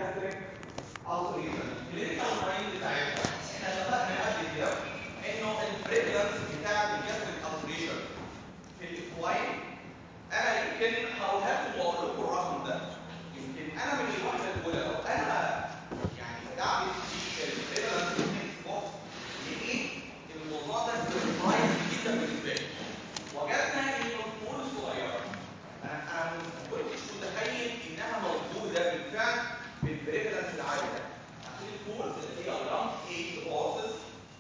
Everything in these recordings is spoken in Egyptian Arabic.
جاستريك التريشن كلينيكال ساين بتاعتها احنا اتفقنا قبل كده انه البريفلنس بتاع الجاستريك التريشن في الاكواين انا يمكن هقولها لكم واقول لكم الرقم ده يمكن انا من الوحده الاولى لو انا يعني بدعم في البريفلنس بوكس لقيت الموضوع ده سربرايز جدا بالنسبه لي وجدنا ان الامور الصغيره انا انا ما كنتش متخيل انها موجوده بالفعل في البريفرنس العالي ده عشان الفولز اللي هي لونج ايج بروسس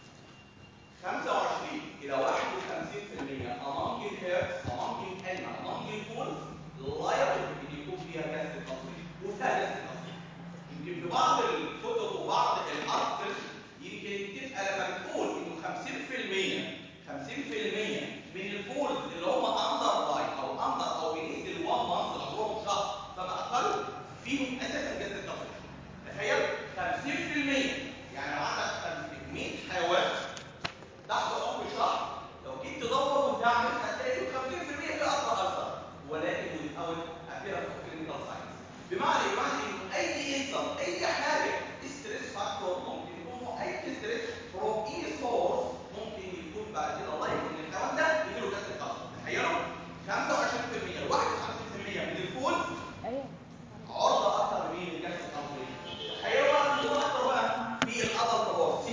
25 الى 51% among الهيرتس among الانما among الفولز لايبل ان يكون فيها كاس التصوير وفيها كاس التصوير يمكن في بعض الكتب وبعض الارتكلز يمكن تبقى لما بتقول انه 50% 50% من الفولز اللي هم اندر لاين او اندر او بنيز الوان مانث اللي عمرهم شهر فما اقل فيهم اساسا جسد التصوير تخيل 50% يعني لو عندك 100 حيوان تحت عمر شهر لو جيت تدور وتعمل هتلاقي 50% في اكثر اكثر ولكن without appearance of clinical signs بمعنى بمعنى انه اي انسان اي حاجه ستريس فاكتور ممكن يكون اي ستريس فروم اي سورس ممكن يكون بعد كده الله يكون الحيوان ده يجي له كسر قلب تخيلوا 25% 51% من الفول عرضه اكثر من الكسر القلبي تخيلوا بقى في اكثر بقى في الادلت هورس 60%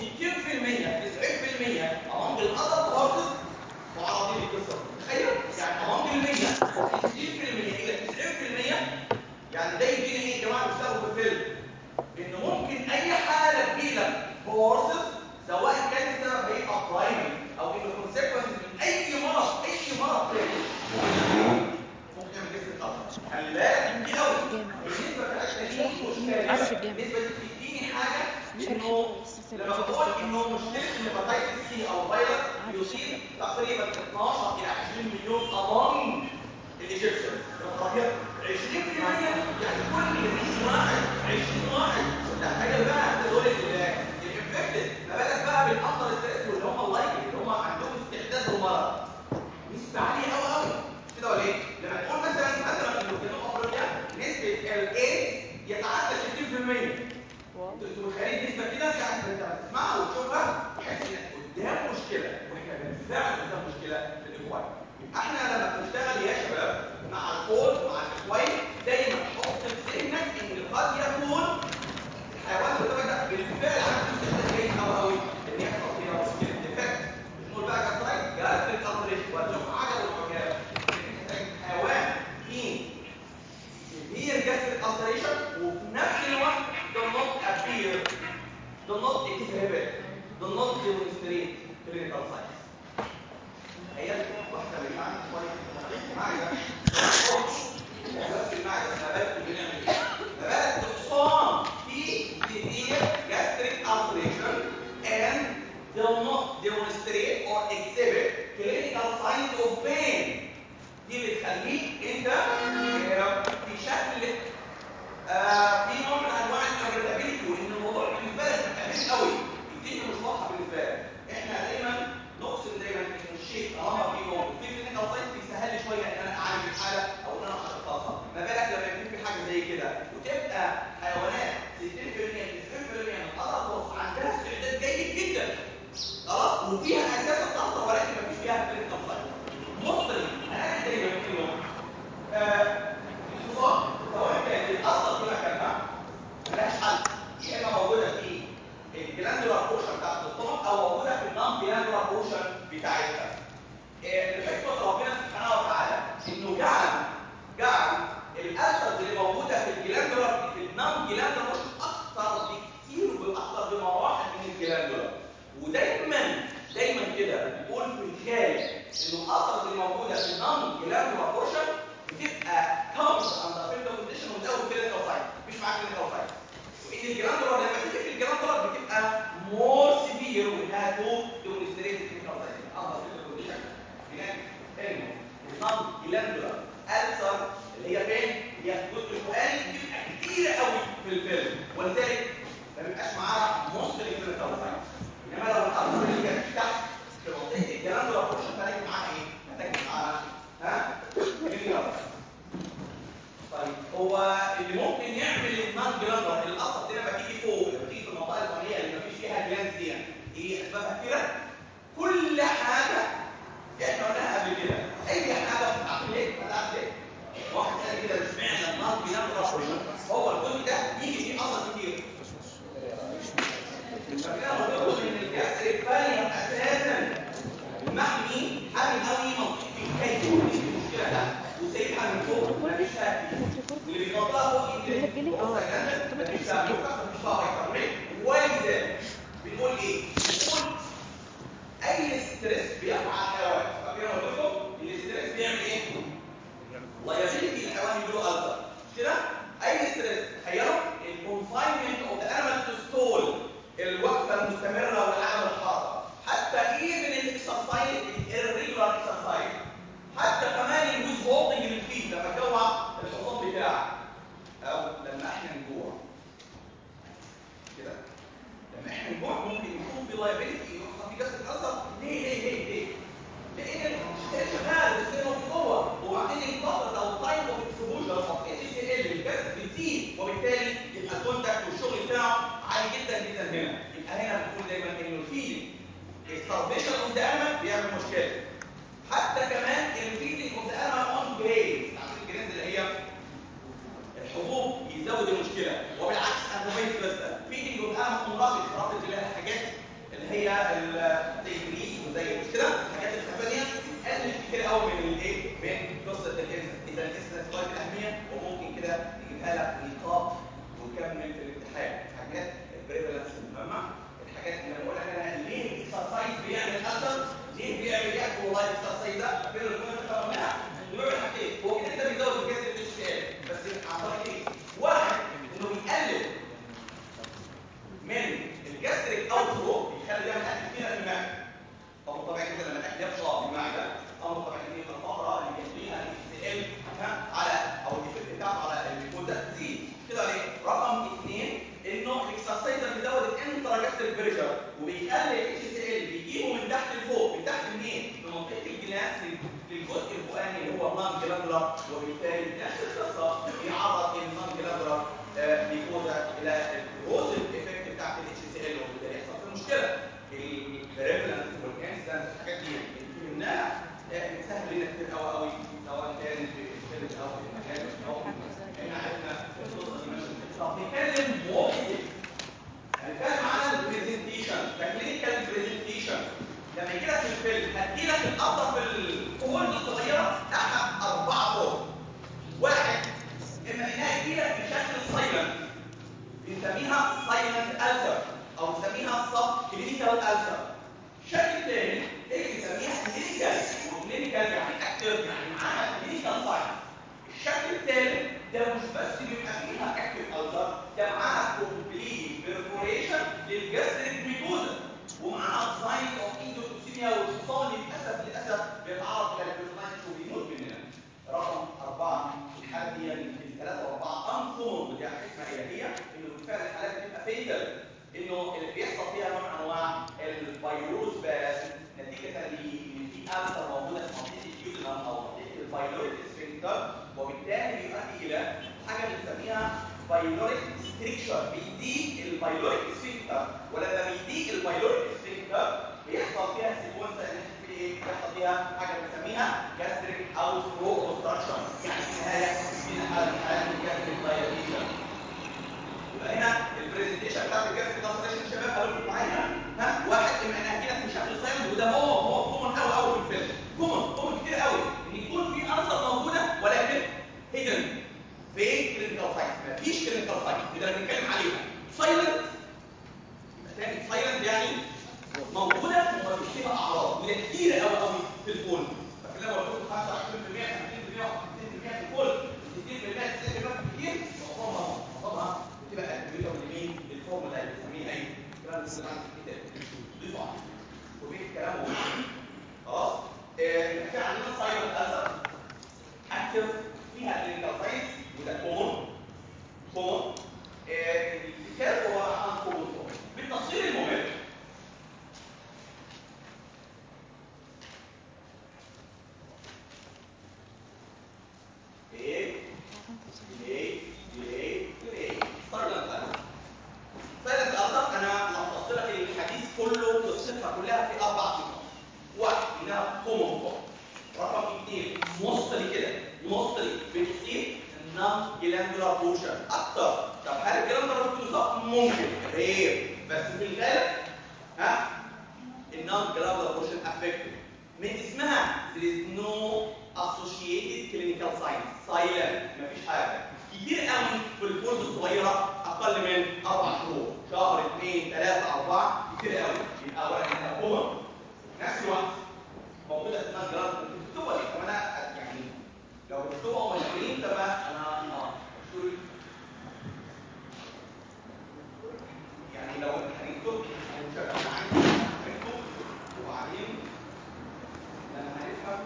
90% امام الادلت هورس معرضين للكسر تخيل يعني امام ال 100 60% الى 90% يعني ده يدينا ايه يا جماعه بيشتغلوا في الفيلم ان ممكن اي حاله تجيلك هورسز سواء كان السبب هيبقى برايمري او انه كونسيكونس من اي مرض اي مرض تاني ممكن يعمل جسم الخطر خلي بالك دي قوي بالنسبه بتاعتنا دي مشكله بالنسبه دي بتديني حاجه انه لما بقول انه مشكله الهيباتيتس سي او فيروس بيصيب تقريبا 12 الى 20 مليون امام الايجيبشن 20% يعني كل 100 واحد 20 واحد تخيل بقى دول الانفكتد ما بالك بقى بالاندر ستريس واللي هم اللايكل اللي هم عندهم استعداد للمرض نسبه عاليه قوي قوي كده ولا ايه؟ لما تقول مثلا مثلا في جنوب افريقيا نسبه الايدز يتعدى 60% انتوا متخيلين نسبه كده يعني انت بتسمعها وتشوفها تحس انك قدام مشكله واحنا بالفعل قدام مشكله في الاكواين احنا لما بنشتغل يا شباب مع الفول مع الاكواين دايما حط في ذهنك ان قد يكون الحيوان اللي ده بالفعل عنده استعداد جيد قوي قوي ان يحصل فيها مشكله ديفكت بنقول بقى كترايت جاستريك التريشن وهتشوف عجب العجاب حيوان فيه severe gastric ulceration وفي نفس الوقت do not appear do not exhibit do not demonstrate clinical signs هي واحده من المعنى كويس معايا بس المعنى ما بالك بنعمل ايه ما بالك نقصان في severe gastric ulceration and do not demonstrate or exhibit clinical signs of pain دي بتخليك انت في شكل آه في نوع من انواع الكابابيلتي وان الموضوع بالنسبه لك متقابل قوي الدنيا مش واضحه بالنسبه لك احنا دايما نقسم دايما ان الشيء طالما في موجود في كلينيكال سايت بيسهل لي شويه ان انا اعالج الحاله او ان انا اشخصها ما بالك لما يكون في حاجه زي كده وتبقى حيوانات 60% 90% من الارض عندها استعداد جيد جدا خلاص وفيها اساس الضغط ولكن ما فيش فيها كلينيكال سايت مصري انا دايما انه الخصوصات سواء كانت الاصل في مكانها ملهاش حل يا اما موجوده في الجلاندولار بورشن بتاعت الاستومك او موجوده في النون جلاندولار بورشن بتاعتها بحكمه ربنا سبحانه وتعالى انه جعل جعل الالفز اللي موجوده في الجلاندولار في النون جلاندولار بورشن اكثر بكثير باكثر بمراحل من الجلاندولار ودايما دايما كده بيقول في الخارج انه الاثر اللي موجوده في النون جلاندولار بورشن بتبقى كامز اندر فيلد كونديشن وتزود كلينيكال سايت مش معاك كلينيكال سايت وان الجلاندولار لما تيجي في الجلاندولار بتبقى مور سيفير وانها تو ديمونستريت كلينيكال سايت اندر فيلد كونديشن هناك انه النون جلاندولار السر اللي هي فين؟ هي الجزء الفوقاني بتبقى كتيره قوي في الفيلم ولذلك ما بيبقاش معاها موست كلينيكال سايت انما لو الارض اللي كانت تحت في منطقه الجلاندولار بورشن هتلاقي معاها ايه؟ هتلاقي معاها ها؟ كلينيكال طيب هو اللي ممكن يعمل النون جلاندولار الأثر مفيش فيها اللي بيحطها فوق بيسجلي؟ اه. مفيش فيها ميوكس مفيش فيها بايكربونات ولذلك بنقول ايه؟ بنقول اي ستريس بيقع على الحيوان فاكرين اقول لكم الاستريس بيعمل ايه؟ liability الحيوان يجيله ألسر مش كده؟ أي ستريس تخيلوا الكونفاينمنت اوف ذا انيمال تو ستول الوقفة المستمرة والعدم الحركة حتى ايفن الاكسرسايز الريجولار اكسرسايز حتى كمان الويز هولدنج للفيد لما تجوع الحصان بتاعك أو لما احنا نجوع كده لما احنا نجوع ممكن يكون في لايبيلتي يحصل في جسد الألسر ليه ليه ليه ليه؟ لان الشغال شغال والسيرم بقوه وبعدين الفتره او التايم اوف اكسبوجر اوف اتش سي ال الجسد بتزيد وبالتالي يبقى الكونتاكت والشغل بتاعه عالي جدا جدا هنا يبقى هنا بنقول دايما انه الفيدنج الستارفيشن اوف ذا انيمال بيعمل مشكله حتى كمان الفيدنج اوف ذا انيمال اون جريد عارفين الجريد اللي هي الحبوب يزود المشكله وبالعكس الرميز بس فيدنج اوف انيمال اون رابط رابط اللي هي الحاجات اللي هي زي الجريس وزي مش كده الحاجات الخفيه قلل كتير قوي من الايه من قصه الانسان اذا الانسان غايه الاهميه وممكن كده يجيبها لك نقاط وكمل في الامتحان حاجات البريفالنس المهمه الحاجات اللي بقول لك انا ليه الاكسرسايز بيعمل اثر ليه بيعمل ياكل والله الاكسرسايز ده غير اللي كنا قلناها انه بيعمل حاجتين هو كده كده بيزود الجهاز الاتش سي ال بس عن طريق ايه؟ واحد انه بيقلل من الجاستريك اوتفلو بيخلي يعمل اكل كتير في المعده طب طبيعي كده لما الاكل يبقى في المعده امر طبيعي ان الفتره اللي بيحميها الاكس ال على او الايفكت بتاعه على الجلوكوز تزيد كده ليه؟ رقم اثنين انه الاكسرسايز بيزود الانترا جاستريك بريشر وبيقلل الاتش سي ال بيجيبه من تحت لفوق من تحت منين؟ من منطقه الجلاس للجزء الفوقاني اللي هو النان جلاندولار وبالتالي نفس القصه بيعرض النان جلاندولار بيكوزا الى الكروزيف ايفكت بتاعت الاتش سي ال وبالتالي يحصل في مشكله الريفلنس والكانسر الحاجات دي اللي فهمناها بتسهل لنا كتير قوي قوي سواء كانت في الفيلم او في المكان او احنا عرفنا القصه دي ماشيه طب نتكلم موقف هنتكلم عن البرزنتيشن كلينيكال برزنتيشن لما يجي لك في الفيلم هتجي لك الافضل في الكهول الصغيره احد اربعه طرق واحد اما انها تجي لك بشكل سايلنت بنسميها سايلنت السر او بنسميها سب كلينيكال السر الشكل الثاني اللي بنسميها كلينيكال وكلينيكال يعني اكتر يعني معاها كلينيكال ساين الشكل الثالث ده مش بس بيبقى فيها اكتف السر ده معاها كومبليت بيرفوريشن للجاستريك ميكوزا ومعاها ساين اوف اندوتوكسيميا والحصان للاسف للاسف بيتعرض الى البيرفوريشن وبيموت مننا رقم أربعة الحالة دي الثلاثة وأربعة أنكومون ودي حكمة إلهية إنه بالفعل الحالات بتبقى فيتال إنه اللي بيحصل فيها نوع من أنواع الفيروس بس نتيجة ان في ألسر موجودة في منطقة اليودنم أو منطقة الفيلوريك سفنكتر وبالتالي بيؤدي إلى حاجة بنسميها فيلوريك ستريكشر بيضيق الفيلوريك سفنكتر ولما بيضيق الفيلوريك سفنكتر بيحصل فيها سيكونس ان في ايه بيحصل فيها حاجه بنسميها جاستريك اوت فلو اوبستراكشن يعني في النهايه من حاله حاله الجاستريك دايليشن يبقى هنا البرزنتيشن بتاعت الجاستريك دايليشن شباب قالوا لكم معايا ها واحد اما انا هجي لك بشكل سايلنت وده هو هو كومن قوي قوي في الفيلم كومن كومن كتير قوي ان يكون في انسر موجوده ولكن هيدن فين كلينيكال ساينس مفيش كلينيكال ساينس ده اللي بنتكلم عليها سايلنت يبقى تاني سايلنت يعني موجوده ومفيش فيها اعراض وده كتير قوي قوي في الكون فاكر لما قلت لكم 25% 50% 60% في الكل 60% 90% كتير معظمها معظمها بتبقى ادويه ولمين الفورمولا اللي بنسميها ايه؟ الكلام اللي عندي في الكتاب ضيفوا عليه وبيت الكلام هو خلاص آه في عندنا سايلنت اثر اكتف فيها كلينيكال ساينس وده كومون كومون الكتاب هو عن كومون بالتفصيل المهم ايه ايه ايه ايه سايلنت اثر سايلنت اثر انا لخصت لك الحديث كله قصتها كلها في اربع نقاط واحد انها كومون رقم اثنين موصلي كده موصلي بتصير النون جلاندولار بوشن اكتر طب هل الجلاندولار بوشن ممكن غير بس في الغالب ها النون جلاندولار بوشن افكتد من اسمها there is no associated clinical signs silent مفيش حاجه كتير قوي في الفولد الصغيره اقل من اربع شهور شهر اثنين ثلاثه اربعه كتير قوي يبقى اولا انها كومن في نفس الوقت موجوده اسمها جراند بتكتبها دي كمان يعني لو بتكتبها مشهورين تبقى انا اه مشهور يعني لو هنكتب هنشغل عندي هنكتب وبعدين لما هنفهم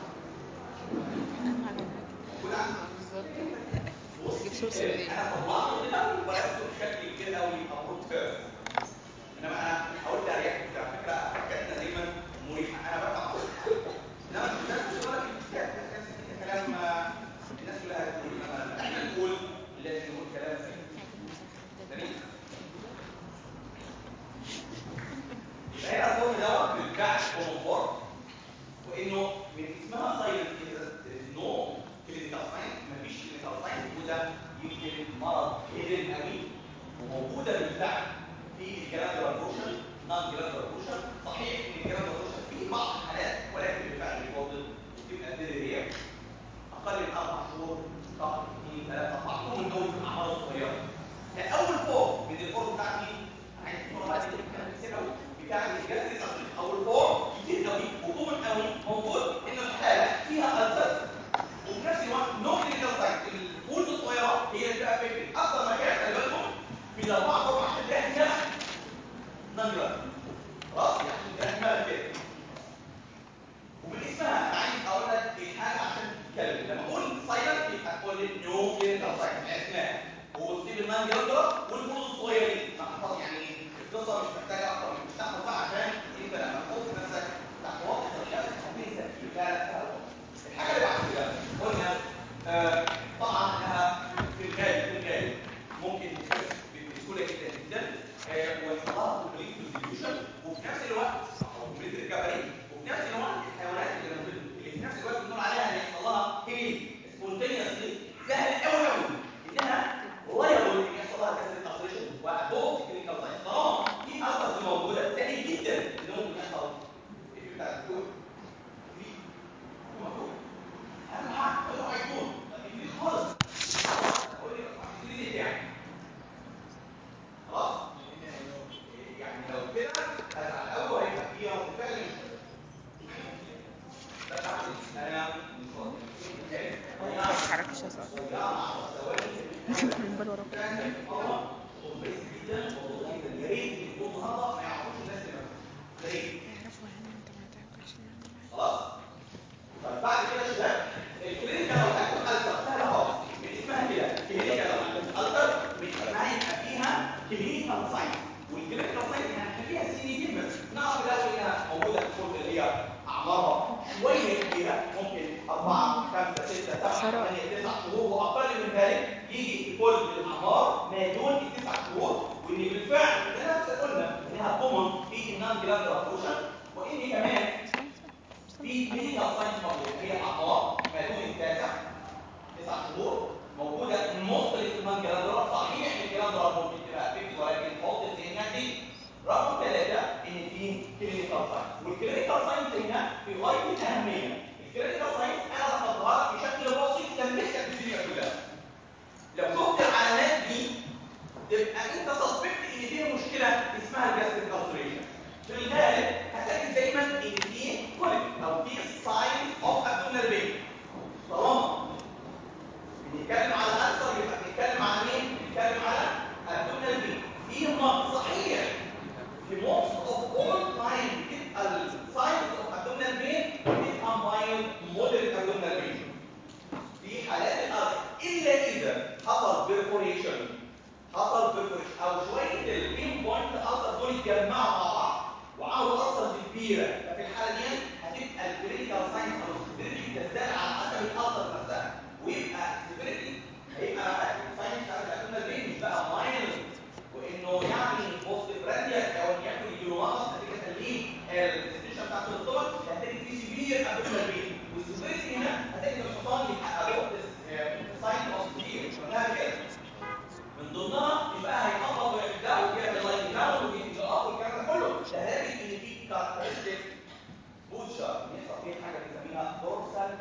موجود عندي بص جيب صورة سرية. انا طلعته كده ولكنه بشكل كبير قوي ابروت كيرف انما انا حاولت اريح على فكره حاجاتنا دايما مريحه انا بفهم انما مش الناس بتقول لك الكتاب كلام آه، الناس كلها تقول انما احنا نقول لازم نقول كلام سليم جميل يبقى هي الفورم دوت بالفعل كومفورت وانه من اسمها سايلنت نو كلينيكال ساينس مفيش كلينيكال ساينس وده يمكن مرض هيدن قوي وموجوده بالفعل في الجلاندر بروشن نون جلاندر بروشن صحيح ان الجلاندر بروشن في بعض الحالات ولكن بالفعل يفضل وتبقى فيري رير اقل من اربع شهور شهر اثنين ثلاثه اربعه من اول في الاعمار الصغيره كان اول فور من الفور بتاعتي عايز تقول بعد كده كان كتير قوي بتاع الجهاز اول فور كتير قوي وكومن قوي موجود ان الحاله فيها التر وفي نفس الوقت نو كلينيكال سايت الفولد الصغيره هي اللي بتبقى فكره اكثر مكان خلي بالكم في الاربعه طبعا عشان تلاقي فيها نمره خلاص يعني عشان تلاقي فيها كده ومن اسمها انا عايز اقول لك الحاجه عشان تتكلم لما اقول سايلنت يبقى تقول لي نو كلينيكال سايت اسمها وبتصيب المان جلدرا والفولد الصغيرين محفظ يعني القصه مش محتاجه اكتر من مش تحفظ بقى عشان انت لما تحط نفسك تحت وضع الشمس هتنسى لا لا لا الحاجه اللي بعد كده قلنا آه طبعا انها في الغالب في الغالب ممكن تخف بسهوله جدا جدا آه ويحصل لها كومبليت ديستريبيوشن وفي نفس الوقت او كومبليت ريكفري وفي نفس الوقت الحيوانات اللي اللي في نفس الوقت بنقول عليها ان يحصل لها هيل سبونتينيوسلي سهل قوي قوي انها لايبل ان يحصل لها كسر التقريشن وهتوصل كلينيكال ساينس طالما في اثر موجوده سهل جدا ان ممكن يحصل الإفكت بتاع الدكتور في مفهوم اهم حاجه هو هيكون في خالص اقول لك هتبتدي يعني خلاص يعني لو كده هزعل قوي وهيبقى فيها رد فعل مش ده بعد انا ما تتحركش يا صاحبي الموبايل وراك يعرفوا يعني انت ما تعرفش خلاص طيب بعد كده يا شباب الكلينيكال لو اكتب التر سهله خالص من اسمها كده كلينيكال لو اكتب التر من اسمها يبقى فيها كلينيكال ساينس والكلينيكال ساينس هنخليها سي دي كلمه نعرف الاول انها موجوده في الفرد اللي هي اعمارها شويه كبيره ممكن اربعه خمسه سته سبعه ثمانيه تسع شهور واقل من ذلك يجي الفرد الاعمار ما دون التسع شهور وان بالفعل زي ما قلنا انها كومن في النان جلاندر ابروشن وان كمان في كلينيكال ساينس موجوده هي الاعمار ما دون التاسع تسع شهور موجوده مختلف في المان جلاندر صحيح ان الجلاندر ممكن تبقى افكت ولكن حط الذهنيات دي رقم ثلاثه ان في كلينيكال ساينس والكلينيكال ساينس هنا في غايه الاهميه الكلينيكال ساينس انا بحطها لك بشكل بسيط لمسك الدنيا كلها لو شفت العلامات دي تبقى انت سسبكت ان في مشكله اسمها الجاستريك التريشن في الغالب هتلاقي دايما ان في كوليك او في ساين اوف ابدومينال بين طالما بنتكلم على الالسر يبقى بنتكلم على مين؟ بنتكلم على ابدومينال بين في مرض صحيح في most of all time بتبقى الساينس اوف ابدومينال بين بتبقى مايلد مودريت ابدومينال بين في حالات الأرض إلا إذا حصل بيرفوريشن حصل بيرفوريشن أو شوية البين بوينت الألسر دول اتجمعوا مع بعض وعملوا ألسر كبيرة ففي الحالة دي هتبقى الكلينيكال ساينس أو السيفيريتي تزداد على حسب الألسر نفسها ويبقى السيفيريتي هيبقى الساينس بتاع الأكل البين مش بقى ماينر وإنه يعني بوست برانديا أو إن ياكل الجلوماس نتيجة تقليل الديستنشن بتاعت الطبق هتلاقي في سيفير أبدومينال بين والسيفيريتي هنا هتلاقي الحصان يحققوا ساين اوف سيفير قلناها كده من ضمنها يبقى هيقبض ويبداوا ويعمل لاين داون ويجي اب والكلام ده كله ده هلاقي ان في كاركترستيك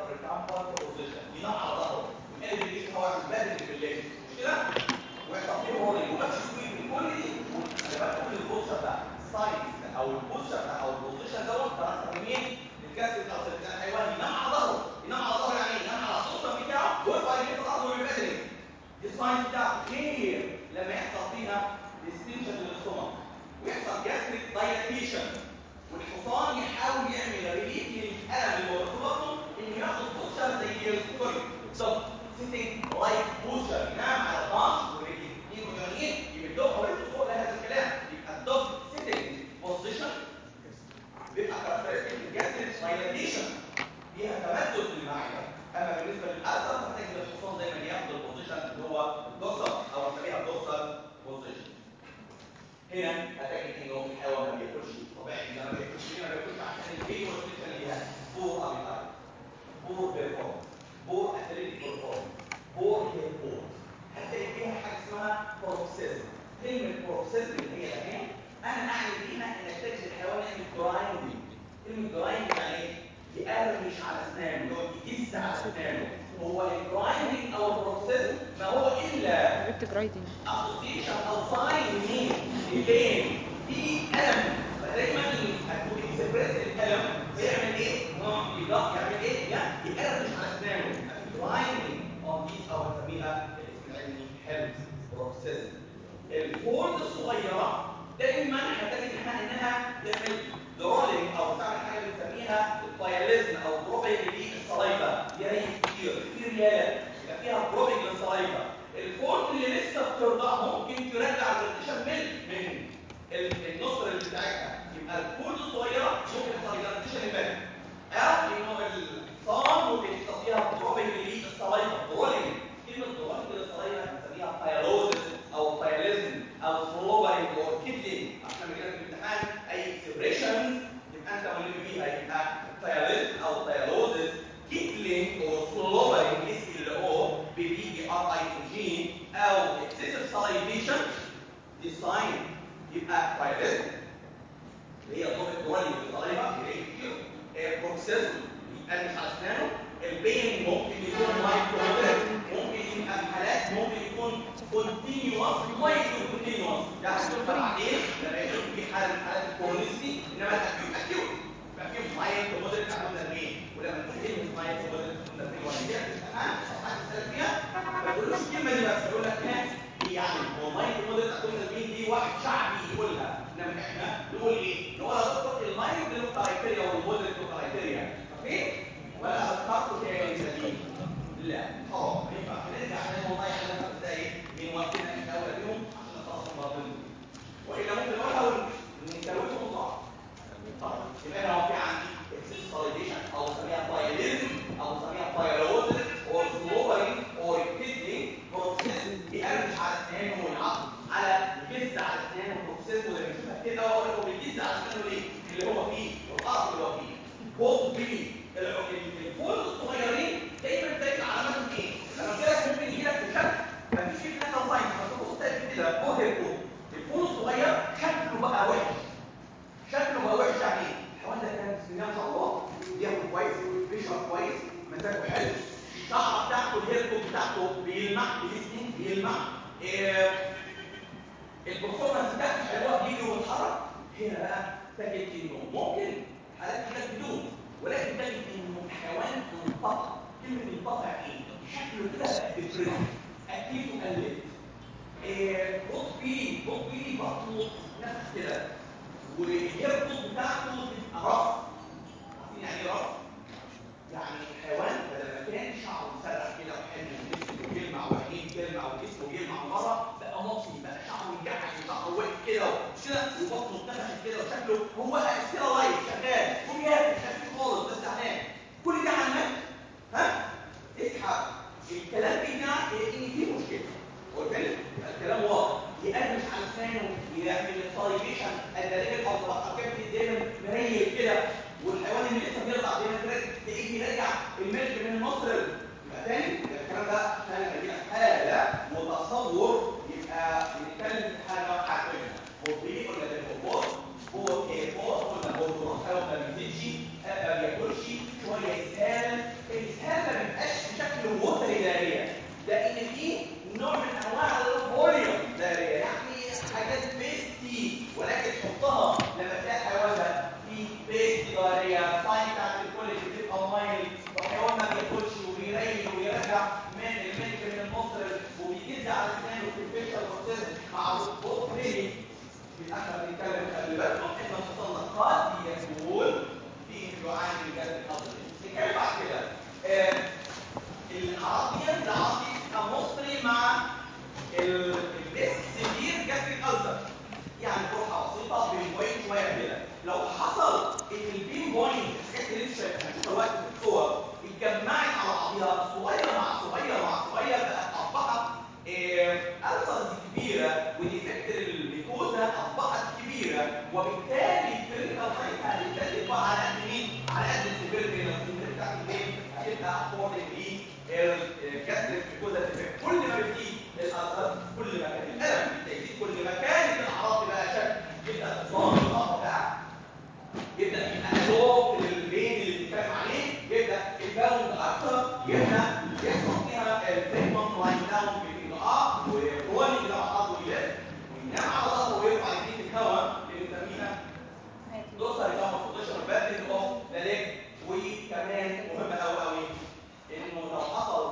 يحصل الكامبر بوزيشن ينام على ظهره ويقلب الجسم هو يعمل بدل بالليل مش كده ويحصل فيه رولينج وبس كل دي خلي بالك من البوزيشن ده ساينس او البوزيشن ده او البوزيشن دوت ده مين الجسم او الحيوان ينام على ظهره ينام على ظهره يعني ينام على السلطه بتاعه ويرفع يمين الارض ويبدل الساينس بتاعه كتير لما يحصل فيها ديستنشن للسtomach ويحصل جاستريك دايلاتيشن والحصان يحاول يعمل ريليف للالم اللي هو في بطنه انه ياخد بوشر زي السوري طب سيتنج لايك بوشر ينام على البانش ورجليه اثنين مجانين يبقى الدوب حوالين فوق هذا الكلام يبقى الدوب سيتنج بوزيشن بيبقى كاركترستيك الجاستريك دايلاتيشن فيها تمدد للمعده اما بالنسبه للاسد هتجد الحصان دايما ياخد البوزيشن اللي هو الدوسر او نسميها الدوسر بوزيشن هنا هتجد انه الحيوان ما بياكلش طبيعي لما بياكلش هنا ما بياكلش عشان البيت والسيستم اللي فيها بور ابيتايت بور بيرفورم بور اثليتيك بيرفورم بور هيربور هتلاقي فيها حاجه اسمها بروكسيزم كلمه بروكسيزم اللي هي الان انا اعني بيها انك تجد الحيوان يعمل جرايندنج كلمه جرايندنج يعني ايه؟ يقرمش على اسنانه يقعد يجز على اسنانه هو الجرايندنج او البروكسيزم ما هو الا جبت جرايدنج اسوسيشن او ساين من البين في الم فدايما هتكون اكسبريس الالم فيعمل ايه؟ نوع يضغط يعمل ايه؟ يقرمش على اسنانه جرايندنج اون ديز او بنسميها الاسم العلمي هيلث بروكسيزم الفولد الصغيره دايما هتجد انها انها تعمل درولينج او تعمل حاجه بنسميها الباياليزم او دروبينج للصلايفه يريح كتير كتير يالا يبقى فيها دروبينج للصلايفه الفولد اللي لسه بترضع ممكن ترجع الريتيشن ميل من النصر بتاعتها يبقى الفولد الصغيره ممكن يحصل لها ريتيشن ميل او انه الصام ممكن يحصل فيها دروبينج للصلايفه درولينج كلمه درولينج للصلايفه بنسميها بايالوزس او باياليزم او سلوبرينج او كيدلينج عشان لما يجي في الامتحان اي اكسبريشن يبقى انت ملم بيها يبقى باياليزم او بايالوزس كيدلينج او سلوبرينج اس ال او بيجي ار اي جي او اكسسيف سلايفيشن دي ساين يبقى باياليزم اللي هي ضوء الدولي بالصلايفه اللي هي كتير بروكسيزم يقرمش على اسنانه البين ممكن يكون مايكرو ممكن يبقى في حالات ممكن يكون كونتينيوس مايكرو كونتينيوس يعني بعدين لما يكون في حاله من حالات الكرونيستي انما الاكيوت اكيوت يبقى في مايكرو مودريت على النرمين ولما تقول كلمه مايكرو مودريت على النرمين وهي في الامتحان او حد يسال فيها ما تقولوش الكلمه دي بس يقول لك ها دي يعني هو مايكرو مودريت على النرمين دي واحد شعبي يقولها انما احنا نقول ايه؟ نقول يا دكتور المايكرو له كرايتيريا والمودريت له كرايتيريا فاكرين؟ ولا اذكرته تاني سليم لا خلاص ما ينفعش نرجع عشان والله احنا خمس دقايق من وقتنا احنا اولى بيهم عشان نخلص المرضين والا ممكن اقولها ونكروتهم بعض طبعا يبقى انا هو في عندي اكسسواليزيشن او نسميها بايليزم او نسميها بايلوزس او سلوبرينج او كيدني بروسيس بيقرمش على اسنانه والعظم على جز على اسنانه بروسيس ولا بنشوفها كده اقول هو بيجز على اسنانه ليه؟ اللي هو فيه والقرف اللي هو فيه بوت بيه الفول الصغيرين دايما تلاقي علاماتهم ايه؟ انا قلت لك ممكن يجي لك في شكل مفيش فيه كده ساين بس تبص كده بوت الفول الفول الصغير شكله بقى وحش شكله بقى وحش يعني ايه؟ الحيوان ده كان بسم الله ما شاء الله بياكل كويس بيشرب كويس مزاجه حلو الشعره بتاعته الهيركوت بتاعته بيلمع بيسمن بيلمع إيه البرفورمانس بتاعته حلوه بيجي وبيتحرك هنا بقى تجد انه ممكن حالات كده بدون ولكن تجد انه الحيوان منقطع كلمه منقطع ايه؟ شكله كده ديفرنت اكيد قلت إيه بص بيه بص بيه بطنه نفس كده والهيركوت بتاعته تبقى رف عارفين يعني ايه رف؟ يعني الحيوان بدل ما كان شعره مسرح كده وحلو وجسمه بيلمع وعينيه بتلمع وجسمه بيلمع مره بقى مطفي بقى شعره يجعش وشعره واقف كده وكده وبطنه اتنفخت كده وشكله هو ستيل لايف شغال وبياكل خفيف خالص بس زعلان كل ده عمال ها؟ اسحب الكلام بتاعك ان في مشكله قلت لك الكلام واضح يقرمش على لسانه يعمل الطايبيشن الدليل او طبقه كبد دايما مريل كده والحيوان اللي لسه بيرضع دايما تلاقيه يرجع الملك من المصدر يبقى تاني الكلام ده عشان لما لك حاله وتصور يبقى بنتكلم في حاجه حرفيه بطيء ولا بالفوق هو كيفوت ولا هو الحيوان ما بيزيدش ما بياكلش شويه يسال احنا بنتكلم خلي بالكم احنا وصلنا قد يكون في يعاني من جهاز الهضم نتكلم بعد كده آه، الاعراض دي الاعراض دي كمصري مع البيس سيفير جاستريك ألسر يعني جرحه بسيطه بين بوينت شويه كده لو حصل ان البين بوينت الحاجات اللي انت شايفها دلوقتي في الصور اتجمعت على بعضها صغير مع صغير مع صغير بقت اصبحت ألسرز كبيره وديفكت الميكوزا اصبحت كبيره وبالتالي الكلينيكال سايت هتبتدي تبقى على قد مين؟ على قد السيفيرتي لو السيفيرتي بتاعت البين هتبقى اكوردنج للجاستريك ميكوزا ديفكت كل ما بتزيد الألسر كل ما كان الألم بتزيد كل ما كانت الأعراض بقى شكل يبدأ تصاب الأمر بقى يبدأ يبقى لوك للبين اللي بنتكلم عليه يبدأ الباوند أكتر يبدأ يحصل فيها الفريكونت لاين داون بين الأب وكرونيك لو حصل يلف وينام على ظهره ويرفع ايديه تتكون اللي بنسميها دوسر يوم بوزيشن باتنج اوف ذا ليج وكمان مهم قوي قوي انه لو حصل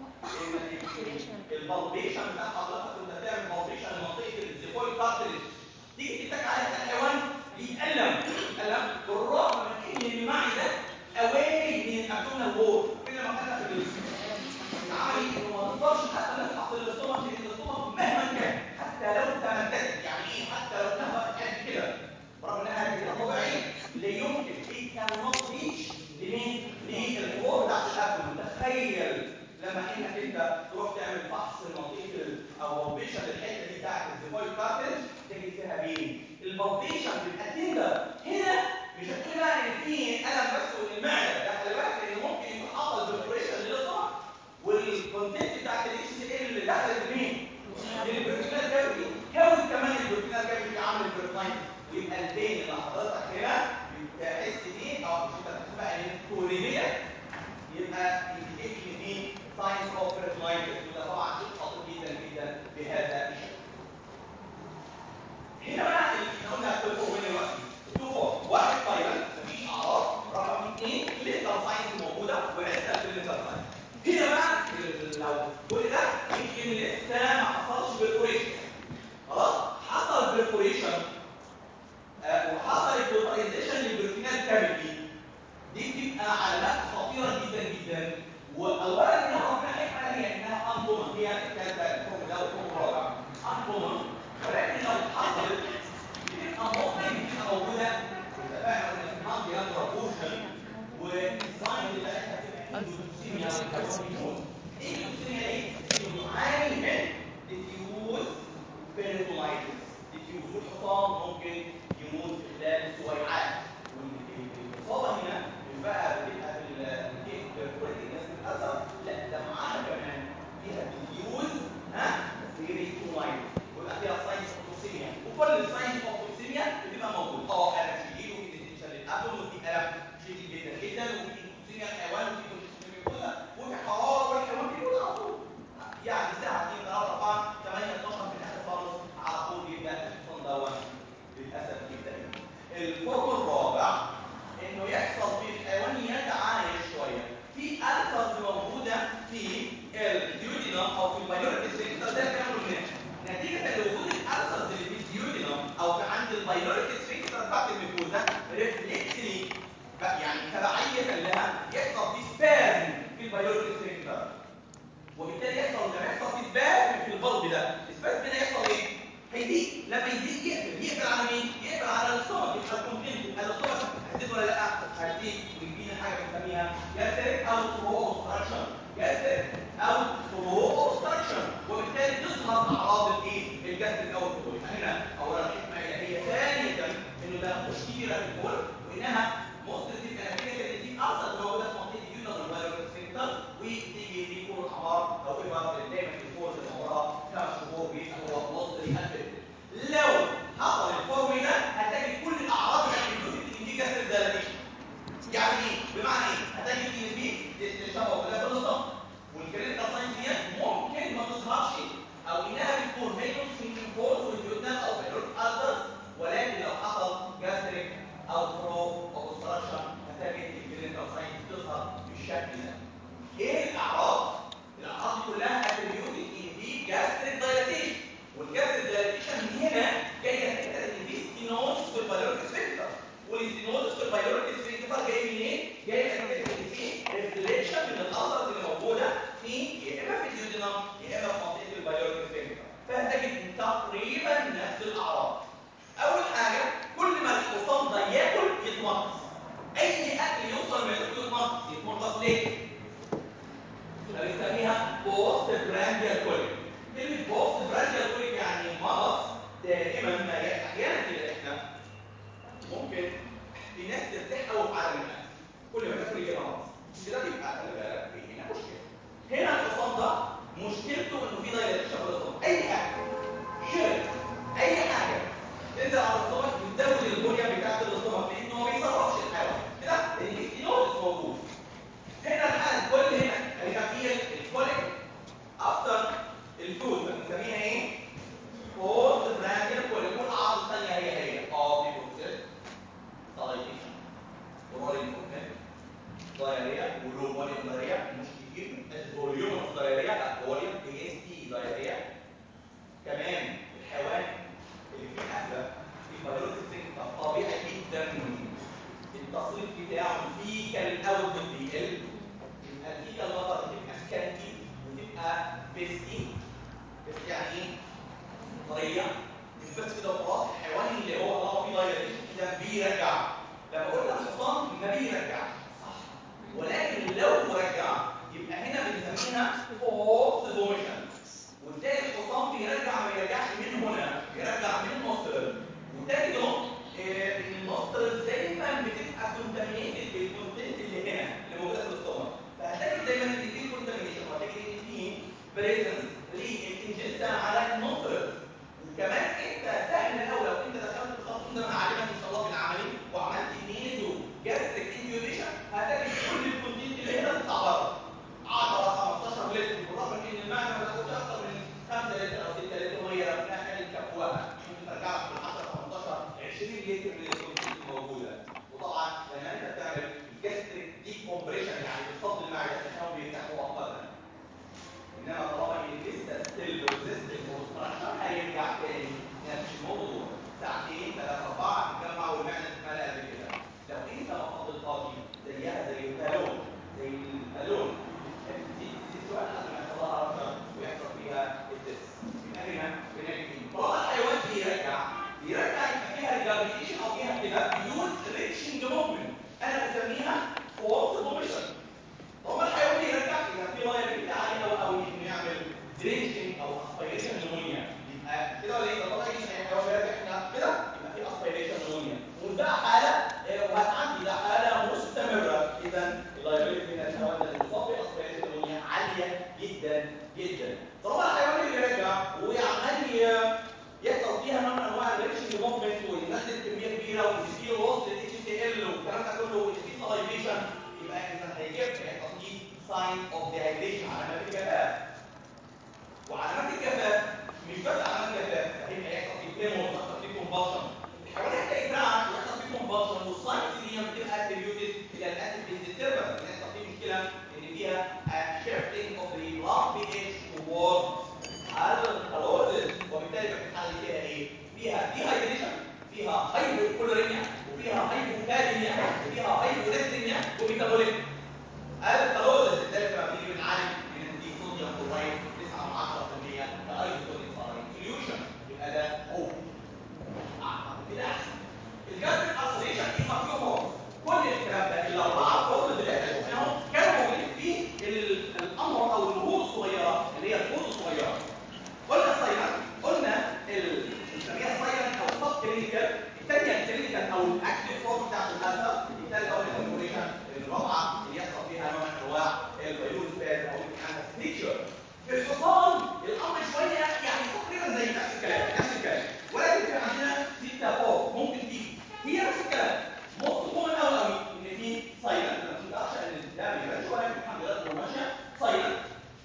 البلبيشن بتاع حضرتك وانت بتعمل بلبيشن لمنطقه الزيفويد كارتريج تيجي تتك على الحيوان يتألم يتألم بالرغم من ان المعده اواي من الابدومينال وول كل ما كان في العملي انه ما نقدرش حتى نفحص الاستومك لان الاستومك مهما كان حتى لو تمددت يعني ايه حتى لو نفخت قد كده رغم انها كده طبيعيه لا يمكن it cannot reach لمين؟ للفور بتاعت الابدومين تخيل لما انك انت تروح تعمل فحص لمنطقه او بلبيشن للحته دي بتاعت الزيفويد كارتريج تجد فيها بين البلبيشن بيبقى تندر هنا مش هتقول بقى ان في الم بس وان المعده ده خلي بالك لان ممكن يكون حصل بريبريشن للصبح والكونتنت بتاعت الاتش سي ال اللي دخلت مين؟ للبروتينال كافيتي كون كمان البروتينال كافيتي عامل البروتينايت ويبقى البين اللي حضرتك هنا بتحس بيه او مش انت بتحسبها ان كوريليت يبقى انديكيشن دي ساينس اوف بروتينايتس وده طبعا شيء خطير جدا جدا بهذا الشكل. هنا بقى اللي قلنا في الفور دلوقتي تو فور واحد فاينل مفيش اعراض رقم اثنين كلينيكال ساينس موجوده وعرفنا الكلينيكال ساينس. هنا بقى لو كل ده يمكن لسه ما حصلش بيرفوريشن خلاص حصل بيرفوريشن آه وحصل بوترايزيشن للبروتينال كافيتي دي بتبقى علامات خطيره جدا جدا واولا ان ربنا حكمه هي انها انكومن هي الثالثه الكوم ده والكوم الرابع انكومن ولكن لو حصلت بتبقى ممكن تبقى موجوده اتفقنا ان اسمها بيانترا بورشن والساين بتاعتها بتبقى اندوكسيميا والكوميون ايه الاندوكسيميا ايه؟ انه يعاني من ديفيوز بيريتونايتس ديفيوز والحصان ممكن يموت في خلال سويعات والاصابه هنا مش بقى بتبقى في الكيك بيرفوريتنج الاثر لا ده معاها كمان فيها ديفيوز ها بيريتونايتس ويبقى فيها ساينس اوف توكسيميا وكل الساينس اوف توكسيميا بتبقى موجود اه الم شديد وفي ديتنشن للابدوم وفي الم شديد جدا جدا وفي توكسيميا الحيوان وفي توكسيميا الكلى وفي حراره والحيوان بيموت على طول يعني الساعه 2 3 4 8 12 في الاخر خالص على طول يبدا الحصان دوت للاسف جدا الفرق الرابع انه يحصل في الحيوان يتعايش شويه في الفاز موجوده في الديودينم او في البايوريتي سفنكتر ده كلام هناك نتيجه لوجود الالفاز اللي في الديودينم او في عند البايوريتي سفنكتر بتاعت الميكوزا ريفلكسلي يعني تبعيه لها يحصل في سبازم في البايوريتي سفنكتر وبالتالي يحصل لما يحصل في سبازم في البلب ده السبازم ده يحصل ايه؟ هيزيد لما يزيد يقفل يقفل على مين؟ يقفل على الاستومك يبقى الكونتنت يبقى الاستومك هتزيد ولا لا؟ هتزيد ويدينا حاجه بنسميها جاستريك او ثرو اوبستراكشن جاستريك او ثرو اوبستراكشن وبالتالي تظهر اعراض الايه؟ الجاستريك او الثرو يبقى هنا اولا حكمه الهيه ثانيه انه ده مشكله في الكل وانها مصر تبقى نتيجه ان دي افضل موجوده في منطقه اليوتا والفيروس سيكتور وتيجي في كل الاعمار او ايفر دايما في الفورس اللي عمرها خمس شهور بيبقى هو مصر يقفل لو حصل الفورم ده هتجد كل الاعراض اللي بتدل ان دي جاستريك دايلاتيشن يعني ايه بمعنى ايه هتجد ان في تشابه كده في النص والكلينيكال ساينس دي ممكن ما تظهرش او انها بتكون ميجور سينكين فورس والجيوتنال او فيروس الترز ولكن لو حصل جاستريك او برو اوبستراكشن هتجد الكلينيكال ساينس تظهر بالشكل ده ايه الاعراض الاعراض دي كلها اتريبيوتد ان دي جاستريك دايلاتيشن والجاستريك دايلاتيشن من هنا جايه فكره ان في البايوريك سفنكتر جاي منين؟ جاي من فكره ان في ريفليكشن من الاثر اللي موجوده في يا اما في اليودينم يا اما في منطقه البايوريك سفنكتر فهتجد تقريبا نفس الاعراض اول حاجه كل ما الحصان ده ياكل يتمغص اي اكل يوصل من يتمغص يتمغص ليه؟ فبنسميها بوست برانديال كوليك كلمه بوست برانديال كوليك يعني مغص دائما ما يحصل احيانا كده احنا ممكن في ناس ترتاح قوي في عالم الاكل كل ما تاكل يجي مغص كده بيبقى خلي بالك في هنا مشكله هنا الحصان ده مشكلته انه في دايلاتيشن في الاستومك اي اكل شرب اي حاجه تنزل على الاستومك بتزود الفوليوم بتاعت الاستومك لانه ما بيصرفش الحيوان كده لان الاستينوز موجود هنا الان كل هنا الكافيل الكوليك افتر الفود بنسميها ايه؟ بوست برانديال كوليك والاعراض الثانيه هي هي اه في بروسيس سلايديشن ورولينج كومنت ضياريه ولو فوليوم ضياريه مش كتير الفوليوم ضياريه لا فوليوم بي اس تي ضياريه كمان الحيوان اللي فيه قفله في فيروس السكر طبيعي جدا التصريف بتاعه الفيكال اوتبوت بيقل يبقى الفيكال مطر تبقى سكانتي وتبقى بيستي بس يعني ايه؟ طريه مش بس كده وخلاص الحيوان اللي هو طالما فيه دايلاتيشن كده بيرجع لما قلنا الحصان ما بيرجعش صح ولكن لو رجع يبقى هنا بنسميها فوكس فوميشن وتلاقي الحصان بيرجع ما بيرجعش من هنا بيرجع من مصر وتجده آه، ان المصر دايما بتبقى كونتامينيتد بالكونتنت اللي هنا اللي موجوده في الاستومك فهتجد دايما ان في كونتامينيشن وهتجد ان في بريزنس للانجنسا على المصر وكمان انت سهل قوي لو انت دخلت الخط ده مع عالمك ان شاء الله في العملي وعملت نيزو جاستريك انيوليشن هتجد كل الكونتنت اللي هنا تطلع بره 10 15 لتر بالرغم من ان المعده ما تاخدش اكتر من 5 لتر او 6 لتر ميه لو احنا خلي كفوها ممكن ترجع لك من 10 15 20 لتر من الكونتنت الموجوده وطبعا لما انت بتعمل جاستريك ديكومبريشن يعني بتفضل المعده عشان بيفتحوا مؤقتا انما طالما ان لسه ستيل بروسيستنج كونستراكشن هيرجع تاني نفس الموضوع ساعتين ثلاثة أربعة تتجمع والمعدة تتملى قبل كده لو أنت ما فضلتهاش زيها زي البالون زي البالون دي دي سؤال لازم يحصل لها رابشر ويحصل فيها التست يبقى هنا بنعمل ايه؟ طالما الحيوان بيرجع بيرجع يبقى فيها ريجاريشن أو فيها ارتباط بدون ريتشنج موفمنت أنا بسميها فورس بوميشن طالما الحيوان بيرجع يبقى في لايبيلتي عاليه قوي قوي انه يعمل درينشنج او اسبيريشن نمونيا يبقى كده ولا ايه طالما اي حيوان بيرجع احنا كده يبقى في اسبيريشن نمونيا وده حاله آه، وهتعدي ده حاله مستمره اذا اللايبيلتي من الحيوان اللي مصاب باسبيريشن نمونيا عاليه جدا جدا طالما الحيوان اللي بيرجع وعمال ي- يحصل فيها نوع من انواع الريتشنج موفمنت وينزل كميه كبيره ويزيد وصل الاتش تي ال والكلام ده كله ويزيد سلايفيشن يبقى اذا هيجيب هيحصل فيه ساين اوف ديهايدريشن علامات الجفاف وعلامات الجفاف مش بس علامات جفاف هيبقى هيحصل فيه تريمور ويحصل فيه كومباشن الحيوان يحتاج يترعش ويحصل فيه كومباشن والساينز دي بتبقى اتريبيوتد الى الاسيد بيز ديستربنس يحصل فيه مشكله ان فيها شيفتنج اوف ذا بلاد بي اتش توورد الكالوريز وبالتالي بقى الحاله دي فيها ايه؟ فيها ديهايدريشن فيها هايبوكولوريميا وفيها هايبوكاليميا وفيها هايبوليثيميا وميتابوليك الكالوريز بالتالي لما بنيجي بنعالج بندي صوديوم كلورايد 9 من 10% كايزوتونيك سوليوشن يبقى ده هو كده احسن الجاستريك السريشن ايه مطلوب كل الكلام ده الاربعه فورمز اللي احنا شفناهم كانوا موجودين في ال- الامر او النهوض الصغيره اللي هي النهوض الصغيره قلنا السايلنت قلنا ال- بنسميها السايلنت او السب كلينيكال الثانيه الكلينيكال او الاكتيف فورم بتاعت الالفا الثالثه او الكونفورميشن الرابعه اللي يحصل فيها نوع من انواع الفيروس باز او الامتحان ستيكشر في الحصان الامر شويه يعني تقريبا زي نفس الكلام نفس الكلام ولكن في عندنا سته فوق ممكن تيجي هي نفس الكلام ممكن تكون قوي قوي ان في سايلنت ما تنفعش ان ده بيبانش ولكن الحمد لله الامور ماشيه سايلنت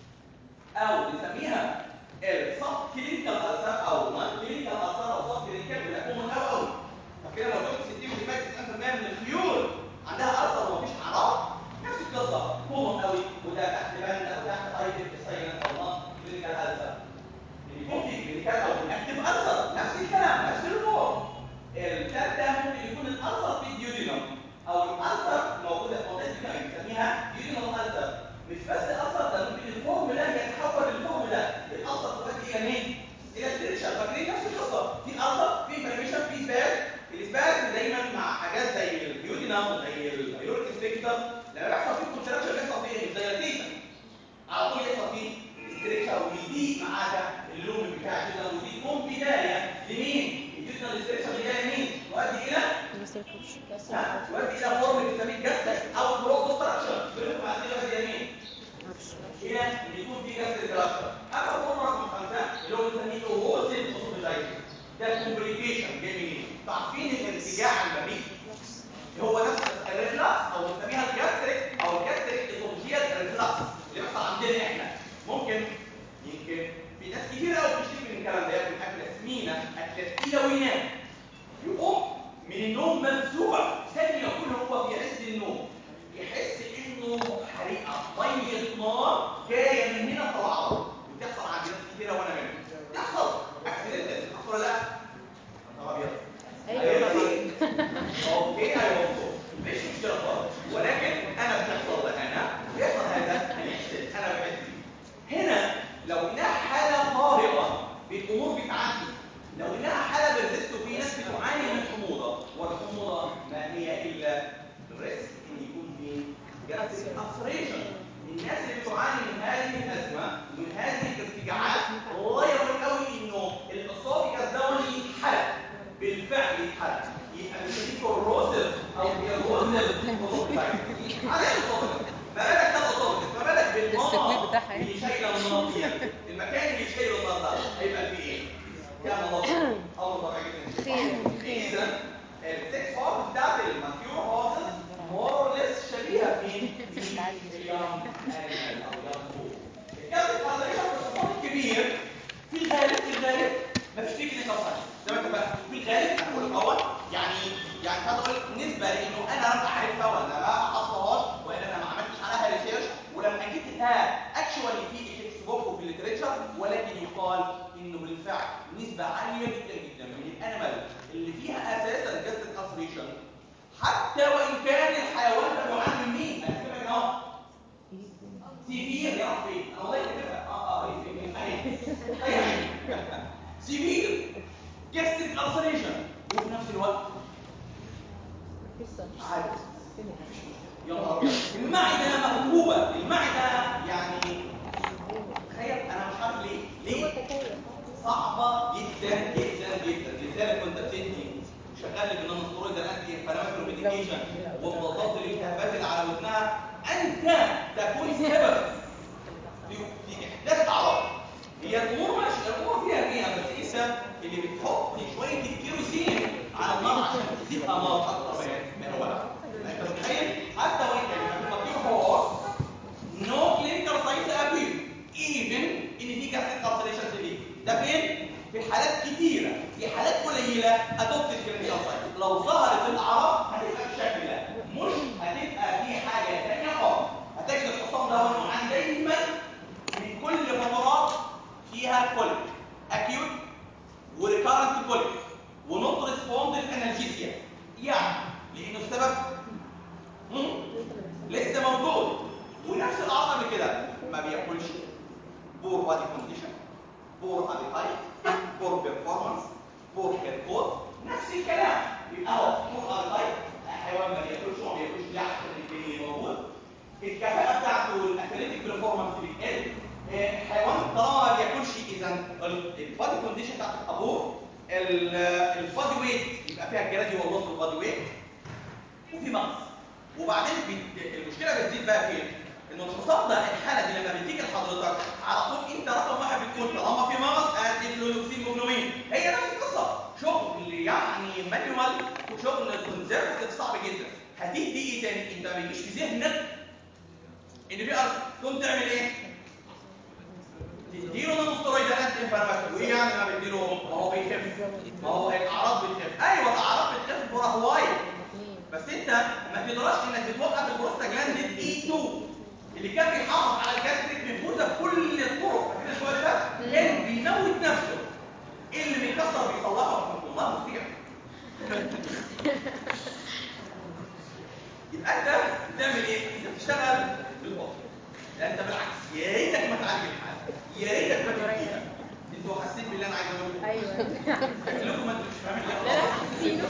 او بنسميها السب كلينيكال السر او نون كلينيكال السر او سب كلينيكال بيبقى كومن قوي قوي فكده لو قلت 60 ل 90% من الخيول عندها لمين الجدنا الاستريشن اللي جايه لمين تؤدي الى بس الكوش ها تؤدي الى فورم بنسميه جاستك او بروك ستراكشر بنقول بعد كده بدي يمين الى ان يكون في جاستك ستراكشر اما فورم رقم خمسه اللي هو بنسميه اوسيل اوسيلايزيشن ده كومبليكيشن جاي منين عارفين الارتجاع المريء هو نفس الريفلكس او بنسميها الجاستريك او الجاستريك اسوفيجيال ريفلكس اللي بيحصل عندنا احنا ممكن يمكن في ناس كتير قوي بتشتكي من الكلام ده ياكل اكله سمينه اكله تقيله وينام يقوم من النوم مفزوع ثانيه يكون هو في عز النوم يحس انه حريقه ميه نار جايه من هنا طالعه بتحصل عند ناس كتيره وانا منهم بتحصل اكسيدنت بتحصل ولا لا؟ طب ابيض ايوه طبعا اوكي ايوه مش مشكله خالص ولكن انا بتحصل انا بيحصل هذا بيحصل انا بحس بيه. هنا لو انها حاله طارئه بالامور بتعدي لو انها حاله بالريست وفي ناس بتعاني من حموضه والحموضه ما هي الا الريسك ان يكون في جاستريك ابسريشن الناس اللي بتعاني من هذه الازمه ومن هذه الارتجاعات الله يرضى قوي انه الاسوفيجاس ده يتحرق بالفعل يتحرق يبقى بنسميه كوروسيف او كيروسيف اوسوفيجاس على الاسوفيجاس ما بالك ده الاسوفيجاس ما بالك التكوين بالنار بتاعها ايه؟ اللي شايله النار دي المكان اللي شايل النار ده هيبقى فيه ايه؟ كام الله امر طبيعي جدا خير، خير. اذا التكس فورم بتاعت الماتيور هورسز مور اور ليس شبيهه بمين؟ اليوم الكابتن حضرتك الخطاب الكبير في الغالب في الغالب ما فيش تكنيك اصلا زي ما انت فاهم في الغالب انا بقول الاول يعني يعني هقول نسبه لانه انا لم اعرفها ولا ما حصلهاش ولا انا ما عملتش عليها ريسيرش ولم اجدها اكشوالي في التكست بوك وفي الليتريتشر ولكن يقال انه بالفعل نسبه عاليه جدا جدا من الانيمال اللي فيها اساسا جاستريك السريشن حتى وان كان الحيوان ده بيعاني من مين؟ انا كده اهو سيفير يا ربي انا والله كاتبها اه اه ايه سيفير جاستريك السريشن وفي نفس الوقت عادي يا نهار أبيض. المعده مقلوبه المعده يعني تخيل انا مش عارف ليه ليه صعبه جدا جدا جدا لذلك كنت بتدي شغال لي بالنون سترويد الانتي انفلاماتوري ميديكيشن وبضغط الالتهابات اللي على ودنها انت تكون السبب في في احداث اعراض هي الامور ماشي الامور فيها فيها بس انت اللي بتحط شويه الكيروسين على النار عشان تزيدها نار اكتر ما ما هو انت متخيل حتى وان كان الماتيور هو نو كلينيكال ساينس ابيل ايفن ان في جاستريك كالسيليشن دي ده فين في حالات كتيره في حالات قليله ادوبت الكلينيكال ساينس لو ظهرت الاعراض هتبقى بالشكل ده مش هتبقى في حاجه ثانيه خالص هتجد الحصان ده نوعا دايما من كل فترات فيها كوليك اكيوت وريكارنت كوليك ونوت ريسبوندنت انالجيسيا يعني لانه السبب مم، لسه موجود ونفس الاعراض قبل كده ما بياكلش بور بادي كونديشن بور ابيتايت بور بيرفورمانس بور هيركوت نفس الكلام يبقى اهو بور ابيتايت حيوان ما بياكلش وما بياكلش لحم اللي موجود الكفاءه بتاعته والاثليتيك بيرفورمانس بتقل آه، حيوان طالما ما بياكلش اذا البادي كونديشن بتاعت الابور البادي ويت يبقى فيها الجرادي والله في البادي ويت وفي مغص وبعدين بي- المشكله بتزيد بقى فين؟ انه الحصان ده الحاله دي لما بتيجي لحضرتك على طول انت رقم واحد بتقول طالما في مغص ادي فلوروكسين موفلومين هي نفس القصه شغل يعني مانيوال وشغل كونسرفتيف صعب جدا هتدي ايه تاني؟ انت ما بيجيش في ذهنك ان في ارض تقوم تعمل ايه؟ تديله نون سترويد انتي انفلاماتوري وايه يعني ما بتديله ما هو بيخف ما هو الاعراض بتخف ايوه الاعراض بتخف برهوايه بس انت ما تقدرش انك بتوقف البروستاجلاندين اي 2 اللي كان بيحافظ على الجاستريك نفوذه بكل الطرق فاكر السؤال اللي فات كان بيموت نفسه اللي بيكسر بيصلحه والله مستجاب يبقى انت بتعمل ايه؟ انت بتشتغل بالبطن يعني انت بالعكس يا ريتك ما تعالج الحاله يا ريتك ما تديها انتوا حاسين باللي انا عايز اقوله ايوه شكلكم ما انتوا مش فاهمين لا لا حاسين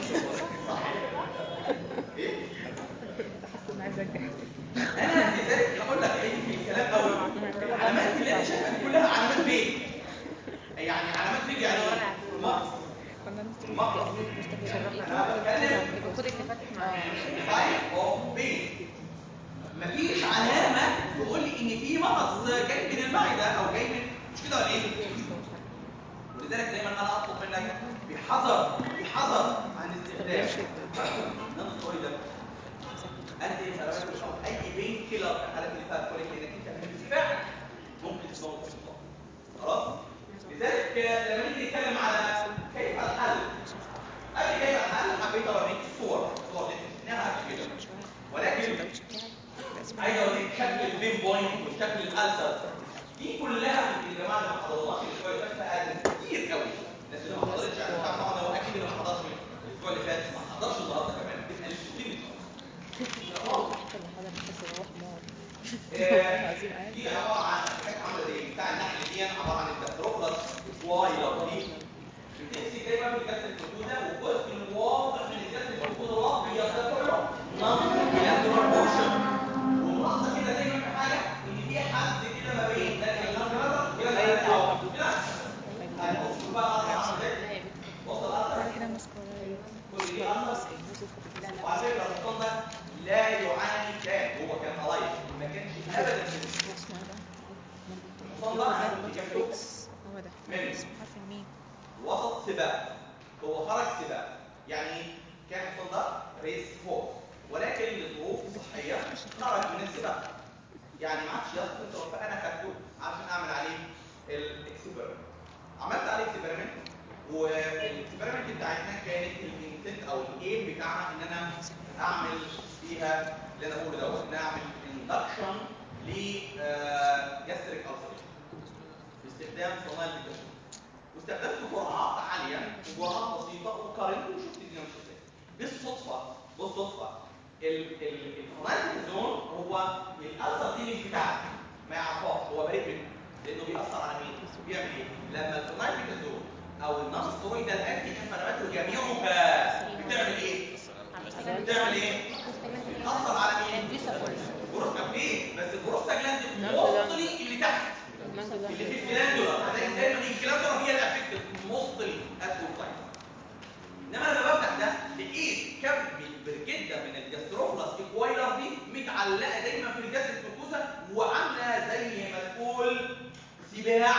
ايه؟ انا عايزه أرجع. انا لذلك هقول لك ايه في الكلام قوي العلامات اللي انت شايفها دي كلها علامات بيت يعني علامات بيت يعني ايه؟ مغص المقصد انا بتكلم المفروض استفدت معاه type of pain مفيش علامة تقول لي ان في مغص جاي من المعدة او جاي من مش كده ولا ايه؟ ولذلك دايما انا اطلب منك بحذر بحذر عن استخدام نون سترويد انتي انفلاماتوري او اي بين كيلر في الحالات اللي فيها كوليك لانك انت بالفعل ممكن تموت الشخص خلاص؟ لذلك لما نيجي نتكلم على كيف الحل قبل كيف الحل حبيت اوريك صور صور دي شفناها قبل كده ولكن عايز اوريك شكل البين بوينت وشكل الالسر دي كلها يا جماعه اللي ما حضرناش الاسبوع اللي فات فاتت كتير قوي الناس اللي ما حضرتش يعني طبعا هو اكيد اللي ما حضرش الاسبوع اللي فات ما حضرش النهارده كمان تبقى مش مصيبه دي عباره عن حاجه عامله زي بتاع النحل دي عباره عن الدكتروبلاس واي لو دي بتمسك دايما في الجسد الكتوده والجزء الواضح من الجسد الكتوده الابيض ده كله نون جلاندولار بورشن وملاحظه كده دايما في حاجه ان في حد كده ما بين ده النون جلاندولار كده كده هنبص بقى على عامل ازاي وصل الاثر كده مسكرة كل دي اثر وعلى فكره الحصان ده لا يعاني كان هو كان قريب ما كانش ابدا من اسمه ده الحصان ده عنده كام يوم هو ده من عارفه مين وسط سباق هو خرج سباق يعني كان الحصان ده ريس فوق ولكن لظروف صحيه خرج من السباق يعني ما عادش يصل فانا خدته عشان اعمل عليه الاكسبيرمنت عملت عليه اكسبيرمنت والاكسبيرمنت بتاعتنا كانت الانتنت او الايم بتاعها ان انا اعمل فيها اللي انا بقوله دوت ان أنا اعمل اندكشن لجاستريك السريشن باستخدام صناعه الجسم واستخدمت جرعات عاليه وجرعات بسيطه وقارنت وشفت الدنيا ماشيه ازاي بالصدفه بالصدفه الفنايتازون هو الالسر دي مش بتاعتي ما يعرفهاش هو بريء منه لانه بيأثر على مين؟ بيعمل ايه؟ لما الفنايتازون او النون سترويد الانتي انفلاماتوري جميعها بتعمل ايه؟ بتعمل ايه؟ بتأثر على مين؟ بروستاجلاند بس البروستاجلاند الموصلي اللي تحت اللي في الجلاندولا هتلاقي دايما الجلاندولا هي اللي افكتد موصلي اسوفايت انما لما بفتح ده لقيت كم كبير جدا من الجاستروفلاس ايكوايلر دي متعلقه دايما في الجسد الجلوكوزا وعامله زي ما تقول سباع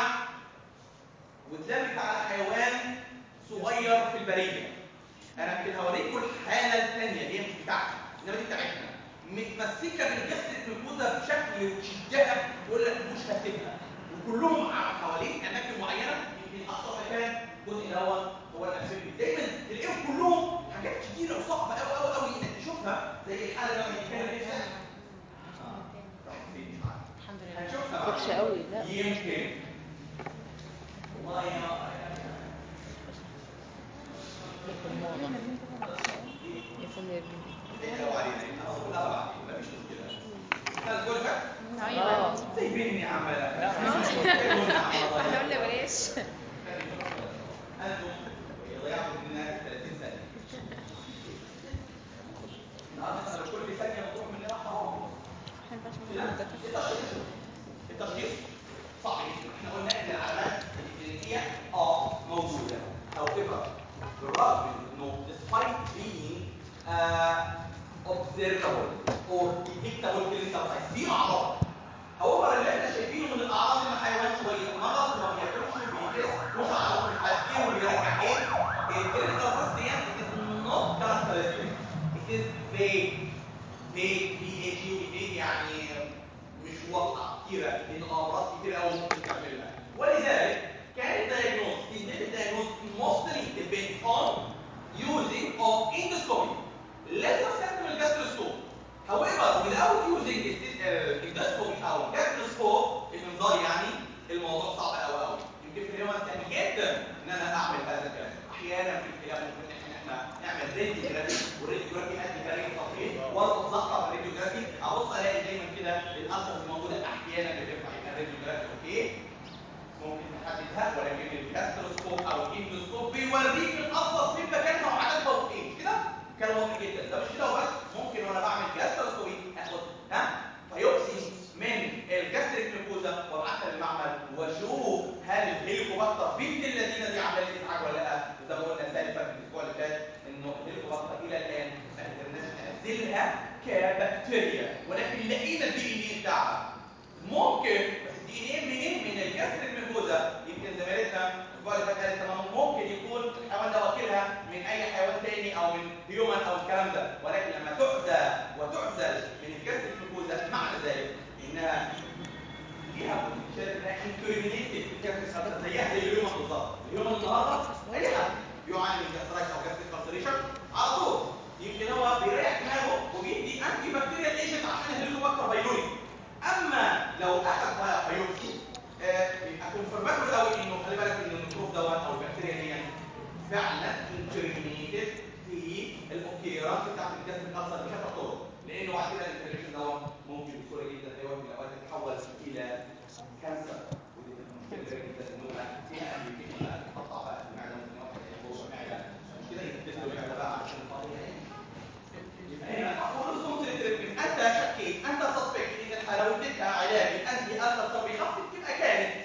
واتلمت على حيوان صغير في البريه انا كنت هوريكم الحاله الثانيه اللي هي مش بتاعتي انما دي بتاعتنا متمسكه بالجسد الجلوكوزا بشكل وتشدها تقول لك مش هسيبها وكلهم حوالين اماكن معينه يمكن اكثر مكان الجزء الاول هو الاسفلي دايما تلاقيهم كلهم حاجات كتيره وصعبه قوي قوي قوي انك تشوفها زي الحاله اللي انا بتكلم فيها الحمد لله هنشوفها وحشة قوي، لا. يمكن والله يا يفهم يا ابني تقلقوا علينا انا اقول لها بعدين مفيش مشكله انا الاسبوع اللي فات ايوه سايبيني عماله احنا قلنا بلاش انتم ضيعتوا مننا 30 ثانيه النهارده لو كل ثانيه بتروح مننا حرام لا التشخيص التشخيص صحيح احنا قلنا ان العلامات الكلينيكيه اه موجوده او ايفر بالرغم من انه despite being uh, observable or detectable clinical signs في اعراض هو اللي احنا شايفينه من الاعراض ان الحيوان شويه مرض وما بياكلش وبيجس مش عارف مش عارف ايه وبيرجع ايه الكلينيكال signs دي it is not characteristic it is vague vague v a g و vague يعني مش واضحه كتيره لان امراض كتيره قوي ممكن تعملها ولذلك كان الدايجنوز الديت الدايجنوز mostly depends on using of endoscopy لازم استخدم الجاستروسكوب however without using endoscopy او جاستروسكوب المنظار يعني الموضوع صعب قوي قوي يمكن في اليوم سهل جدا ان انا اعمل هذا الكلام احيانا في الكلام ممكن ان احنا نعمل راديوجرافي والراديوجرافي ادي تاريخ تصوير واربط زقه بالراديوجرافي ابص الاقي دايما كده الالتر الموجوده احيانا بتنفع يبقى الراديوجرافي اوكي ممكن تحددها ولكن الكاستروسكوب او الاندوسكوب بيوريك الابسط فين مكانها وعددها وفين كده كان واضح جدا ده مش كده وبس ممكن وانا بعمل جاستروسكوبي اخد ها بايوبسي من الجاستريك جلوكوزا وابعتها للمعمل واشوف هل الهيليكوباكتر بنت الذين دي عمليه ازعاج ولا لا وزي ما قلنا كبكتيريا ولكن لقينا الدي ان ايه بتاعها ممكن بس الدي ان ايه منين من الجسر الميكوزا يمكن زميلتنا الاسبوع اللي فات قالت تمام ممكن يكون الحيوان ده واكلها من اي حيوان تاني او من هيومن او الكلام ده ولكن لما تؤذى وتعزل من الجسر الميكوزا معنى ذلك انها فيها بوتنشال انها انكريمينيتد في الجسر الخاصه زيها زي الهيومن بالظبط الهيومن النهارده اي حد يعاني من جاسترايت او جاستريك كالسريشن على طول يمكن هو بيريح دماغه وبيدي انتي بكتيريال ايجنت عشان الهيلوباكتر بايلوري اما لو اخذ بايوبسي يبقى كونفرماتوري قوي انه خلي بالك ان الميكروب دوت او البكتيريا دي فعلا انترمينيتد في الاوكيرات بتاعت الجسم الاكثر بشكل طرق لانه بعد كده الانفليشن دوت ممكن بسهوله جدا في وقت من الاوقات يتحول الى كانسر ودي مشكله كبيره جدا انه فيها امبيكيشن بقى تقطع بقى المعده ممكن واحد يبوظ المعده مش كده يتبدل المعده بقى عشان القضيه انت شكيت انت صدقت ان الحلاوه اديتها علاج الانتي السر بيخفف يبقى كانت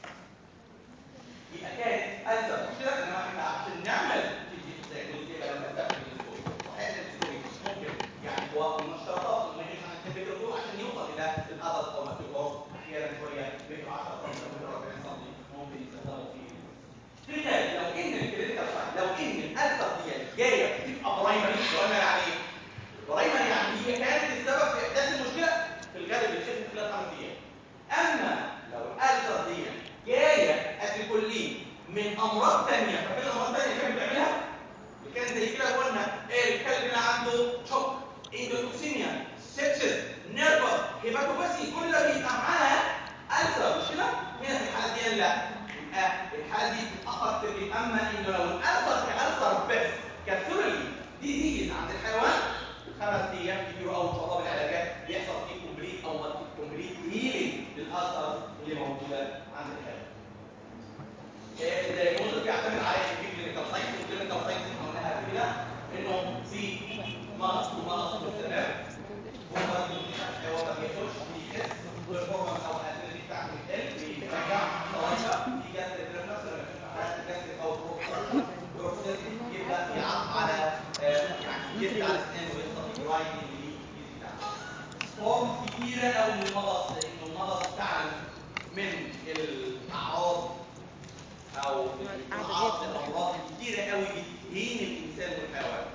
يبقى كانت السر مش كده انما احنا عشان نعمل زي كل كده لما تبدا صحيح ممكن يعني هو من الشرطات انه يجي عن التمبريتشر عشان يوصل الى الادلت او ماكيوبوس احيانا شويه متر 10 سم متر 40 سم ممكن يستخدموا فيه في الغالب لو ان الكلينيكال لو ان الالسر دي جايه بتبقى برايمري برايمري يعني ايه؟ برايمري يعني هي كانت السبب في احداث المشكله في الغالب بتخف خلال خمس ايام اما لو الالسر دي جايه اتيكولين من امراض ثانيه فاكر الامراض الثانيه كانت بتعملها اللي كان زي كده قلنا ايه الكلب اللي عنده شوك اندوتوكسيميا سيبسس نيرفس هيباتوباسي كل ده بيبقى معاها السر مش كده هنا في الحاله دي لا يبقى الحاله دي بتتاخر كتير اما انه لو الالسر كالسر بس كابسولي ديزيز عند الحيوان خمس ايام كتير او ان شاء الله بالعلاجات بيحصل فيه كومبليت او كومبليت هيلينج للالسر اللي موجوده عند الحيوان. الدايجنوز بيعتمد على في كلينيكال ساينس والكلينيكال ساينس احنا قلناها قبل كده انه في مرض ومرض مستمر هو هو ما بياخدش بيحس بالفورمانس او الادرينالين بتاعته بتقل بيرجع طويله في جسر الريفلكس لما يكون حالات الجسر او البروكسيس يبدا يعض على يعني يبدا على السنان ويحصل جرايدنج للجسم بتاعه. فورم كتيره قوي من المغص لانه المغص فعلا من الاعراض او بعض الامراض كتيره قوي بتهين الانسان والحيوان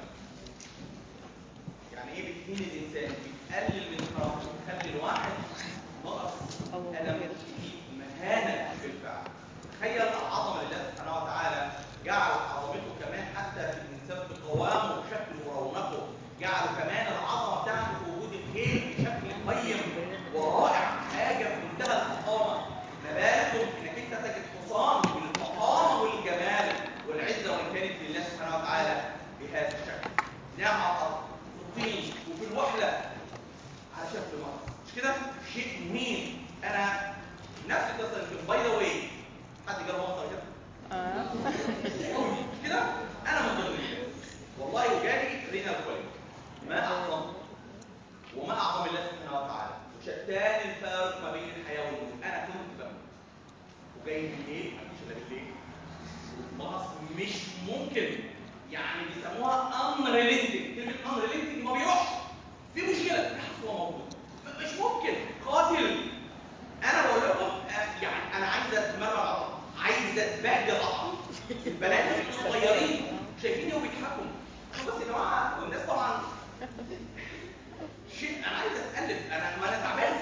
يعني ايه بتهين الانسان بتقلل من حركته بتخلي الواحد نقص الم شديد مهانه بالفعل تخيل العظمه لله سبحانه وتعالى جعل عظمته كمان حتى في الانسان في قوامه وشكله ورونقه جعل كمان العظمه بتاعته في وجود الخير بشكل قيم ورائع حاجه في منتهى الفخامه ما بالكم انك انت تجد حصان بالفخامه والجمال والعزه وان كانت لله سبحانه وتعالى بهذا الشكل نعم على الارض في الطين وفي الوحله على شكل مرض مش كده شيء مهم انا نفس القصه يمكن باي ذا واي حد جرب مصر كده اه مش كده انا من ضمن الناس والله وجالي رينال كوليك ما اعظم وما اعظم الله سبحانه وتعالى وشتان الفارق ما بين الحياه والموت انا كنت بموت وجاي بالليل مفيش الا بالليل والمغص مش ممكن يعني بيسموها unrelenting كلمه unrelenting ما بيروحش في مشكله في حصوه موجوده م- مش ممكن قاتل انا بقول لكم آه، يعني انا عايز اتمرن عضل عايز اتبهدل عضل البنات الصغيرين شايفيني وبيضحكوا بص يا جماعه والناس طبعا شيء انا عايز اتالف انا ما انا تعبان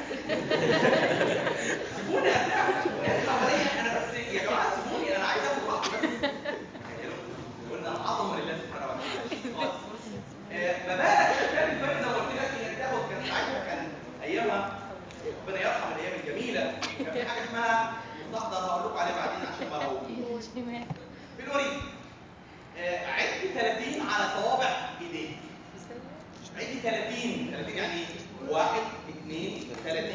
سيبوني ارتاح سيبوني ارتاح عليا انا بس يا جماعه سيبوني انا عايز اخد راحتي بس قلنا العظمه لله سبحانه وتعالى شيء خاص آه، ما بالك شكل الفرق زي ما قلت لك انك تاخد كان ساعتها كان ايامها ربنا يرحم الايام الجميله كان في حاجه اسمها مستحضر هقول لكم عليه بعدين عشان ما هو في الوريد آه، عد 30 على صوابع ايديك عد 30 30 يعني 1 2 30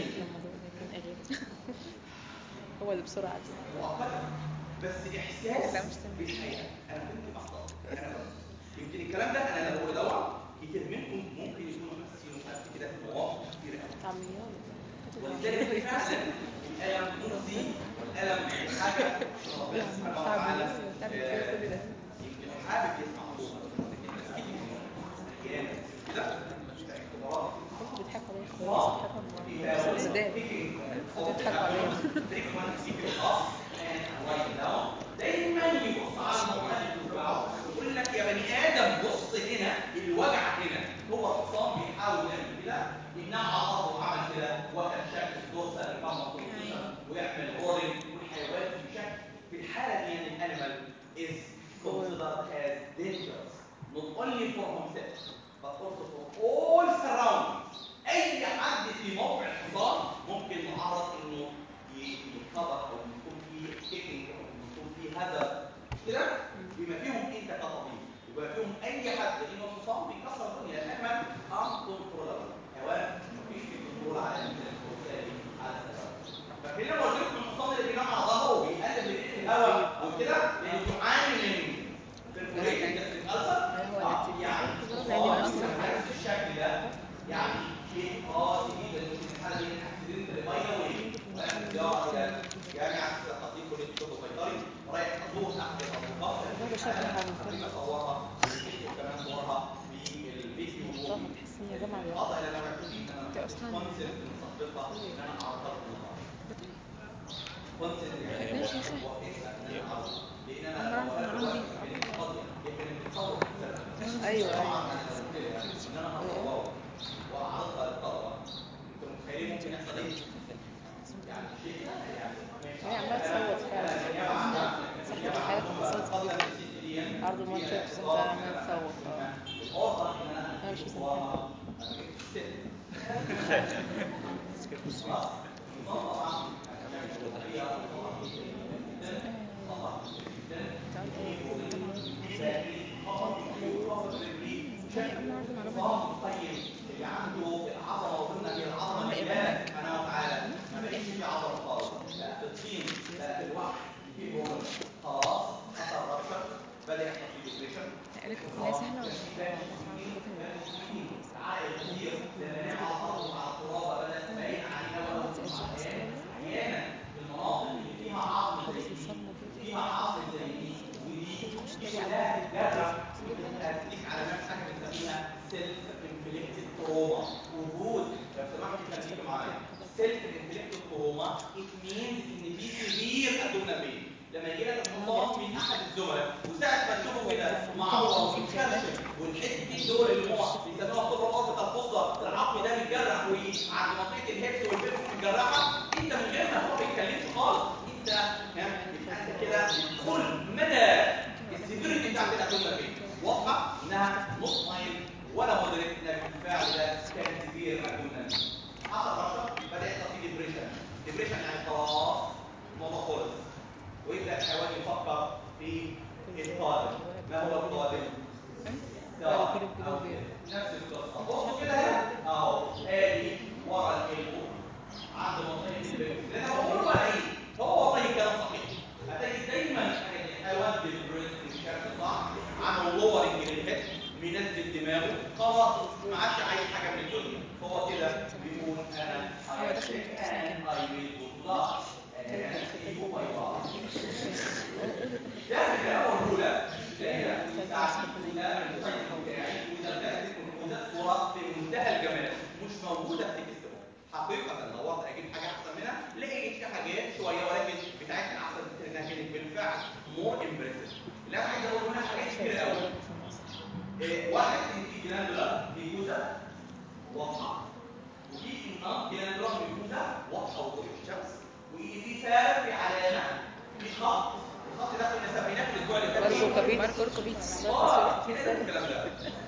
هو اللي بسرعة دي مؤقتا بس احساس بالحياه انا كنت بحضر انا بس يمكن الكلام ده انا لما بقول دوت كتير منكم ممكن يكونوا حاسين قبل كده في مواقف كتيره قوي عميان ولذلك فعلا الالم مؤذي والالم حاجه ربنا سبحانه وتعالى آه، يمكن حابب يسمع صوتك لكن بس كده احيانا كده اختبارات want to keep it up and write it down دايما يبص على المؤلف بتاعه ويقول لك يا بني ادم بص هنا الوجع هنا هو الحصان بيحاول يعمل كده انما على الارض وعمل كده واخد شكل الدوسه الكامل ويعمل رولينج والحيوان في شكل في الحاله دي يعني الانيمال is considered as dangerous not only for himself but also for all surroundings اي حد في موقع الحصان ممكن معرض انه يتخبط او يكون في كيكينج او يكون في هذا كده بما فيهم انت كطبيب وبما فيهم اي حد لانه الحصان بيكسر الدنيا الانيمال انكنترولبل حيوان مفيش فيه كنترول على الانسان على السبب فاكرين لما قلت لكم الحصان اللي بينام على ظهره وبيقلب رجليه في الهواء وكده لانه بيعاني من perforating gastric ulcer آه، يعني الحصان نفس الشكل ده يعني شيء قاسي جدا ممكن الحاله دي اكسيدنت باي ذا واي رايح زياره الى جامعه تقديم كليه الطب البيطري رايح ازور احد الطبقات حبيت اصورها وكمان صورها في الفيديو تحس ان جامعة الخطا اللي انا بعمله فيه ان انا كونسبت من صاحبتها ان انا اعرضها للنهار كونسبت يعني ماشي يا أخي. وافقت ان انا اعرضها لان أنا انا عارفة لو إن عندي. كانت فاضيه هي كانت بتصور حسابها أيوة، طبعا أيوة. انا قلت لها ان انا هصوره واعرضها للطلبه انتوا متخيلين ممكن يحصل ايه؟ يعني شيء يعني ما هي عمالة تصوت فعلا صاحبة الحياة اتصلت بيها عرض الماتشات بس انت عمال تصوت اه الأوضة إن أنا أنا مش أجيب مسامحاك. وراها أنا جبت الست خلاص النظام طبعا عشان الوضعية طبعا جدا طبعا جدا نظام القيم اللي عنده العضله وقلنا هي العضله لله سبحانه وتعالى ما بقتش في عضله خالص بقى في الطين بقى في الوحش في بروبلم خلاص حصل رابشر بدا يحصل فيه ديبريشن قالت لا سهلة ولا عائل كبير لما نام على الارض وعلى التراب بدات تبين عليها ولا احيانا المناطق اللي فيها عظم زي دي فيها عظم زي دي ودي كلها تتجرح وتبقى تديك علامات حاجه بنسميها سيلف انفليكتد تروما وجود لو سمحتوا خليكم معايا سيلف انفليكتد تروما it means ان في سيفير ابدومينال بين لما يجي لك الحصان من احد الزملاء وساعه ما تشوفه كده معور ومتكرشم والحته دول اللي هم بيسموها الطب الاوربيتال الفصة العظم ده بيتجرح وعند منطقه الهيبس والبيبس متجرحه انت من غير ما هو بيتكلمش خالص انت ها يبقى انت كده كل مدى السيفيريتي بتاعت الابدومينال بين واضحه انها نص مايل ولا مودريت لكن الفعل ده كان سيفير ابدومينال بين حصل رشا بدا يحصل فيه ديبريشن ديبريشن يعني خلاص الموضوع خلص ويبدا الحيوان يفكر في القادم ما هو القادم ده او نفس القصه بصوا كده هنا اهو ادي ورا الكيلو عند منطقه البيت لان هو بقى ايه هو والله كلام صحيح هتجد دايما الحيوان بالبريد بالشكل صح عامل لورنج للهيد منزل دماغه خلاص ما عادش عايز حاجه من الدنيا هو كده بيقول انا I accept and I will good luck and see you bye bye ده الكلام الاولى ده بتاع وده السايت بتاعي وده بجد وده صوره في منتهى الجمال مش موجوده في تكست بوك حقيقه دورت اجيب حاجه احسن منها لقيت في حاجات شويه ولكن بتاعتنا احسن بكتير انها كانت بالفعل مور امبرسيف اللي انا عايز اقول منها حاجات كتير قوي إيه، واحد ان في جلاندولا ميكوزا واضحه وفي النار جلاندولا ميكوزا واضحه وضوء الشمس وفي فارق في علامه في خط الخط ده كنا سميناه في الاسبوع اللي فات إيه؟ ماركو كابيت ماركو كابيت اه كده الكلام ده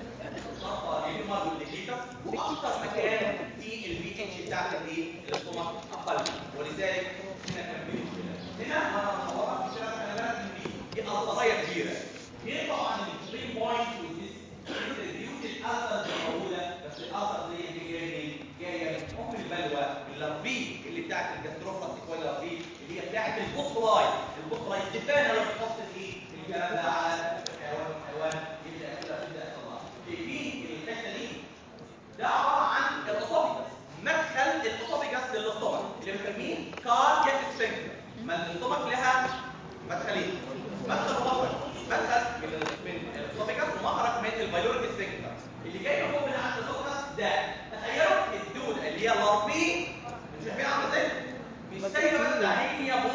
خطه اليومر والديكيتا واكثر مكان في البي اتش بتاعت الايه الاستومك اقل ولذلك هنا كان في مشكله هنا وانا بصورها في كده خلي بالك ان دي دي القضايا كبيره غير طبعا الاكستريم بوينت والديستريبيوت الالتر اللي موجوده بس الالتر دي اللي جايه منين؟ جايه من ام البلوى اللارفي اللي بتاعت الجاستروفلاس اكوال لارفي اللي هي بتاعت البوتلاي البوتلاي الدبانه اللي بتحط الايه الكلام ده على الحيوان الحيوان يبدا كده تبدا يطلع شايفين الحته دي ده عباره عن الاسوفيجاس مدخل الاسوفيجاس للاستومك اللي بنسميه كاردياك سفنكتر ما الاستومك لها مدخلين مدخل ومخرج مدخل من ال- من الاسوفيجاس ومخرج من الفايلوريك سفنكتر اللي جاي من فوق من عند الاسوفيجاس ده تخيلوا الدوده اللي هي الاربين انتوا شايفين عامله ازاي؟ مش سايبه بس ده هي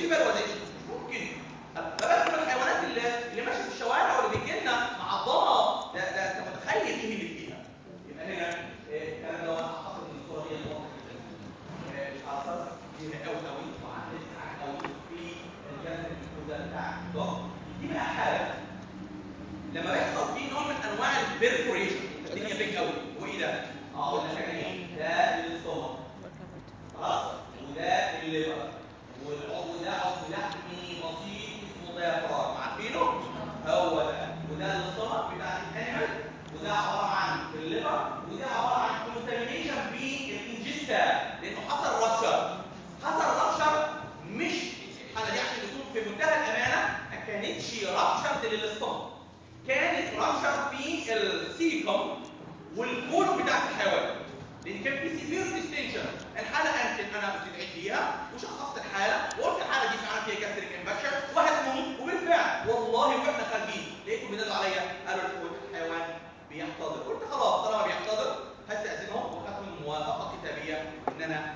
هيجي بالو زي مش ممكن بقى كل الحيوانات اللي, اللي ماشيه في الشوارع واللي بتجي لنا معضله ده ده انت متخيل ايه اللي فيها يبقى هنا آه، الكلام ده اعتقد ان الصوره دي واضحه جدا آه، الاثار كتير قوي قوي وعندك قوي في الجهاز الكوزا بتاع الضغط دي بقى حاله لما بيحصل فيه نوع من انواع البرفوريشن الدنيا بيج قوي هو ايه ده؟ اه ولا حاجه ايه؟ ده الاستومك خلاص وده الليفر والعضو ده عضو لحمي بسيط اسمه ديافرام عارفينه؟ هو ده وده الاستومك بتاع الانيمال وده عباره عن الليفر وده عباره عن كونتامينيشن بالانجستا لانه حصل رابشر حصل رابشر مش الحاله دي عشان تكون في منتهى الامانه ما كانتش رابشر للاستومك كانت رابشر في السيكم والكولون بتاعت الحيوان لان كان في سيفير ديستنشن الحاله قامت انا استدعيت ليها وشخصت الحاله وقلت الحاله دي فعلا فيها كاستريك انفكشن وهتموت وبالفعل والله واحنا خارجين لقيتهم بينادوا عليا قالوا لي الحيوان بيحتضر قلت خلاص طالما بيحتضر هستاذنهم وخدت منهم موافقه كتابيه ان انا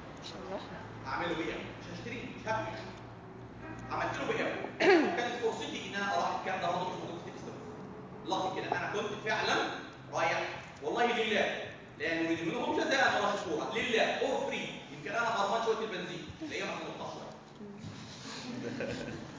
اعمله بيه مش هشتريه مش هبيع عملت له بيه وكانت فرصتي ان انا اروح الكلام ده برضه مش موجود في الاسم لقي كده انا كنت فعلا رايح والله لله لا نريد منهم جزاء ولا شكورا لله اور فري يمكن انا غرمان شويه البنزين تلاقيها مثلا 16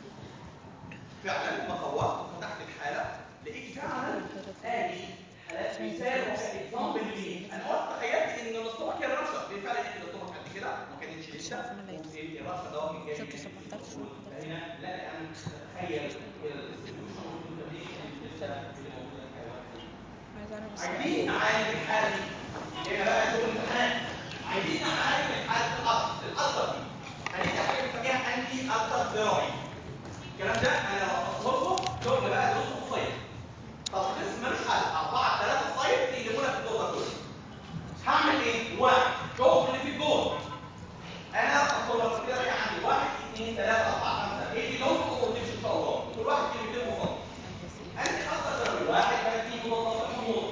فعلا لما خورت وفتحت الحاله لقيت فعلا ادي حالات مثال اكزامبل لي انا قلت تخيلت ان الاستومك هي الرشه في فعلا ان الاستومك قد كده ما كانتش لسه الرشه ده من جاي فهنا لك ان تتخيل الديستريبيوشن والكونتاميشن لسه اللي موجوده في الحيوانات عايزين نعالج الحاله دي هنا بقى شغل الامتحان عايزين نعالج حاله الألسر الألسر دي هندي حاجه بنسميها انتي ألسر ثيرابي الكلام ده انا لو هخصصه شغل بقى دروس قصير تلخيص ملوش حل أربعة ثلاثة صيف تقلبوا لك الدور ده كله هعمل ايه؟ واحد شغل في الجول انا اطلب كده عندي واحد اثنين ثلاثة أربعة خمسة ايه دول كورديش ان شاء الله كل واحد كلمتين مفضل انت اصلا واحد بدي مضادات حموض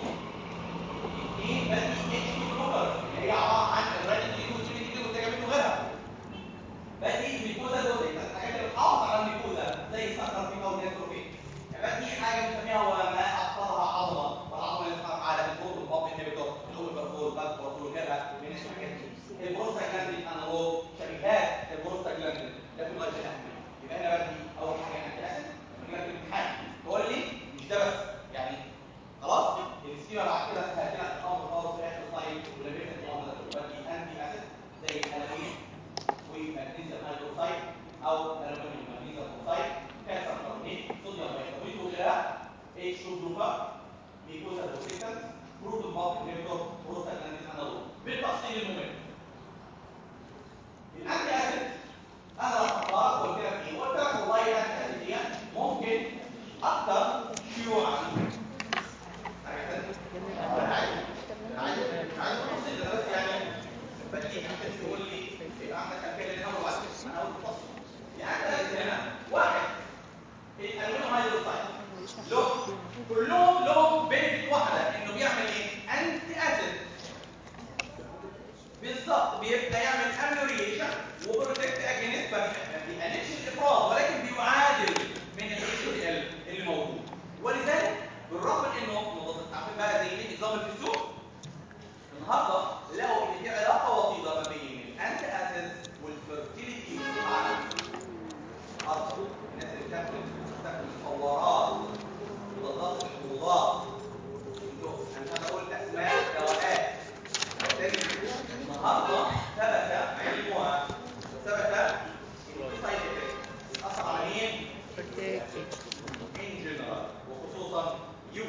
اثنين بدي اتش بي بلوكر اللي هي عبارة عن الراديو دي والجي دي والتجاميد وغيرها بدي ميكوزا دوزيك الحاجات اللي بتحافظ على الميكوزا زي سكر او نيتروفين بدي حاجة بنسميها هو ما أكثرها عظمة والعظمة اللي اسمها على الفوق الباب انهبيتور الاوفرفول باك بروتول وغيرها من الحاجات دي البروستاجلاندين انالوج شبيهات البروستاجلاندين ده كله غير الاهميه يبقى انا بدي اول حاجه انتي اسيد لك الامتحان تقول لي مش ده بس يعني خلاص السيما بعد كده هات لك الامر خالص في اخر سلايد ولبيت الامر ده بدي انتي اسيد زي الالومنيوم ومغنيسيوم هيدروكسيد او الومنيوم مغنيسيوم اوكسيد كالسيوم كاربونيت صوديوم بيكربونات وغيرها اتش 2 جلوكا ميكوزا دوسيكتنس بروتون باب انهبيتور بروستاجلاندين انالوج بالتفصيل المهم الانتي اسيد انا رحت قلت لك ايه قلت لك والله الانتي اسيد دي ممكن اكتر شيوعا انا عايز انا عايز عايز تفصيل ده بس يعني بديك عشان تقول لي يبقى عندك خلفيه لان اول واحد انا قلت تفصيل الانتي اسيد هنا واحد الالومنيوم هيدروكسيد لهم كلهم لهم بنفيت واحده انه بيعمل ايه انتي اسيد بالظبط بيبقى يعمل اميوريشن وبروتكت اجينست ما بيقللش الافراز ولكن بيعادل من الاتش ال اللي موجود ولذلك بالرغم من انه مضادات عارفين بقى زي ايه نظام في السوق النهارده لقوا ان في علاقه وطيده ما بين الانتي اسيد والفيرتيليتي والسمعه أرجو الناس اللي بتاكل بتاكل الفورات مضادات الحموضات انا هقول اسماء دواءات النهارده ثبت علمها وثبت ان في سايد افكت اثر على مين؟ ان جنرال وخصوصا يو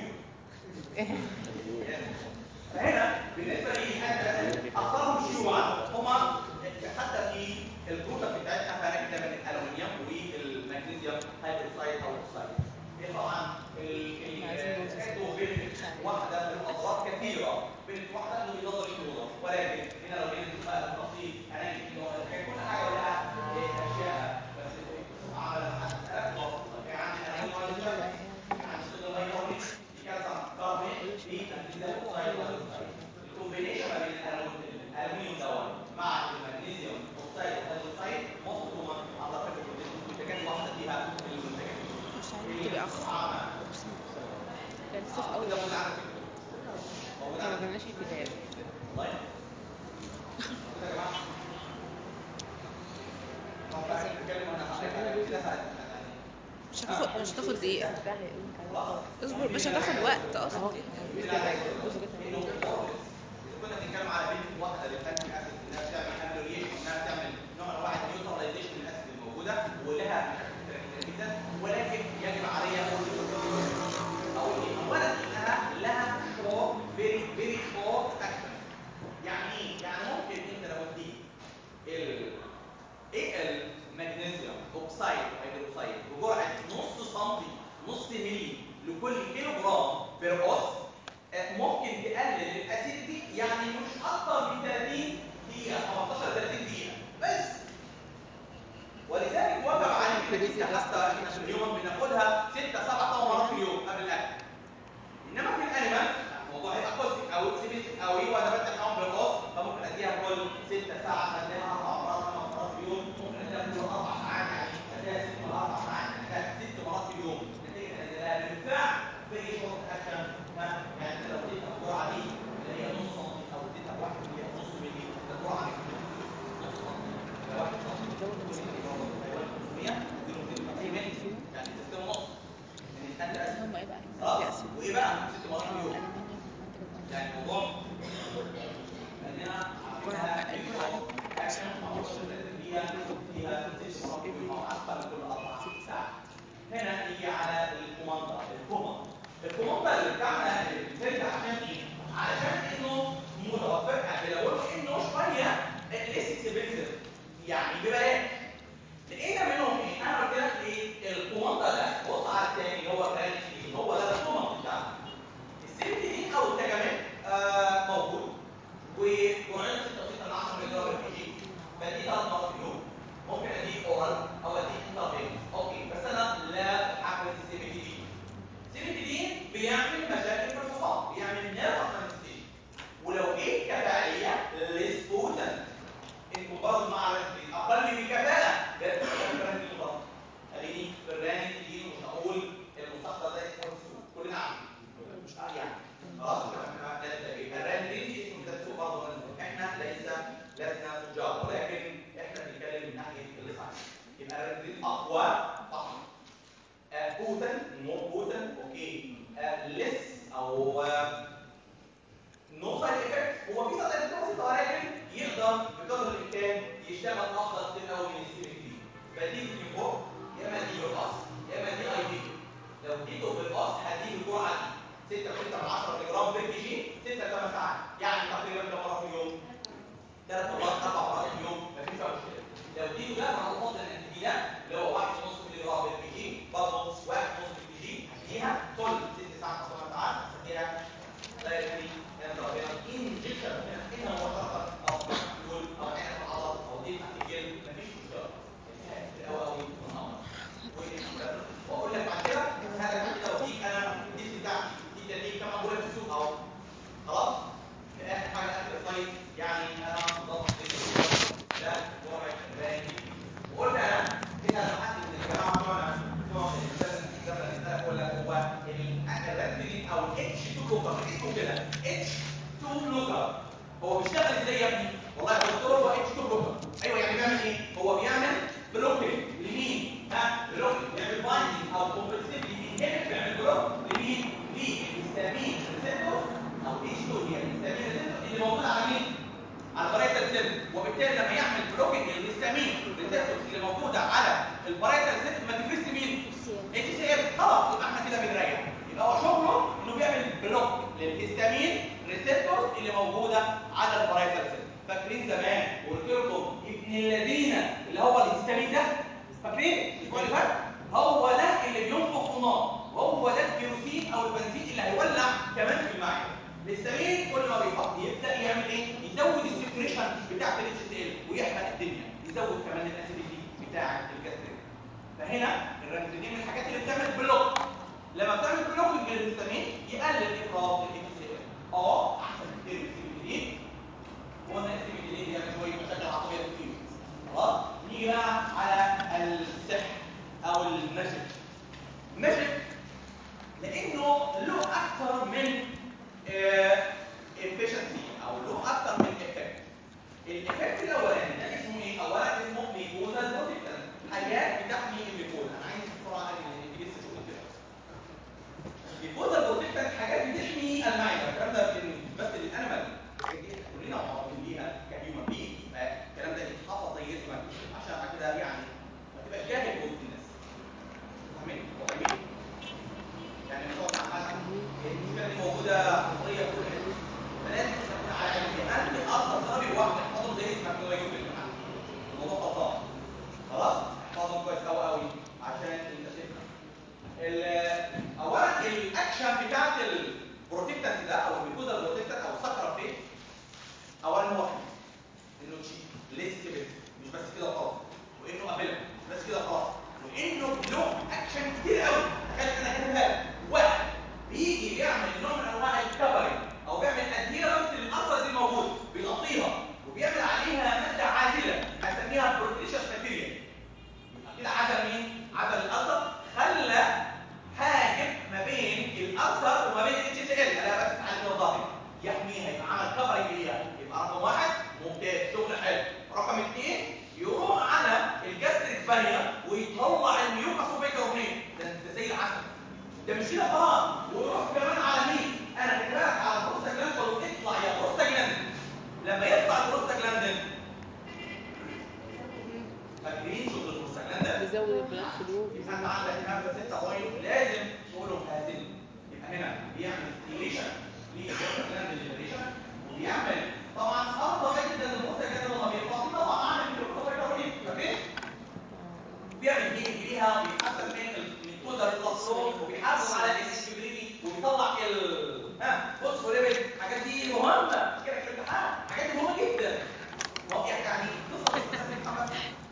فهنا بالنسبه لي اكثرهم شيوعا هم حتى في البرودكت بتاعتنا فانا كده من الالومنيوم والمغنيسيوم هيدروكسيد او اوكسيد طبعا واحده من الاضرار كثيره بنت واحده انه بيضر الحموضه ولكن هنا لو جينا نشوف بقى بالتفصيل هنلاقي انه كل حاجه لها اشياء بس عمل حتى كان عندي انا كان عندي صدر هيدروليك دي كانت كاربونيت دي الكومبينيشن ما بين الالومنيوم دوت مع المغنيسيوم اوكسيد والهيدروكسيد مصر على فكره لسه في اول ده موجود عندك في الكتب موجود احنا ما عندك جبناش الكتاب والله كده يا جماعه طب بقى نتكلم عن كده مش هتاخد مش هتاخد دقيقة بتاع هيقول لك على الخط. اصبر مش هتاخد وقت اصلا اهو بص كده بص كده انه اذا كنا بنتكلم على بنت واحده للفاتي اسيد انها بتعمل امبلوريشن انها بتعمل نوع من انواع النيوتراليزيشن للاسيد الموجوده ولها مشاكل كتيره جدا ولكن يجب علي اقول اقول ايه اولا انها لها شورت فيري فيري شورت اكشن يعني ايه؟ يعني ممكن انت لو اديت ال ايه المغنيسيوم اوكسايد هيدروكسايد بجرعه نص سنتي نص ملي لكل كيلو جرام بير اوس آه، ممكن تقلل الاسيديتي يعني مش اكتر من 30 دقيقه 15 30 دقيقه بس ولذلك وجب عليك انك انت حتى احنا في اليوم بناخدها 6 7 مرات في اليوم قبل الاكل انما في الانيمال الموضوع هيبقى كوستك او سيميتك قوي وانا بدي معاهم بالراس فممكن اديها كل 6 ساعات اديها اربع مرات خمس مرات في اليوم ممكن اديها كل اربع ساعات يعني اديها ست ولا اربع ساعات اديها ست مرات في اليوم نتيجه ان لها بالفعل في شورت اكشن يعني انت لو اديتها الجرعه دي اللي هي نص سم او اديتها بواحد ملي او نص ملي الجرعه دي نص سم ده واحد سم كل ملي برضه حيوان 500 200 ملي يعني 6 ونص من الانتي اسيد هم ايه بقى خلاص وايه بقى ست مرات في اليوم الألمنيوم يعني الموضوع عندنا عاملينها ميكرو اكشن 15 دقيقه فيها ست مرات في اليوم او اكثر كل اربع ساعات هنا نيجي على الكوماندا الكوما الكوماندا اللي بتاعنا اللي بترجع عشان ايه؟ علشان انه متوفر بنقول انه شويه ليس اكسبنسيف يعني ببلاش لقينا منهم ايه؟ انا قلت لك ايه؟ الكوماندا ده بص على الثاني اللي هو الثاني هو ده الكوماندا بتاعنا السيمتين او التجمل آه موجود وجرعته 6 من 10 ملي جرام بي جي بدي ثلاث مرات في اليوم ممكن اديك اورال او اديك انترفينوس اوكي بس انا لا احمل السيمتين السيمتين بيعمل مشاكل في الفصام بيعمل نيرف مانستيشن ولو جيت كفاءيه للسبوتن انتوا برضه مع الرانكين اقل من كفاءه ده الرانكين برضه خليني في الرانكين مش هقول المستقبل ده اسمه السوق كلنا عارفين آه يعني خلاص احنا الرانكين اسمه ده السوق برضه احنا ليس لسنا تجار ولكن احنا بنتكلم من ناحيه اللسان يبقى الرانكين اقوى فقط بوتن مور بوتن اوكي لس او نو سايد افكت هو في سايد افكت بسيطه ولكن يقدر بقدر الامكان يشتغل افضل كتير قوي من السي بي بديك في فوق يا اما دي بالقص يا اما دي اي بي لو اديته بالقص هديه الجرعه دي 6 6 من 10 ملي جرام بير كي جي 6 8 ساعات يعني تقريبا كم مره في اليوم؟ ثلاث مرات اربع مرات في اليوم مفيش فيها مشكله لو اديته ده انا افضل ان تديه ده اللي هو 1.5 ملي جرام بير كي جي برضه 1.5 كي جي هديها كل 6 ساعات او 8 ساعات هديها دايركتلي انترافينال انجكشن هنا مباشره او محلول او عين العضل او دي تحت الجلد مفيش مشكله او او واقول لك بعد كده هذا كده وديك انا دي بتاعتي دي تدريب كما بقول في السوق اهو خلاص في اخر حاجه اخر السلايد يعني انا مضاف ده جرعه الباني وقلت انا كده انا حاسس ان الجماعه بتوعنا بتوع الزمن ولا هو الريترين او الاتش 2 بلوكر اسمه كده اتش 2 بلوكر هو بيشتغل ازاي يا ابني؟ والله يا دكتور هو اتش 2 بلوكر ايوه يعني بيعمل ايه؟ هو بيعمل بلوكينج لمين؟ ها بلوكينج بيعمل بايندينج او كومبنسيتنج بينهبت بيعمل بلوك لمين؟ للهستامين ريسبتور او اتش 2 هي الهستامين ريسبتور اللي موجود على مين؟ على البرايتال سيل وبالتالي لما يعمل بلوكينج للهستامين ريسبتور اللي موجوده على البرايتال سيل ما تفرزش مين؟ اتش سي ام خلاص يبقى احنا كده بنريح يبقى هو شغله انه بيعمل بلوك للهستامين ريسبتور اللي موجوده على البرايتال سيل فاكرين زمان وقلت لكم ابن الذين اللي هو الهستامين ده فاكرين الاسبوع اللي فات هو ده اللي بينفخ في النار وهو ده الكيروسين او البنزين اللي هيولع كمان في المعده الهستامين كل ما بيحط يبدا يعمل ايه يزود السكريشن بتاعه الاتش سي ال ويحرق الدنيا يزود كمان الاسيديتي بتاعه الجاستريك فهنا الرانكلين من الحاجات اللي بتعمل بلوك لما بتعمل بلوك للهستامين يقلل افراز الاتش سي ال اه احسن كتير من السيميتين وقلنا السيميتين بيعمل شويه مشاكل عصبيه كتير خلاص نيجي بقى على السحر او الماجيك الماجيك لانه له اكثر وانه له اكشن كتير قوي تخيل انا كاتبها لك. واحد بيجي بيعمل نوع من انواع الكفرنج او بيعمل ادهيرنس للاثر دي موجود بيغطيها وبيعمل عليها ماده عازله هنسميها بروتيشس ماتيريال يبقى كده عزل مين؟ عزل الاثر خلى حاجب ما بين الاثر وما بين الاتش اس ال انا بس على الظاهر يحميها يبقى عمل كفرنج ليها يبقى رقم واحد ممتاز شغل حلو رقم اثنين يروح على الجاستريك بارير ويطلع الميوكس وبيكربونات ده انت زي العسل ده مش كده خلاص ويروح كمان على مين انا كاتبها لك على البروستاجلاندين ويطلع يا بروستاجلاندين لما يطلع البروستاجلاندين فاكرين شغل البروستاجلاندين بيزود البلاد فلو يبقى انت عندك خمسه سته بوينت لازم تقولهم هاتين يبقى هنا بيعمل ستيميشن للبروستاجلاندين جنريشن وبيعمل طبعا افضل جدا البروستاجلاندين لما بيطلع طبعا عامل كيلوكوبيكربونات فاكرين بيعمل هيلينج ليها وبيحسن من الكودر التصور وبيحافظ على الاكسبريتي وبيطلع ال ها فوسفوريبيد الحاجات دي مهمه مش كده في الامتحان حاجات دي مهمه جدا ما يعني قصه الأستاذ محمد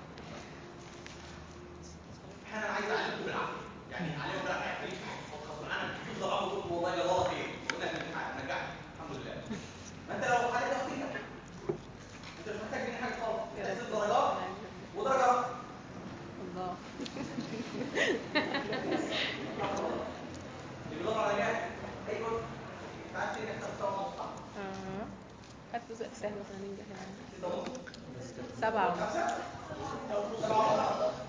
انا عايز اعلمكم بالعافيه يعني اعلمكم بالعافيه يعني غصب عنك تفضل عمرك تقول والله يا الله خير قلنا في الامتحان نجحت الحمد لله ما انت لو حاجه تاخد انت انت مش محتاج مني حاجه خالص انت ست درجات ودرجه واحدة. الله اللي بيدور على جهه ايوه تعال تيجي تحت سوا ونص صح؟ اه هات جزء سهل واحنا ننجح يعني ستة ونص سبعة ونص خمسة ستة ونص سبعة ونص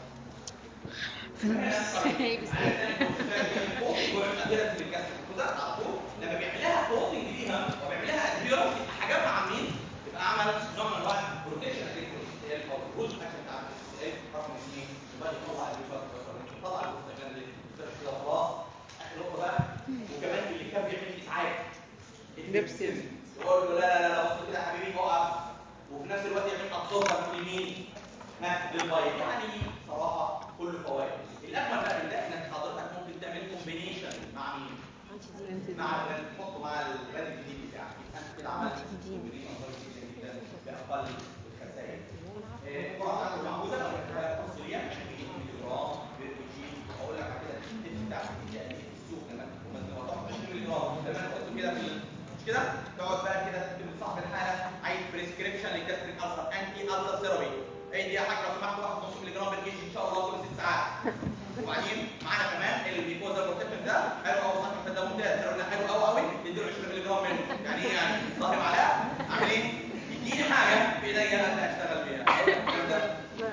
لما بيعملها كوتنج ليها وبيعملها ادهيرنس حاجات مع مين يبقى عمل نوع من انواع البروتكشن اللي هي الجزء عشان تعرف ايه رقم اثنين وبعد يطلع الريفرس طلع المستقبل اللي كده خلاص اخر نقطه بقى وكمان اللي كان بيعمل اسعاف بيبسي. يقول له لا لا لا بص كده يا حبيبي اقف وفي نفس الوقت يعمل ابسوربر لمين؟ ها للبايب يعني صراحه كله فوائد الاجمل بقى من ده انك حضرتك ممكن تعمل كومبينيشن مع مين؟ مع البراند تحطه مع البراند الجديد بتاعك يبقى انت كده عملت كومبينيشن ضروري جدا جدا باقل الخسائر إيه، الجرعه بتاعته معقوله لو كتبها نص ليا 20 مللي جرام بير جي اقول لك على كده التيب بتاعك يعني في السوق لما لما تبقى تاخد 20 مللي جرام لما تحط كده في ال- مش كده تقعد بقى كده تكتب لصاحب الحاله عايز بريسكريبشن لكاستريك السر انتي السر ثيرابي ايه دي يا حاج لو سمحت واحد نص مللي جرام بير جي ان شاء الله كل ست ساعات وبعدين معانا كمان الميكوزا بروتكشن ده حلو قوي صاحب ده ممتاز احنا قلنا حلو قوي قوي نديله 20 مللي جرام منه يعني ايه يعني ظاهر علاء عامل ايه؟ يديني حاجه في ايديا انا اشتغل بيها الكلام ده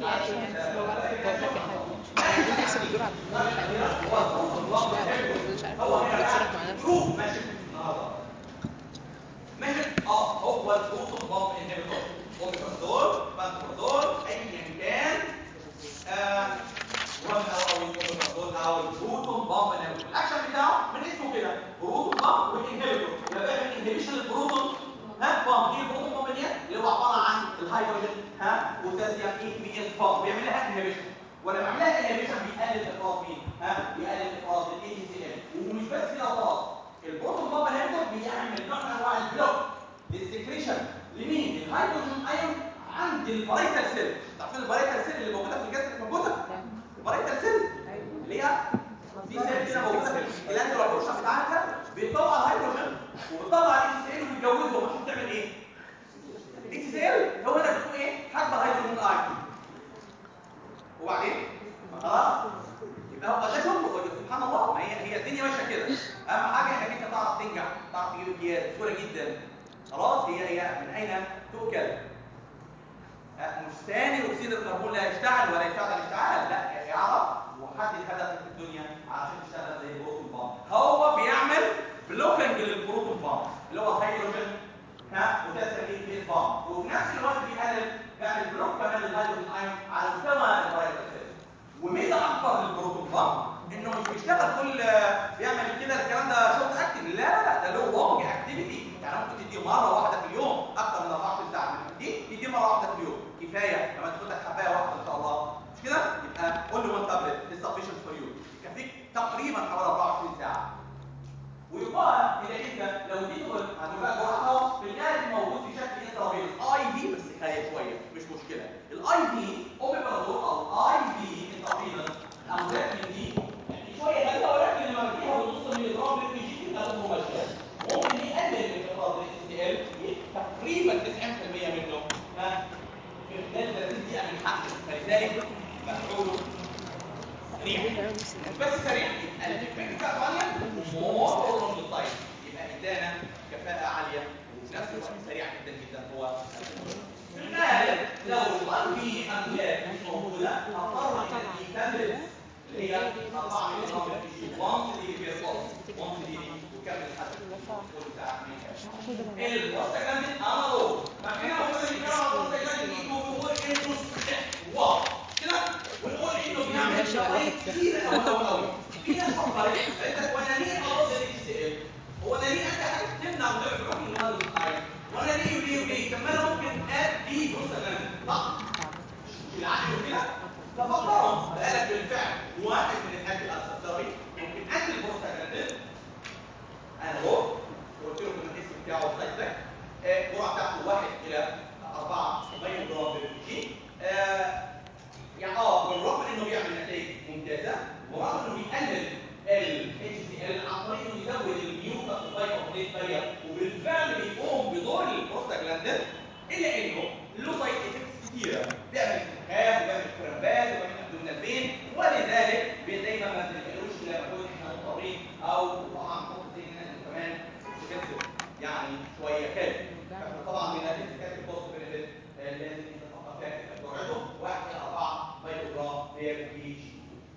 تحسب الجرعة مش عارفة هو بتصرف مع نفسك شوف ماشي النهارده ماشي اه هو البروتون بامب انهبيتور اوميبرازول بانتوبرازول ايا كان آه، وان او او البروتون او البروتون بامب انهبيتور الاكشن بتاعه من اسمه كده بروتون بامب وانهبيتور يبقى بيعمل انهبيشن للبروتون ها بامب ايه البروتون بامب دي اللي هو عباره عن الهيدروجين ها بوتاسيوم ايه بي ال بامب بيعمل لها انهبيشن ولما يعمل لها انهبيشن بيقلل افراز مين ها بيقلل افراز الاي تي سي ال ومش بس كده وخلاص البروتون بامب انهبيتور بيعمل نوع من انواع البلوك للسكريشن لمين الهيدروجين ايون عند البرايتال سيل عارفين البرايتال سيل اللي موجوده في الجسم موجوده البرايتال سيل اللي هي في سيل كده موجوده في الجلاند والبروشن بتاعتها بيطلع الهيدروجين وبتطلع الاي سي ال وبتجوزهم عشان تعمل ايه الاي سي ال هو ده بتكون ايه حجم الهيدروجين ايون وبعدين خلاص يبقى هو ده شغله سبحان الله ما هي هي الدنيا ماشيه كده اهم حاجه انك انت تعرف تنجح تعرف تجيب امتياز بسهوله جدا خلاص هي هي من اين تؤكل أه، مش ثاني اكسيد الكربون لا يشتعل ولا يساعد على الاشتعال لا يعرف وحدد هدفك في الدنيا عشان تشتغل زي البروتون بامب هو بيعمل بلوكنج للبروتون بامب اللي هو الهيدروجين ها وتسمى ايه بيه بامب وفي نفس الوقت بيقلل بيعمل بلوك كمان للهيدروجين ايون على مستوى الفيروس وميزه اكبر للبروتون بامب انه مش بيشتغل كل بيعمل كده الكلام ده شورت اكتف لا لا لا ده له لونج اكتيفيتي يعني ممكن تديه مره واحده في اليوم اكتر من 24 ساعه دي تديه مره واحده في اليوم كفايه لما تاخد لك حبايه واحده ان شاء الله مش كده يبقى تصنيع بس سريع يبقى الافكت بتاع ثانيه ومور اورلونج التايم يبقى ادانا كفاءه عاليه وفي نفس الوقت سريع جدا جدا هو في الغالب لو الار في املاك مش موجوده هضطر ان يكمل اللي هي 4 ملي جرام في 1 دي بيرفورس 1 دي وكمل لحد كل ساعه البروستاجلاندين انالوج فاكرين اول ما بنتكلم عن البروستاجلاندين انه بيقول انه واو كده ونقول انه بيعمل شرايط كتير قوي قوي قوي في ناس فكرت قالت لك وانا ليه اضل الاتش سي ال هو انا ليه ادي حاجه تمنع وتعمل بلوكينج لهذا الحاجه وانا ليه وليه وليه طب ما انا ممكن ادي بروستاجلاندين صح بالعقل وكده تفكروا قالك بالفعل واحد من الانتي السيرابي ممكن انتي البروستاجلاندين انا هو قلت لكم الاسم بتاعه سايد باك الجرعه بتاعته 1 الى 4 مللي جرام بالكي يعني اه بالرغم انه بيعمل نتائج ممتازه ورغم انه بيقلل ال HCl عن طريق انه يزود الميوكس البايكوبليت بارير وبالفعل بيقوم بدور البروستاجلاندين الا انه له سايد افكتس كتيره بيعمل انتخاب وبيعمل كرامبات وبيعمل ابدومينال بين ولذلك دايما ما بنلجألوش لما نكون احنا مضطرين او طبعا نحط زينا كمان سكتر يعني شويه كده طبعا من نتيجه كاتب كوست بنفيت لازم انت تفكر فيها كده جرعته 1 الى 4 مايكرو جرام بير بي جي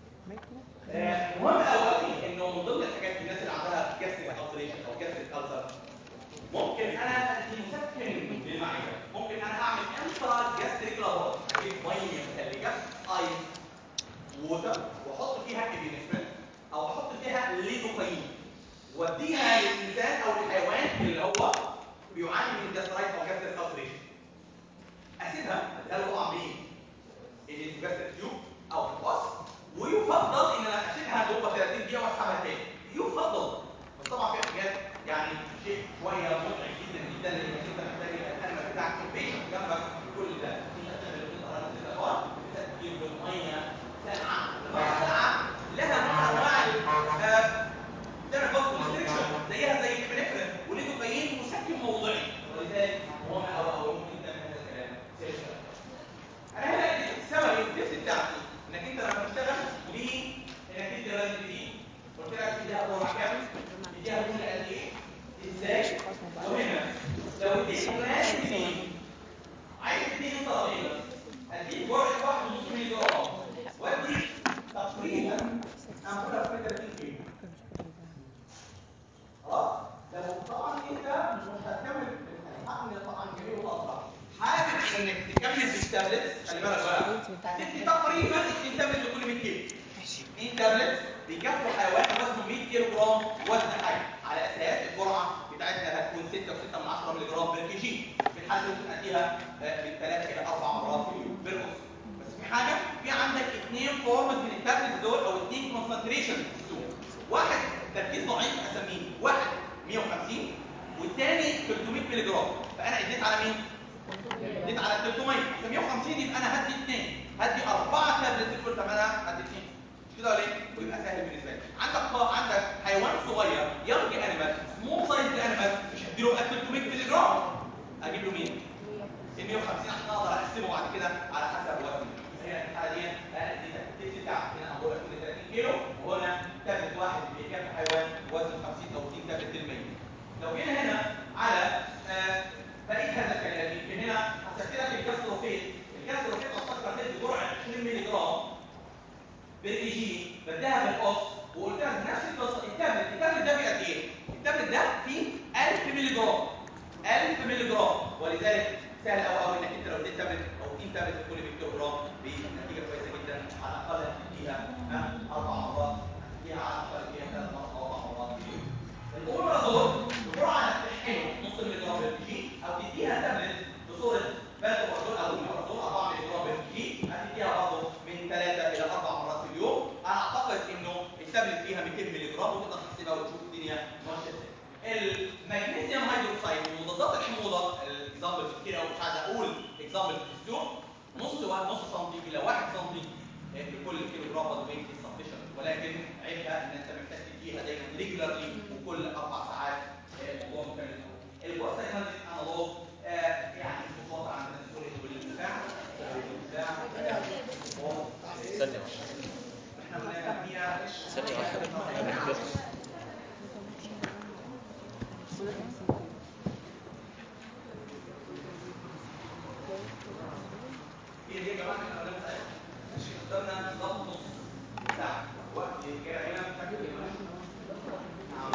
مهم قوي قوي انه من ضمن الحاجات الناس اللي عندها جاستريك التريشن او جاستريك التر ممكن انا ادي مسكن للمعده ممكن انا اعمل انترا جاستريك لابور اجيب ميه متلجه ايس ووتر واحط فيها ابينفرين او احط فيها ليدوكاين واديها للانسان او الحيوان اللي هو بيعاني من جاسترايت او جاستريك التريشن اسيبها اديها له طبعا مين الجاستريك تيوب او في الوسط ويفضل ان انا اسيبها جوه 30 دقيقه واسحبها تاني يفضل بس طبعا في حاجات يعني شيء شويه متعب جدا جدا لانك انت محتاج الانما بتاعك البيشنت جنبك كل ده انت بتعمل بتقرا نفس الادوار بتسكر بالميه ساعه الميه ساعه لها نوع انواع تعمل بوست كونستريكشن زيها زي الابنفرين وليدوكاين مسكن موضعي ولذلك هو او او ممكن تعمل هذا الكلام سيرشن انا هنا اديت السبب التست بتاعتي انك انت لما تشتغل ليه انك انت لازم تجيب قلت لك تديها جرعه كام تديها كل قد ايه ازاي وهنا لو اديت لازم تجيب عايز تديني طرابيزه اديك جرعه واحد ونص مللي جرام وادي تقريبا امبوله في 30 كيلو خلاص لو طبعا انت مش هتكمل الحقن طبعا جميل وطبعا حابب انك تكمل بالتابلت خلي بالك بقى هتدي تقريبا 2 تابلت لكل 100 كيلو 2 تابلت بيكفوا حيوان وزنه 100 كيلو جرام وزن حي على اساس الجرعه بتاعتنا هتكون 6.6 مللي جرام بير كي جي في الحاله دي ممكن اديها من 3 الى 4 مرات في اليوم بالقص بس في حاجه في عندك اثنين فورمز من التابلت دول او اثنين كونسنتريشن في السوق واحد تركيز ضعيف اسميه واحد 150 والثاني 300 مللي جرام فانا اديت على مين اديت على 300 ف 150 يبقى انا هدي اثنين هدي اربعه تابلت كل ثمنها هدي اثنين مش كده ولا ايه ويبقى سهل بالنسبه لي عندك عندك حيوان صغير يونج انيمال سمول سايز انيمال مش هدي له 300 مللي جرام اجيب له مين ال 150 عشان اقدر اقسمه بعد كده على حسب وزنه هنا في الحاله دي انا اديت التست بتاعتي هنا اقول لك كل 30 كيلو وهنا تابلت واحد بيكفي حيوان وزنه 50 او 60 تابلت المية لو جينا هنا على آه بقيت هذا الكلام يمكن هنا حسبت لك الكاستروفيت الكاستروفيت اصلا كانت بجرعه 20 مللي جرام بالكي جي بديها بالقص وقلت لك نفس القصه التابلت التابلت ده فيه قد ايه؟ التابلت ده فيه 1000 مللي جرام 1000 مللي جرام ولذلك سهل قوي قوي انك انت لو اديت تابلت او 2 تابلت لكل 100 كيلو جرام بنتيجه كويسه جدا على الاقل هتديها اربع مرات هتديها على الاقل فيها ثلاث مرات او اربع مرات في اليوم الاومرازول بجرعه انك تحقنه نص مللي جرام بالكي جي او تديها تابلت بصوره باتوبرازول او الميرازول 4 مللي جرام بالكي جي هتديها برضه من 3 الى 4 مرات في اليوم انا اعتقد انه التابلت فيها 200 مللي جرام وتقدر تحسبها وتشوف الدنيا ماشيه ازاي المغنيسيوم هيدروكسيد ومضادات الحموضه الاكزامبل كتير قوي مش عايز اقول اكزامبل في السوق نص نص سنتي الى 1 سنتي لكل كيلو جرام بادي ويت سفشنت ولكن عيبها ان انت محتاج تديها دايما ريجولارلي وكل اربع ساعات الموضوع مكمل البوست كمان انالوج يعني خطوات عندنا السوري والمساعد والمساعد ثانية احنا هي هي دي يا جماعه احنا قلنا ساعتها ماشي قدامنا بالظبط نص ساعه وقت جاي هنا بشكل نعم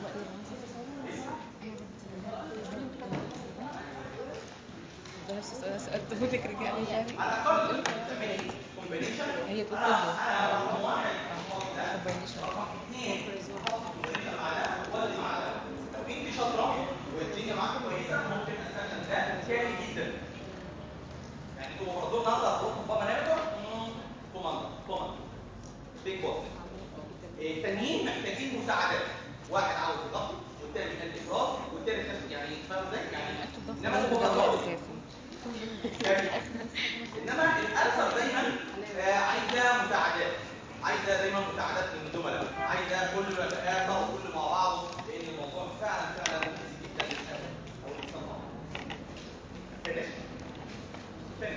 ده نفس السؤال اللي سألته لك رجعلي تاني على الاقل تعملي كومبينيشن هي تقول انا كله. انا رقم واحد هحط ده combination. رقم اثنين هحط كومبينيشن مع ده وادي مع ده لو انت شاطره والدنيا معاك كويسه ممكن اسكن ده كامل جدا يعني انتوا برضه النهارده هتروحوا بابا نيفر كوماندر كوماندر بيج بوس التانيين محتاجين مساعدات واحد عاوز يضغط والتاني يخلي افراز والتالت يخلي- يعني فاهم ازاي يعني انما الكوماندر كامل انما الالسر دايما آه، عايزه مساعدات عايزه دايما مساعدات من الزملاء عايزه كل ما يتآخر وكل مع بعضه لان الموضوع فعلا فعلا ممكن جدا للاسف او للصدمه فينش فينش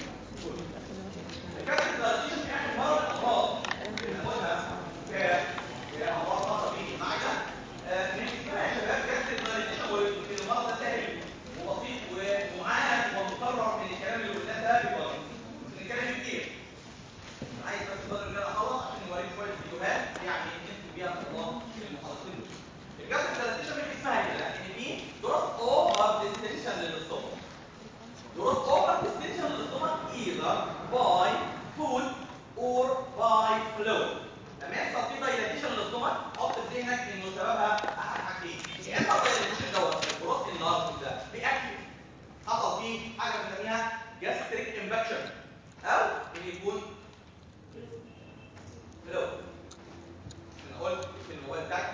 كانت الترانزيشن في اخر مره الامراض اللي بنقولها كامراض خاصه بالمعده آه، من اسمها يا شباب كانت الترانزيشن ويمكن المرض ده سهل وبسيط ومعاد ومكرر من الكلام اللي قلناه سابقا من الكلام كتير عايز بس بدل كده اخلص عشان نوريك شويه فيديوهات يعني نكتب بيها ان شاء الله في المحاضرتين دول. الجلسه الترانزيشن من اسمها كده لان في دروس اوفر ديستنشن للاستومك دروس اوفر ديستنشن للاستومك either by food or by fluid لما يحصل في دايلاتيشن للاستومك حط في ذهنك انه سببها احد حاجتين يا اما الدايلاتيشن دوت البروت انلارج ده باكل حصل فيه حاجه بنسميها جاستريك انفكشن او ان يكون فلويد انا قلت في الموبايل بتاعك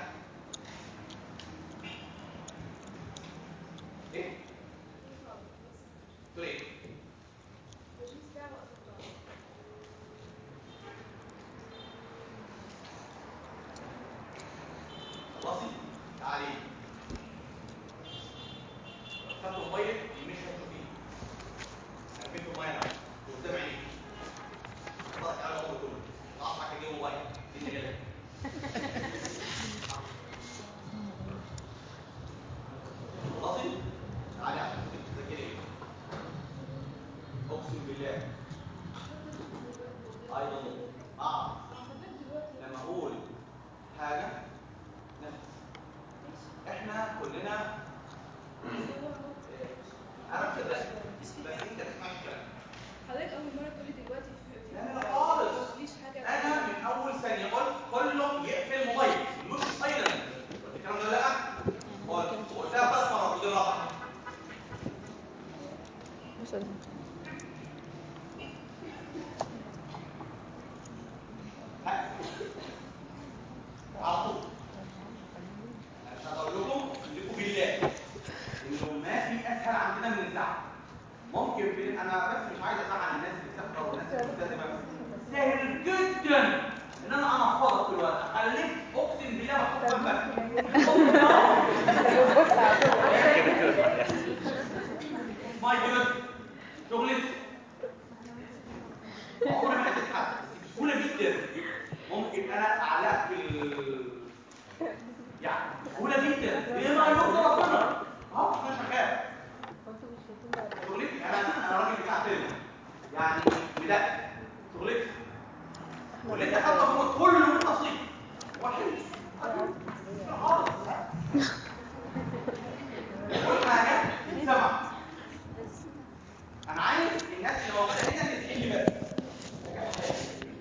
ايه؟ تقول ايه؟ خلاصي تعالي خدت موبايلك مش هتشوفيه عارفين الموبايل قدام عينيك خلاص على العمر كله تعرف معاك تجيب موبايل دي اللي جايه خلاصي تعالي عشان تذاكري ايه اقسم بالله اي دونت اعرف لما اقول حاجه نفس احنا كلنا انا مش صدقت بس انت ما تسمعش الكلام حضرتك اول مره تقولي دلوقتي في لا لا لا خالص ما تقوليش حاجه انا من اول ثانيه قلت كله يقفل الموبايل مش سايلنت الكلام ده لا قلت وقلتها ثلاث مرات ودي الرابعه مش قادرة. على طول انا مش هقول لكم لكم بالله انه ما في اسهل عندنا من الزعل ممكن في انا بس مش عايز ازعل الناس اللي بتحضر والناس اللي ملتزمه سهل جدا ان انا انفضك دلوقتي خليك اقسم بالله محطوط جنبك ماي جود شغلتي عمري ما هتتحدث بسهوله جدا ممكن انا اعلق في ال... يعني بسهوله جدا بما يرضي ربنا اهو انا شغال شغلتي انا انا راجل بتاع فيلم يعني بدأت شغلتي واللي انت خدته هو كله من تصليح واحد خالص كل حاجه تتسمع انا عايز الناس اللي موجوده هنا تسمع لي بس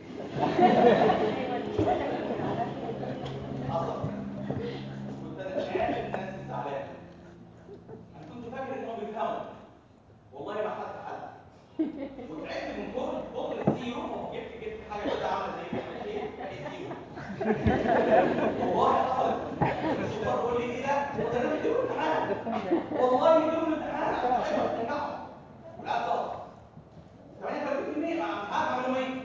حصل كنت انا شايف الناس الزعلانه انا كنت فاكر انهم بيفهموا والله ما خدت حلقه وتعبت من كتر كتر الزيرو جبت جبت حاجه كده عامله زي كده ايه بقت زيرو والله حصلت السلطان بيقول لي ايه ده؟ قلت له بدون امتحان والله بدون امتحان عشان تنجحوا لا غلط 38% مع مش عارف اعملهم ايه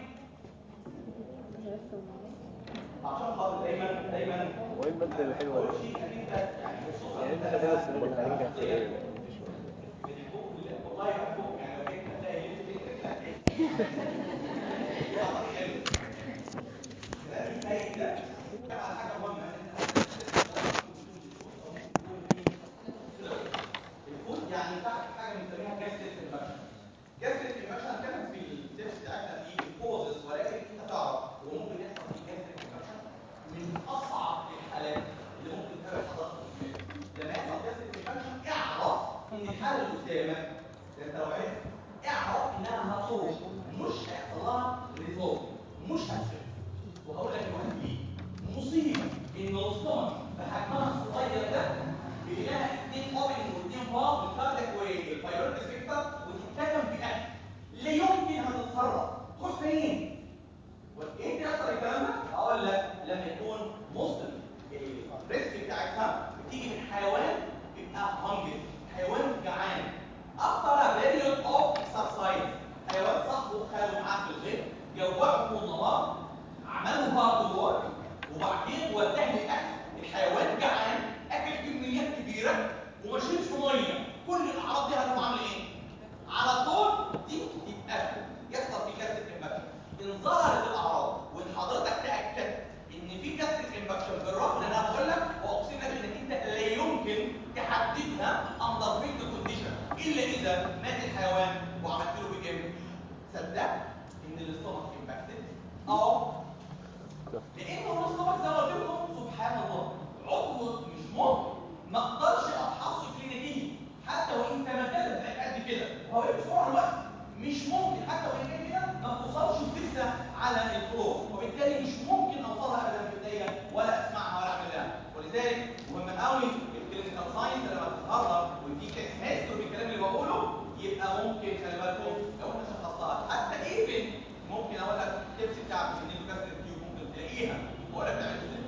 عشان خاطر دايما دايما وايه المادة الحلوة اول دي؟ شيء انك انت يعني خصوصا يعني انت كده السنين اللي هننجح في ايه؟ بتحبوك بالله والله بحبوك يعني لو جيت هتلاقي اللي انت بتكتب هتلاقي والله حلو كلامي مصر وهقول لك الواحد ليه مصيبه ان الاستومك بحجمها الصغير ده بيلاقي اثنين اوبننج واثنين باب الكاردياك والفايبريك سبيكتر وتتكتم في اكل لا يمكن هتتصرف تروح فين؟ وايه بيحصل الكلام ده؟ اقول لك لما يكون مصدر الريسك بتاعتها بتيجي من حيوان يبقى هنجر حيوان جعان افتر بيريود اوف اكسرسايز حيوان صاحبه خده معاه في الغيط جوعه طول النهار عملوا هارد وورك وبعدين وداه الاكل الحيوان جعان اكل كميات كبيره وما شربش ميه كل الاعراض دي هتقوم عامله ايه؟ على طول دي تبقى يحصل في كاسه انفكشن ان ظهرت الاعراض وان حضرتك تاكدت ان في كاسه انفكشن بالرغم ان انا بقول لك واقسم لك انك انت لا يمكن تحددها اندر فيلد كونديشن الا اذا مات الحيوان وعملت له بي ام صدقت ان الاستومك امباكتد اه لانه الاستومك زي ما قلت لكم سبحان الله عضو مش ممكن ما اقدرش افحصه كلينيكيا حتى وان تمددت بقت قد كده هو بسرعه الوقت مش ممكن حتى وان كان كده ما بتوصلش وترسى على الفلور وبالتالي مش ممكن اوصلها ابدا في ايديا ولا اسمعها ولا اعمل لها ولذلك مهم قوي الكلينيكال ساينس لما تتهرب ويديك هيستوري بالكلام اللي بقوله يبقى ممكن خلي بالكم لو انت شخصتها حتى ايفن ممكن اقول لك التبس بتاعك في النيوكاسل تيوب ممكن تلاقيها واقول لك تعمل ازاي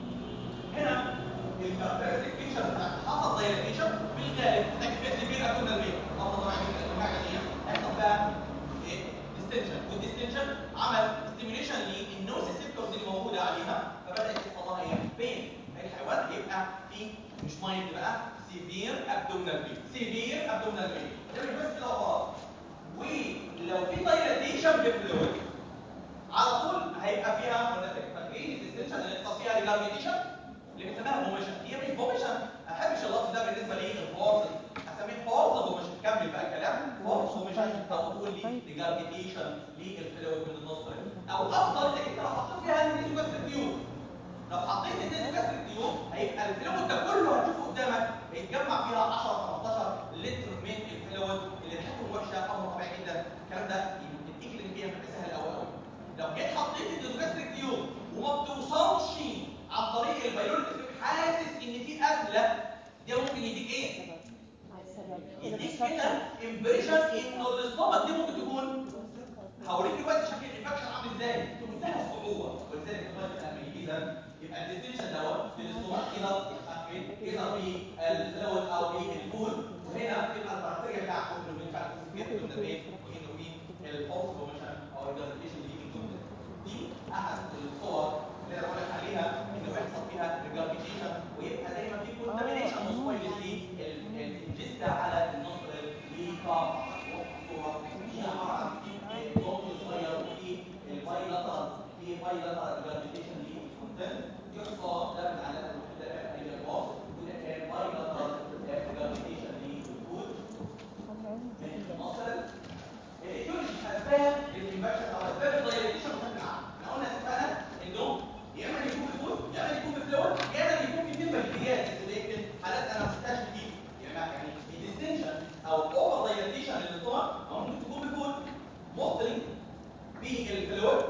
هنا الكاركترستيك فيتشر بتاعت حصل دايلاتيشن بالغالب تحتاج فيها سيفير ابدومينال بين افضل طبعا من الانواع دي هيحصل بقى ايه ديستنشن والديستنشن عمل ستيميوليشن للنوز ريسبتورز اللي موجوده عليها فبدات يحصل لها ايه بين الحيوان هيبقى في مش مايند بقى سيفير ابدومينال بين سيفير ابدومينال بين ده مش بس كده وخلاص ولو في دايلاتيشن بفلويد على طول هيبقى فيها قلنا فاكرين الديستنشن اللي بيحصل فيها ريجارديشن اللي بنسميها بوميشن هي مش بوميشن ما احبش اللفظ ده بالنسبه لي الفورس اسميه فورس بوميشن كمل بقى الكلام فورس بوميشن او تقول لي ريجارديشن للفلويد من النص او افضل انك انت لو حطيت فيها النيزوجاستريك تيوب لو حطيت النيزوجاستريك تيوب هيبقى الفلويد ده كله هتشوفه قدامك هيتجمع فيها 10 15 لتر من الفلويد اللي ريحته وحشه امر طبيعي جدا الكلام ده يمكن تيجي فيها سهل قوي قوي لو جيت حطيت النيزوجاستريك تيوب وما بتوصلش عن طريق البيولوجي حاسس ان في قبله ده ممكن يديك ايه يديك كده امبريشن انه الاصابه دي ممكن تكون هوريك دلوقتي شكل الانفكشن عامل ازاي بمنتهى الصعوبه ولذلك دلوقتي لما يجي ده يبقى الديستنشن دوت في الاستومات كده كده في الفلويد او في الفود وهنا تبقى البكتيريا بتاعته اللي بينفع تسكت من البيت وانه في الفورس فورميشن او الجازيشن دي دي احد الصور اللي انا بقول لك عليها انه بيحصل فيها ريجاربيتيشن ويبقى دايما في كونتامينيشن وسبويلز للجسد على النصر لقاع صوره دي عباره عن نقط صغير وفي البايلاترال في بايلاترال ريجاربيتيشن للكونتنت يحصى ده من علامات الوحده هي الباص وده كان بايلاترال ريجاربيتيشن للفود من النصر الايديولوجي اسباب الانفكشن او اسباب الدايليتيشن بشكل عام احنا قلنا اتفقنا انه يا اما يكون في فود يا اما يكون في فلويد يا اما يكون في تمبر اتجاه لكن حالات انا ما شفتهاش كتير يعني يعني الديستنشن او اوفر دايليتيشن للاستومك او ممكن تكون في فود موصلي بالفلويد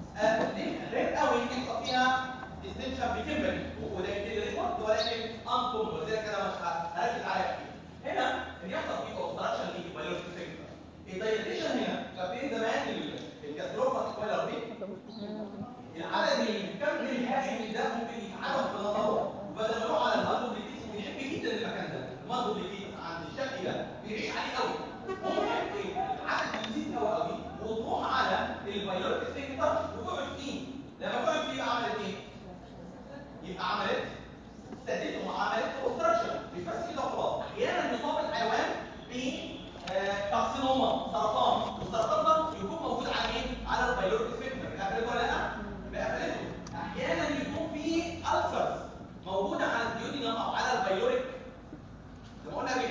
ريت قوي يحصل فيها ديستنشن بتمبر وده يبتدي ريكورد ولكن انكم ولذلك انا مش هركز عليها كتير هنا ان يحصل في اوبستراكشن للبيولوجي سيجنال الدايليتيشن هنا فاكرين زمان الكاتروفا سبويلر دي العدد اللي بيكمل الهائل ده ممكن يتعرف بنظره وبدل ما يروح على المادوبليتيس ويحب جدا المكان ده المادوبليتيس عند الشكل ده بيعيش عليه قوي ممكن العدد يزيد قوي قوي وتروح على البيولوجي سيجنال وتقعد فيه لما تقعد فيه يبقى عملت ايه؟ يبقى عملت سدته عملت اوبستراكشن مش بس كده وخلاص احيانا يصاب الحيوان ب كارسينوما سرطان والسرطان ده يكون موجود على ايه على البيولوجي سبيكتر بقفلته ولا لا بقفلته احيانا يكون في السرز موجوده على الديودينم او على البيولوجي زي ما قلنا قبل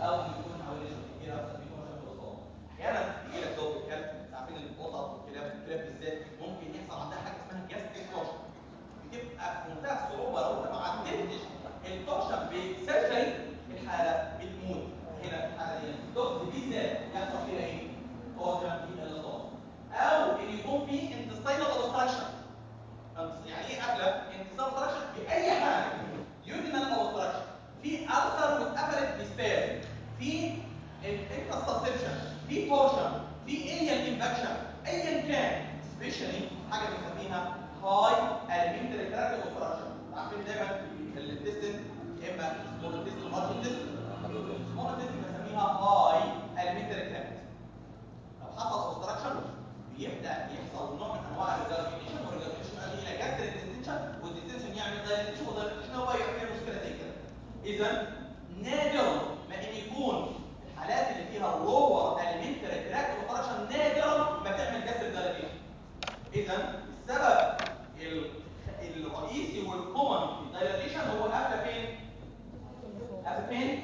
او انه يكون حوالي نسبه كبيره مثلا بيكون مثلا في الاصابه احيانا يجي لك دور الكلب عارفين القطط والكلاب الكلاب بالذات ممكن يحصل عندها حاجه اسمها جاستريك توشن بتبقى في منتهى الصعوبه لو انت ما عدلتش التوشن بسيرجري الحاله بتموت هنا في الحاله دي الدوز بالذات يحصل فيها ايه؟ توشن في اللصاص او ان يكون في انتستينال اوبستراكشن يعني ايه قبله انتصار اوبستراكشن في اي حاجه يودينال اوبستراكشن في ألسر واتقفلت بسباز في انترسبشن في تورشن في اليال انفكشن ايا كان سبيشالي حاجه بنسميها هاي اليمنتري تراكت اوبستراكشن عارفين دايما الانتستين يا اما سمول انتستين لارج انتستين سمول انتستين بنسميها هاي اليمنتري تراكت لو حصل اوبستراكشن بيبدا يحصل نوع من انواع الريجارجيشن والريجارجيشن يؤدي الى جاستر ديستنشن والديستنشن يعمل دايليتيشن والدايليتيشن هو يعمل مشكله زي كده اذا نادرا ما ان يكون الحالات اللي فيها لور اليمنتري تراكت اوبستراكشن نادرا ما تعمل جاستر دايليتيشن اذا السبب ال- الرئيسي والكومن في الدايليتيشن هو قافله فين؟ قافله فين؟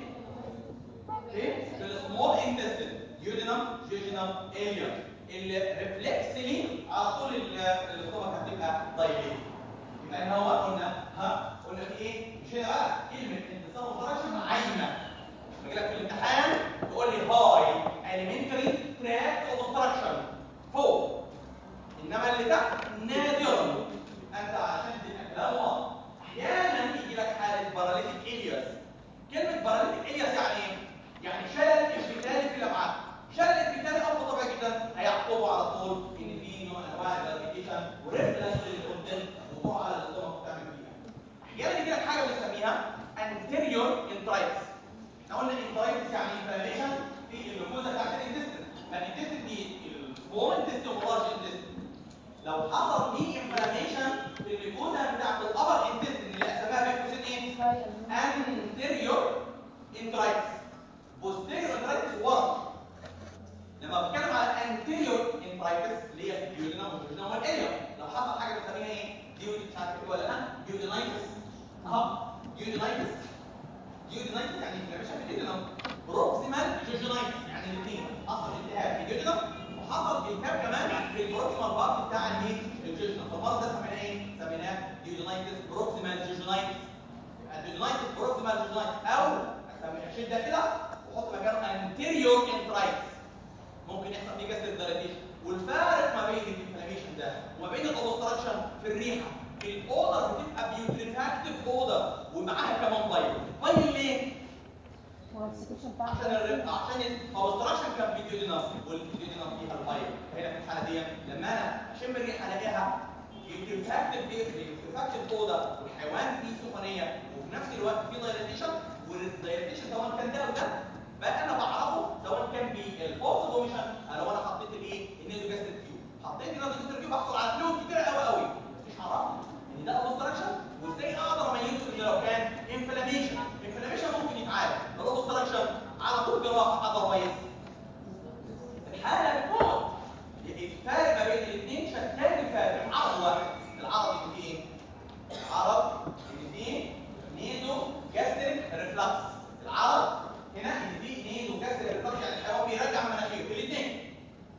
فين؟ في السمول انتستين يودينم جيجينم اليا اللي ريفلكسلي على طول ال- الاستومك هتبقى ضيقه يبقى هنا هو قلنا ها قلنا في ايه؟ مش هنا بقى كلمه انتصار وفراشة عايمه باجي لك في الامتحان تقول لي هاي elementary tract obstruction فوق انما اللي تحت نادرا انت عشان تبقى كلام واضح احيانا يجي لك حاله باراليتيك الياس كلمه باراليتيك الياس يعني ايه يعني شلل الفتالي في الامعاء شلل الفتالي امر طبيعي جدا هيعقبه على طول ان في نوع من انواع الجرافيتيشن وريفلكس للكونتنت وتروح على الاستومك وتعمل فيها احيانا يجي لك حاجه بنسميها anterior intritis احنا قلنا intritis يعني inflammation في الجلوكوزا بتاعت الانتستين فالانتستين دي السمول انتستين واللارج انتستين لو حصل دي انفلاميشن في الجلوكوزا بتاعت الابر انتستين اللي قسمها بين قوسين ايه؟ anterior intritis posterior intritis ورا لما بتكلم على anterior intritis اللي هي في الديودينم والجوجينم والاليوم لو حصل حاجه بنسميها ايه؟ ديودي مش عارف ايه ولا لا ديودينايتس اهو ديودينايتس ديودينايتس يعني انفلاميشن في الديودينم بروكسيمال جوجينايتس يعني الاثنين حصل التهاب في الديودينم وحصل التهاب كمان في البروكسيمال بارت بتاع الايه؟ الجوجينم فالمرض ده سميناه ايه؟ سميناه ديودينايتس بروكسيمال جوجينايتس يبقى ديودينايتس بروكسيمال جوجينايتس او اسميها شده كده وحط مكانه انتيريور انترايتس ممكن يحصل فيه جسر دايليتيشن والفارق ما بين الانفلاميشن ده وما بين الاوبستراكشن في الريحه الاودر بتبقى بيوتريفاكتيف اودر ومعاها كمان بايل بايل ليه عشان الريحه عشان الاوبستراكشن كان في ديودينم والديودينم فيها البايل هنا في الحاله دي لما انا اشم الريحه الاقيها بيوتريفاكتيف بيوتريفاكتيف اودر والحيوان فيه سخونيه وفي نفس الوقت فيه دايليتيشن والدايليتيشن سواء كان ده وده بقى انا بعرفه سواء كان بالفورس دوميشن لو انا حطيت الايه النيزو جاستريك تيوب حطيت النيزو جاستريك تيوب بحصل على فلويد كتير قوي قوي مش هعرفه ان ده اوبستراكشن وازاي اقدر اميزه ان لو كان انفلاميشن انفلاميشن ممكن يتعالج لو اوبستراكشن على طول جراحه اذروايز الحاله بتموت الفارق ما بين الاثنين شتان الفارق العرض واحد العرض اللي فيه ايه؟ العرض اللي فيه نيزو جاستريك ريفلكس العرض هنا ان في نيزو جاستريك ريفلكس يعني الحيوان بيرجع مناخيره الاثنين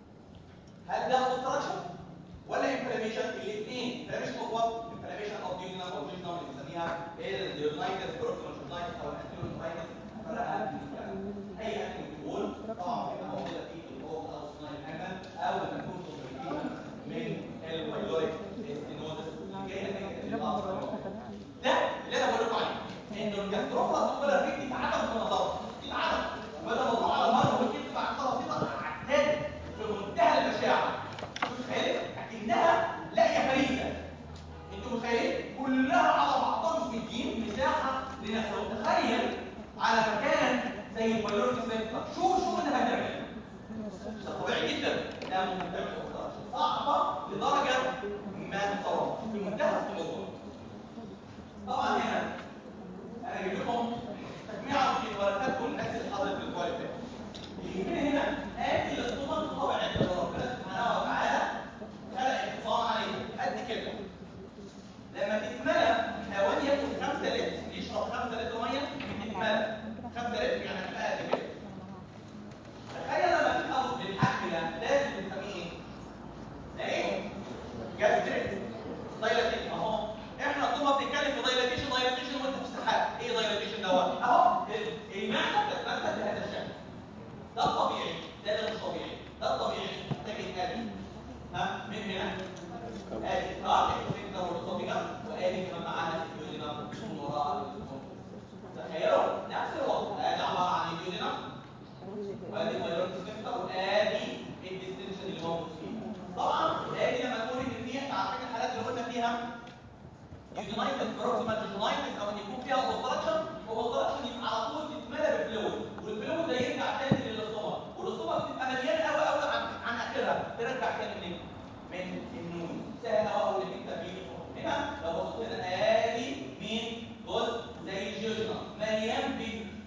هل ده اوبستراكشن ولا انفلاميشن الاثنين انفلاميشن اوف وات انفلاميشن اوف ديودينم او جيجنم اللي بنسميها الديودينايتس بروكسيمال او الانتيريوريتس فرقها اي اكل بتقول طبعا بتبقى موجوده في البوكس او صناعي الحمل او تكون كومبليكيشن من البايلوريك ستينوزس اللي جايه نتيجه الاضغط ده اللي انا بقول لكم عليه انه الجاستروفلا سوبر ريت اتعمل في النظر اتعمل بدل ما تروح على المرض وتجيب بعد خلاص بسيطه عتاد في منتهى البشاعه متخيل اكنها لاقيه فريسه انتوا متخيلين كلها على بعضها مش مدين مساحه لنفسها تخيل على مكان زي البيولوجي شو شو اللي هتعمل ده طبيعي جدا ده ممكن تعمل صعبه لدرجه ما تتصور في منتهى الصعوبه طبعا هنا انا جايب لكم تجميع في الورقات كل الناس اللي حضرت الاسبوع اللي فات يجيبنا هنا ادي الاصطدام الطبيعي اللي ربنا سبحانه وتعالى خلق الحصان عليه قد كده لما تتملى الحيوان ياكل 5 لتر يشرب 5 لتر ميه تتملى 5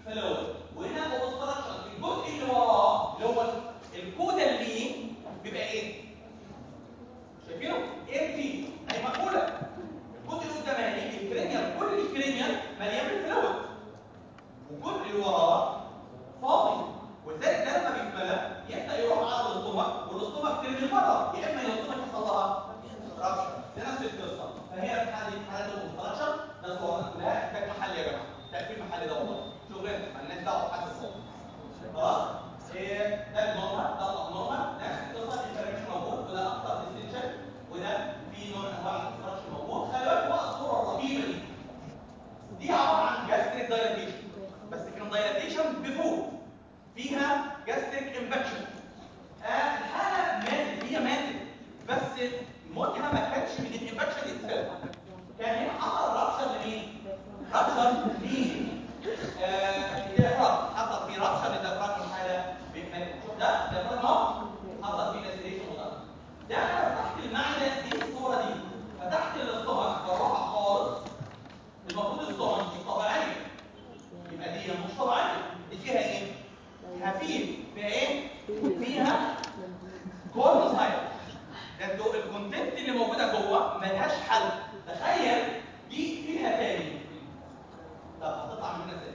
فلويد وهنا اوبستراكشن الجزء اللي وراه اللي هو الكودا اللي بيبقى ايه شايفينه امتي اي مقوله الجزء القداماني الكرينيال كل الكرينيال مليان بالفلويد والجزء اللي وراه فاضي ولذلك ده لما بيتملى يبدا يروح على الاستومك والاستومك ترمي لبره يا اما الاستومك يحصل لها رابشر ده نفس القصه فهي في حاله حاله الاوبستراكشن ده صورنا كلها كانت محل يا جماعه تقفيل محل ده والله شغلنا مالناش دعوه بحد خلاص إيه ده النورمال ده الابنورمال نفس القصه الانفلاميشن موجود وده اكتر ديستنشن وده في نوع من انواع الاوبستراكشن موجود خلي بالك بقى الصوره الرهيبه دي دي عباره عن جاستريك دايلاتيشن بس كان دايلاتيشن بفوق فيها جاستريك امباكشن آه الحاله ماتت هي ماتت بس موتها ما كانش من الامباكشن اتسيلف كان هنا حصل رابشر لمين؟ رابشر لمين؟ الديافراغم حصل في رابشر للديافراغم الحاله شوف ده الديافراغم اهو حصل فيه لاسيليشن وده ده انا فتحت المعده دي الصوره دي فتحت الاستومك بالراحه خالص المفروض الاستومك دي طبيعيه يبقى دي مش طبيعيه دي فيها ايه؟ خفيف فيها ايه؟ فيها كورنوسايت ده الدو- الكونتنت اللي موجوده جوه ملهاش حل تخيل دي فيها تاني طب هتطلع منها ازاي؟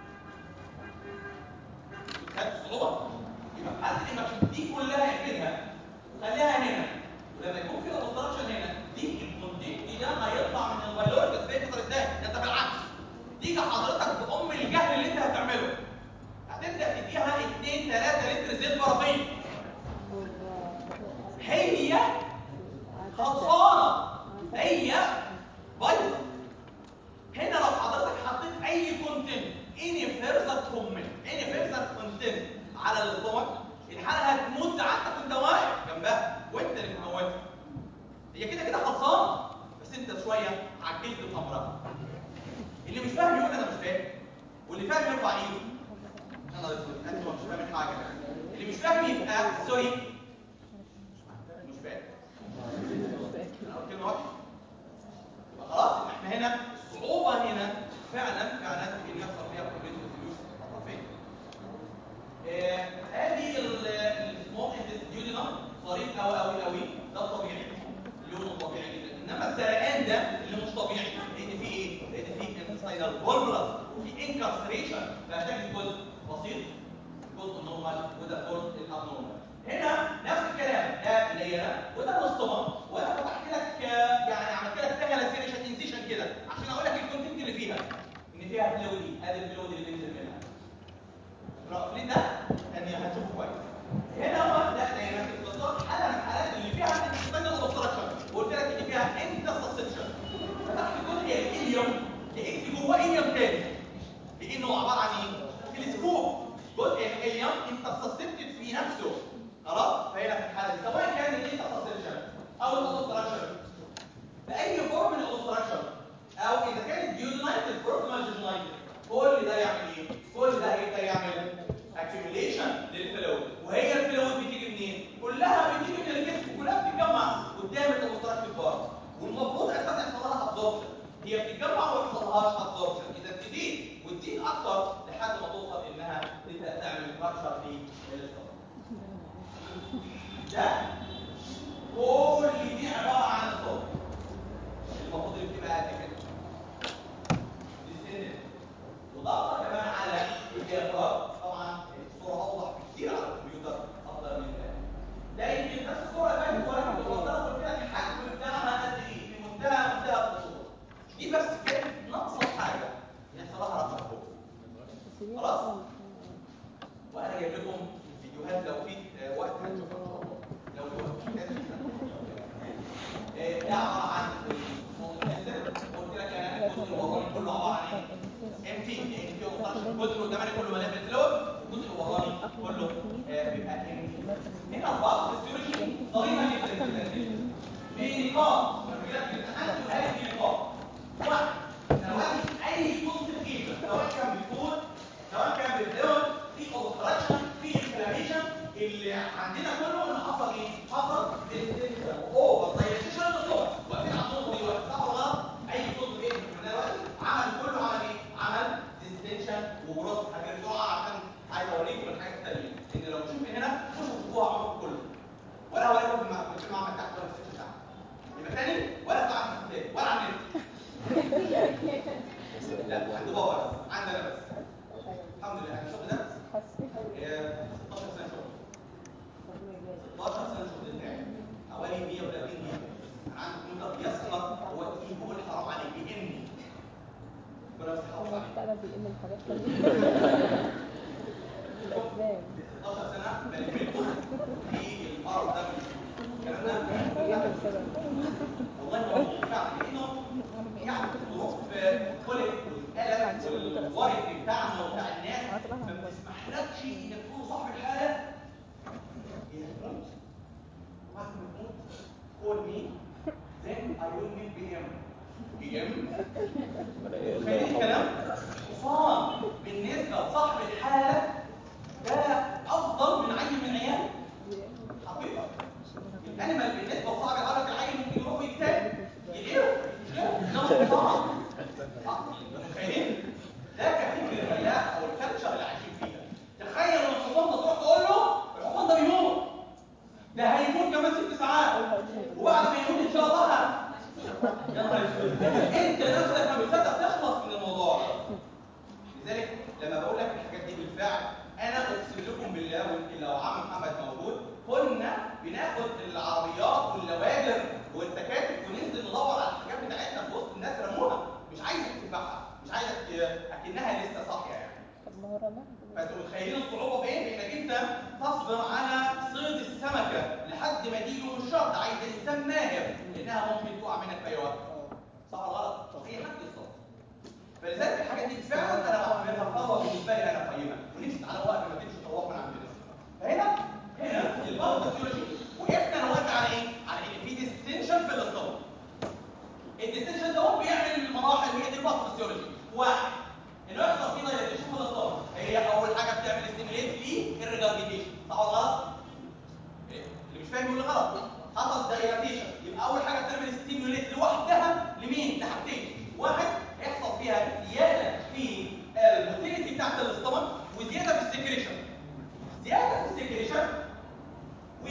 خدت صعوبه يبقى في حاله الاماكن دي كلها اقفلها خليها هنا ولما يكون في اوبستراكشن هنا دي الكونتنت ده هيطلع من الفايلور ازاي تقدر ازاي؟ ده انت بالعكس تيجي حضرتك بام الجهل اللي انت هتعمله هتبدا تديها 2 3 لتر زيت بارافين هي خلصانه هي بايظه هنا لو حضرتك حطيت اي كونتنت اني فيرزر كومنت اني فيرزر كونتنت على الاستومك الحاله هتموت ساعتك وانت واقف جنبها وانت اللي مموتها هي كده كده خلصانه بس انت شويه عجلت بامرها اللي مش فاهم يقول انا مش فاهم واللي فاهم يرفع ايده انا اسود انتوا مش فاهمين حاجه اللي مش فاهم يبقى سوري مش فاهم انا قلت كلمه واحده يبقى خلاص احنا هنا الصعوبه هنا فعلا فعلا في ان يحصل فيها كومبليت ريزوليوشن طرفين ادي السمول انتستيودينال صريح قوي قوي قوي ده الطبيعي لونه طبيعي جدا انما الزرقان ده اللي مش طبيعي لان فيه ايه؟ لان فيه انتستينال فولبلس وفي انكارسريشن فهتجد جزء بسيط جزء نورمال وده جزء الابنورمال هنا نفس الكلام ده الينا وده الاستوما وانا فتحت لك آه، يعني عملت لك فيها لاسيريشن انسيشن كده عشان اقول لك الكونتنت اللي فيها ان فيها فلويد ادي الفلويد اللي بينزل منها الرافلين ده يعني هتشوفه كويس هنا هو لا ده يركز بالظبط حاله من الحالات اللي فيها انتستينال اوبستراكشن وقلت لك ان فيها انتستسبشن فتحت جزء الهيليوم لقيت جواه هيليوم تاني لانه عباره عن ايه؟ تلسكوب جزء الهيليوم انتستسبتد في نفسه خلاص فهنا في الحاله دي سواء كان الانتستسبشن او الاوبستراكشن باي فورم من الاوبستراكشن او اذا كانت ديودنايتس بروكمال جيجنايتس كل ده يعمل ايه؟ كل ده هيبدا يعمل اكيوميليشن للفلويد وهي الفلويد بتيجي منين؟ كلها بتيجي من الجسم كلها بتتجمع قدام الاوبستراكتيف بارت والمفروض اساسا يحصل لها ابزوربشن هي بتتجمع وما يحصلهاش ابزوربشن اذا تزيد وتزيد اكتر لحد ما توصل انها تبدا تعمل فراكشر في الاستومك ده كل دي عباره عن الصوت المفروض اللي بتبقى قد كده دي وضغط كمان على الديافراغم طبعا الصوره اوضح بكثير على الكمبيوتر افضل من ده ده يمكن نفس الصوره اللي فاتت ولكن بفضلها قلت لك الحجم بتاعها قد ايه في منتهى منتهى الخطوره دي بس كانت ناقصه حاجه يحصل لها رفع فوق خلاص وانا جايب لكم فيديوهات لو في آه، وقت هنشوفها ان شاء الله لو في وقت آه، ده عباره عن قلت لك انا الجزء الوراني كله عباره عن ايه؟ امتي لان في اوبستراكشن الجزء اللي قدامي كله مليان بالفلويد والجزء الوراني كله آه، بيبقى امتي هنا البعض الفسيولوجي ضريبه جدا جدا في نقاط مشكلات في الامتحان تقول هذه في نقاط واحد سواء اي كونسبت ايجنت سواء كان بيكون سواء كان بالفلويد في اوبستراكشن في انفلاميشن اللي عندنا كله ان حصل ايه؟ حصل ديستنشن اوفر دايليشن للصوت واقفين على النقطه دي واقفين صح ولا غلط؟ اي صوت ايه من دلوقتي عمل كله عمل ايه؟ عمل ديستنشن وجروث هجري بسرعه عشان عايز اوريكم الحاجات الثانيه ان لو شوف من هنا مش هتشوفوها عمركم كله ولا هوريكم في المعمل في المعمل تحت ولا في السكشن تحت يبقى تاني ولا بتاع الحساب ولا على النت لا عند بابا بس عندنا بس الحمد لله انا الشغل ده آه، 16 سنه شغل 16 سنه شغل بتاعي حوالي 130 جنيه انا عندي كمبيوتر بيسقط هو التليفون حرام عليك بيهمني ربنا يحافظ هو عليك بتاعنا بيقل الحاجات كلها الأسباب 16 سنه بلملكم في المرض ده الكلام ده بيقل السبب والله ما هو فعلا لانه يعني ظروف كل الالم والورق بتاعنا وبتاع الناس ما بتسمحلكش انك تكون صاحب الحاله هي تموت وبعد ما تموت call me then I will meet PM PM تخيل الكلام حصان بالنسبه لصاحب الحاله ده افضل من عيل من عيال حقيقه الانيمال بالنسبه لصاحب الحاله العيل ممكن يروح يكتب يغيره ده حصان متخيلين ده كفكر الفلاح او الكلتشر اللي عايشين فيها تخيل ان الحصان ده تروح تقول له الحصان ده بيموت ده هيموت كمان ست ساعات وبعد ما يموت ان شاء الله ه- يا نهار اسود انت نفسك ما بتصدق تخلص من الموضوع ده لذلك لما بقول لك الحاجات دي بالفعل انا اقسم لكم بالله ويمكن لو عم محمد موجود كنا بناخد العربيات واللواجر والتكاتك وننزل ندور على الحاجات بتاعتنا في وسط الناس رموها مش عايزك تذبحها مش عايزك ت- اكنها لسه صاحيه يعني طب ما هو رماها فانتوا متخيلين الصعوبه في ايه؟ في انك انت تصبر على صيد السمكه لحد ما يجي يوم الشهر ده عايز انسان ماهر لانها ممكن تقع منك في اي وقت. صح ولا غلط؟ اي حد يصطاد. فلذلك الحاجات دي فعلا انا بعتبرها ثروه بالنسبه لي انا قيمه ونفسي على وقت ما تمشي تروح من عندنا. فهنا هنا الباثوفيسيولوجي وقفنا انا واقف على ايه؟ على ان في ديستنشن في الاصطاد. الديستنشن ده هو بيعمل المراحل هي دي الباثوفيسيولوجي. واحد انه يحصل فيه دايلاتيشن في الاصطاد هي اول حاجه بتعمل ستيميليت للريجارديشن صح ولا غلط؟ إيه؟ اللي مش فاهم يقول لي غلط حصل دايلاتيشن يبقى اول حاجه بتعمل ستيميوليت لوحدها لمين؟ لحاجتين واحد هيحصل فيها زياده في الموتيليتي بتاعت الاستمك وزياده في السكريشن زياده في السكريشن و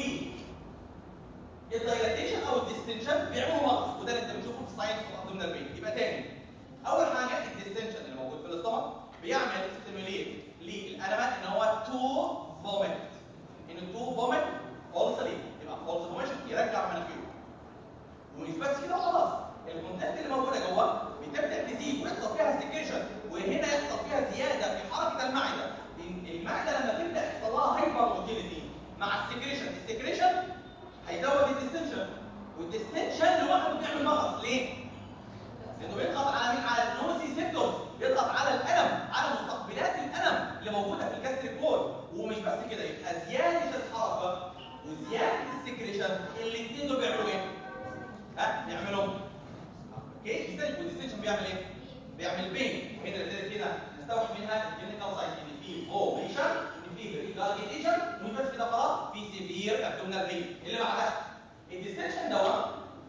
الدايلاتيشن او الديستنشن بيعملوا مغص وده اللي انت بتشوفه في الساينس ضمن البيت يبقى تاني اول حاجه الديستنشن اللي موجود في الاستمك بيعمل ستيموليت للانيمال ان هو تو فوميت ان التو فوميت فولسلي يبقى فولس فوميشن يرجع مناخيره ومش بس كده وخلاص الكونتنت اللي موجوده جوه بتبدا تزيد ويحصل فيها سكريشن وهنا يحصل فيها زياده في حركه المعده إن المعده لما تبدا يحصل لها هايبر موتيليتي مع السكريشن السكريشن هيزود الديستنشن والديستنشن لوحده بيعمل مغص ليه؟ لانه بيضغط على مين؟ على النوزي سيبتوم بيضغط على الالم على مستقبلات الالم اللي موجوده في الجاستريك وول ومش بس كده يبقى زياده الحركه وزياده السكريشن الاثنين دول بيعملوا ايه؟ ها بيعملوا اوكي ازاي والديستنشن بيعمل ايه؟ بيعمل بين هنا لذلك هنا نستوحي منها الكلينيكال سايت ان في فوميشن ان في ريجارديشن ومش بس كده خلاص في سيفير ابدومينال بين اللي بعدها الديستنشن دوت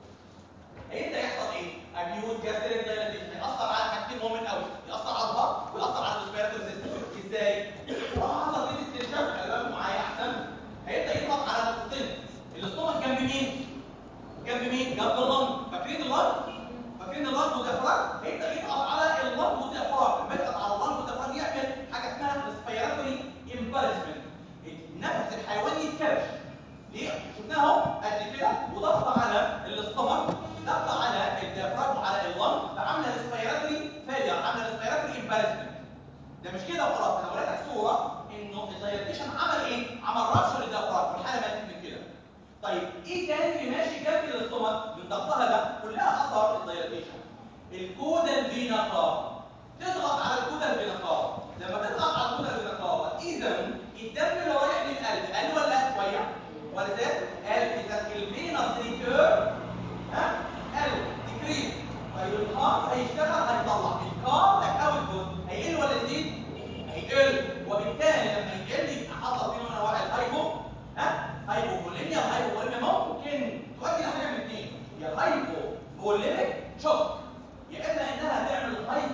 هيبدا يحصل ايه؟ اكيوت جاستريك دايلاتيشن هيأثر على حاجتين مهمين قوي يأثر على الهارت ويأثر على الريسبيراتوري سيستم ازاي؟ طالما حصل فيه ديستنشن خلي بالكم معايا احسن هيبدا يضغط على نقطتين الاستومك جنب مين؟ جنب مين؟ جنب اللنج فاكرين اللنج؟ فاكرين اللنج والديافراجم؟ هيبدا يضغط على اللنج والديافراجم لما يضغط على اللنج والديافراجم يعمل حاجه اسمها ريسبيراتوري امبارسمنت النفس الحيواني يتكرش ليه؟ شفناها اهو قد كده وضغط على الاستمر ضغط على الديافراجم على اللنج فعامله ريسبيراتوري فيلير عامله ريسبيراتوري امبارسمنت ده مش كده وخلاص انا وريتك صوره انه الدايلاتيشن عمل ايه؟ عمل رابشر للديافراجم والحاله ماتت من كده طيب ايه تاني اللي ماشي جنب الاستومك من ضغطها ده كلها اثر الدايلاتيشن الكودا الفيناقا تضغط على الكودا الفيناقا لما تضغط على الكودا الفيناقا اذا الدم اللي رايح للقلب قل ولا شويه ولا زاد قل اذا الفينس ريتيرن ها قل ديكريز طيب الهارت هيشتغل هيطلع الكاردياك اوتبوت هيقل ولا يزيد هيقل وبالتالي لما يقل يبقى حصل فيه نوع من انواع الهايبو ها هايبوفوليميا والهايبوفوليميا ممكن تؤدي لحاجه من اثنين يا هايبوفوليميك شوك يا اما انها تعمل هايبو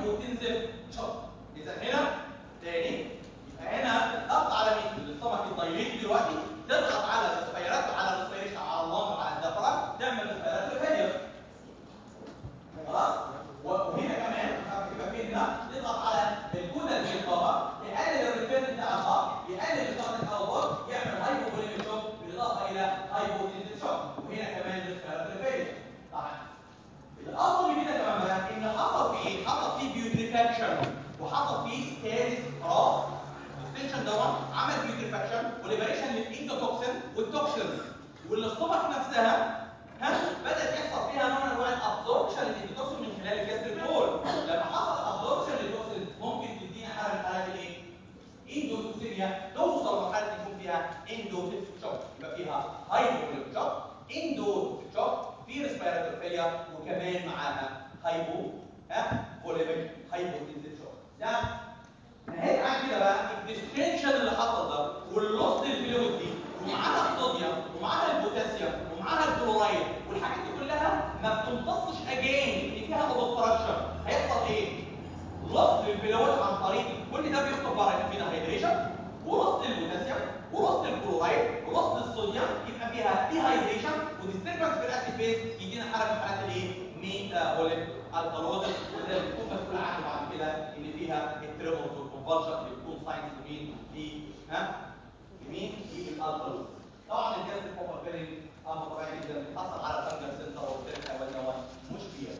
تضغط على الريسبيرات وعلى الريسبيريشن على اللنج وعلى الدفرة تعمل ريسبيراتوري فيلير خلاص وهنا كمان يبقى في هنا تضغط على الكودا اللي بالقاها يقلل الريتيرن بتاع الضغط يقلل الضغط الاول يعمل هايبوفوليميك شوك بالاضافه الى هايبوتنسيف شوك وهنا كمان ريسبيراتوري فيلير طبعا الافضل من كده كمان بقى ان حصل فيه ايه حصل فيه بيوتريفاكشن وحصل فيه ستيريس خلاص الستيشن دوت عمل بيوتريفاكشن وليبريشن للاندوتوكسين والتوكسين والاستومك نفسها ها بدات يحصل فيها نوع من انواع الابزوربشن للاندوتوكسين من خلال الجاستريك وول لما حصل ابزوربشن للتوكسين ممكن تدينا حاله من حالات الايه اندوتوكسيميا توصل لمرحله يكون فيها اندوتوكسيك شوك يبقى فيها هايبوكليك شوك اندوتوكسيك شوك في ريسبيراتوري فيلير وكمان معاها هايبو ها فوليميك هايبوتنسيف شوك ده نهاية عن كده بقى الديستنشن اللي حصل ده واللوست الفلويد دي ومعاها الصوديوم ومعاها البوتاسيوم ومعاها الكلورايد والحاجات دي كلها ما بتمتصش اجين اللي فيها اوبستراكشن هيحصل ايه؟ لوست الفلويد عن طريق كل ده بيخطب بره فينا هيدريشن ولوست البوتاسيوم ولوست الكلورايد ولوست الصوديوم يبقى فيها ديهايدريشن وديستربنس في الاكتيف فيز يدينا حاله من حالات الايه؟ ميتابوليك الكالوزس وده اللي بيكون مسؤول عنه بعد كده ان فيها التريمورز والكونفرجن اللي بتكون ساينس لمين؟ في ها؟ لمين؟ للالكالوز طبعا الجهاز الكوبر فيلينج امر طبيعي جدا بيحصل على الفنجر سنتر والسيركا والنواه مش كبير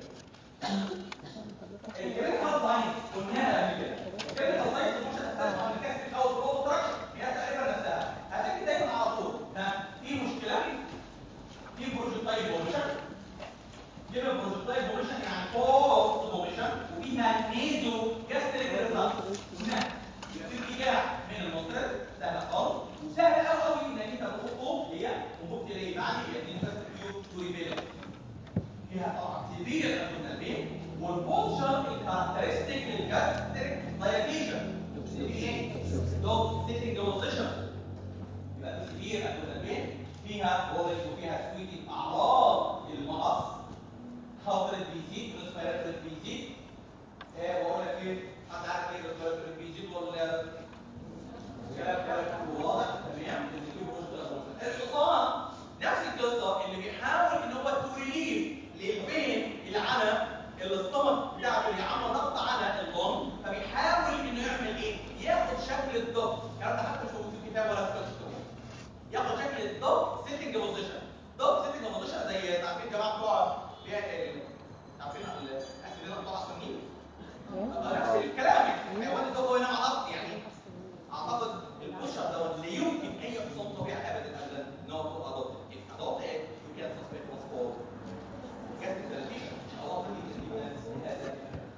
الكلينيكال ساينس قلناها قبل كده الكلينيكال ساينس مش هتختلف عن الكاستيك او البروتراكشن هي تقريبا نفسها هتيجي دايما على طول ها في مشكله في بروجكتايل موشن كده بروجكتايل موشن يعني فورس موشن وفيها نيزو جاستريك ريفلكس هنا يبقى في ارتجاع من المصدر سهل خالص وسهل قوي قوي انك انت تحطه هي وممكن تلاقي بعد يبقى جاستريك تو ريفيل فيها طبعا سيفير ابدومينال بين والبوستشر الكاركترستيك للجاستريك دايلاتيشن دوت سيتنج بوزيشن يبقى في سيفير ابدومينال بين فيها وولج وفيها سويتنج اعراض المقص حاضر بيزيد ريسبيراتوري بيزيد ايه واقول لك ايه حد عارف ايه ريسبيراتوري بيزيد ولا كلام كلام واضح تمام الحصان نفس القصه اللي بيحاول ان هو توريليف للبين اللي على الاستمك بتاعته اللي عامله ضغط على اللون فبيحاول انه يعمل ايه؟ ياخد شكل الضغط الكلام ده حتى مش موجود في الكتاب ولا في الكتاب ياخد شكل الضغط سيتنج بوزيشن ضغط سيتنج بوزيشن زي عارفين الجماعه بتوع عارفين الاسئله بتوع السنين نفس الكلام يعني حيوان الضغط هو ينام على الارض يعني اعتقد البشر ده اللي يمكن اي حصان طبيعي ابدا ابدا ان هو تبقى ضغط الضغط ايه؟ يو كان سسبكت واز فور جت الدلتيشن الله دي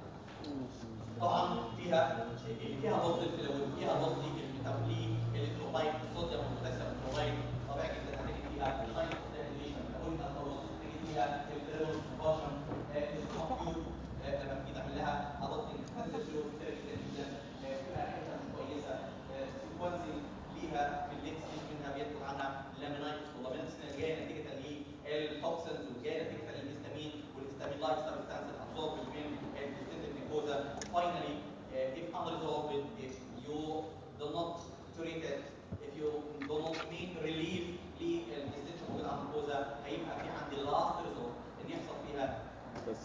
طبعا فيها اللي فيها ضغط الفلويد فيها ضغط الميتابوليك الالكترولايت الصوديوم والبوتاسيوم الكلورايد طبيعي جدا هتجد فيها ساينس ديليشن قلنا خلاص هتجد فيها التريمور فاشن الكمبيوتر لما تيجي تعمل لها ادوبتنج سنسور كتير جدا جدا فيها حته مش كويسه سيكونسنج ليها في اللينكس منها بيطلع عنها لامينايتس واللامينايتس جايه نتيجه للتوكسنز وجايه نتيجه للهستامين والهستامين لايف سبستانس الابسورب من الديستنتيف نيكوزا finally uh, if unresolved if you do not treat it if you do not make relief للديستنشن موجود عند الكوزا هيبقى في عندي last result ان يحصل فيها بس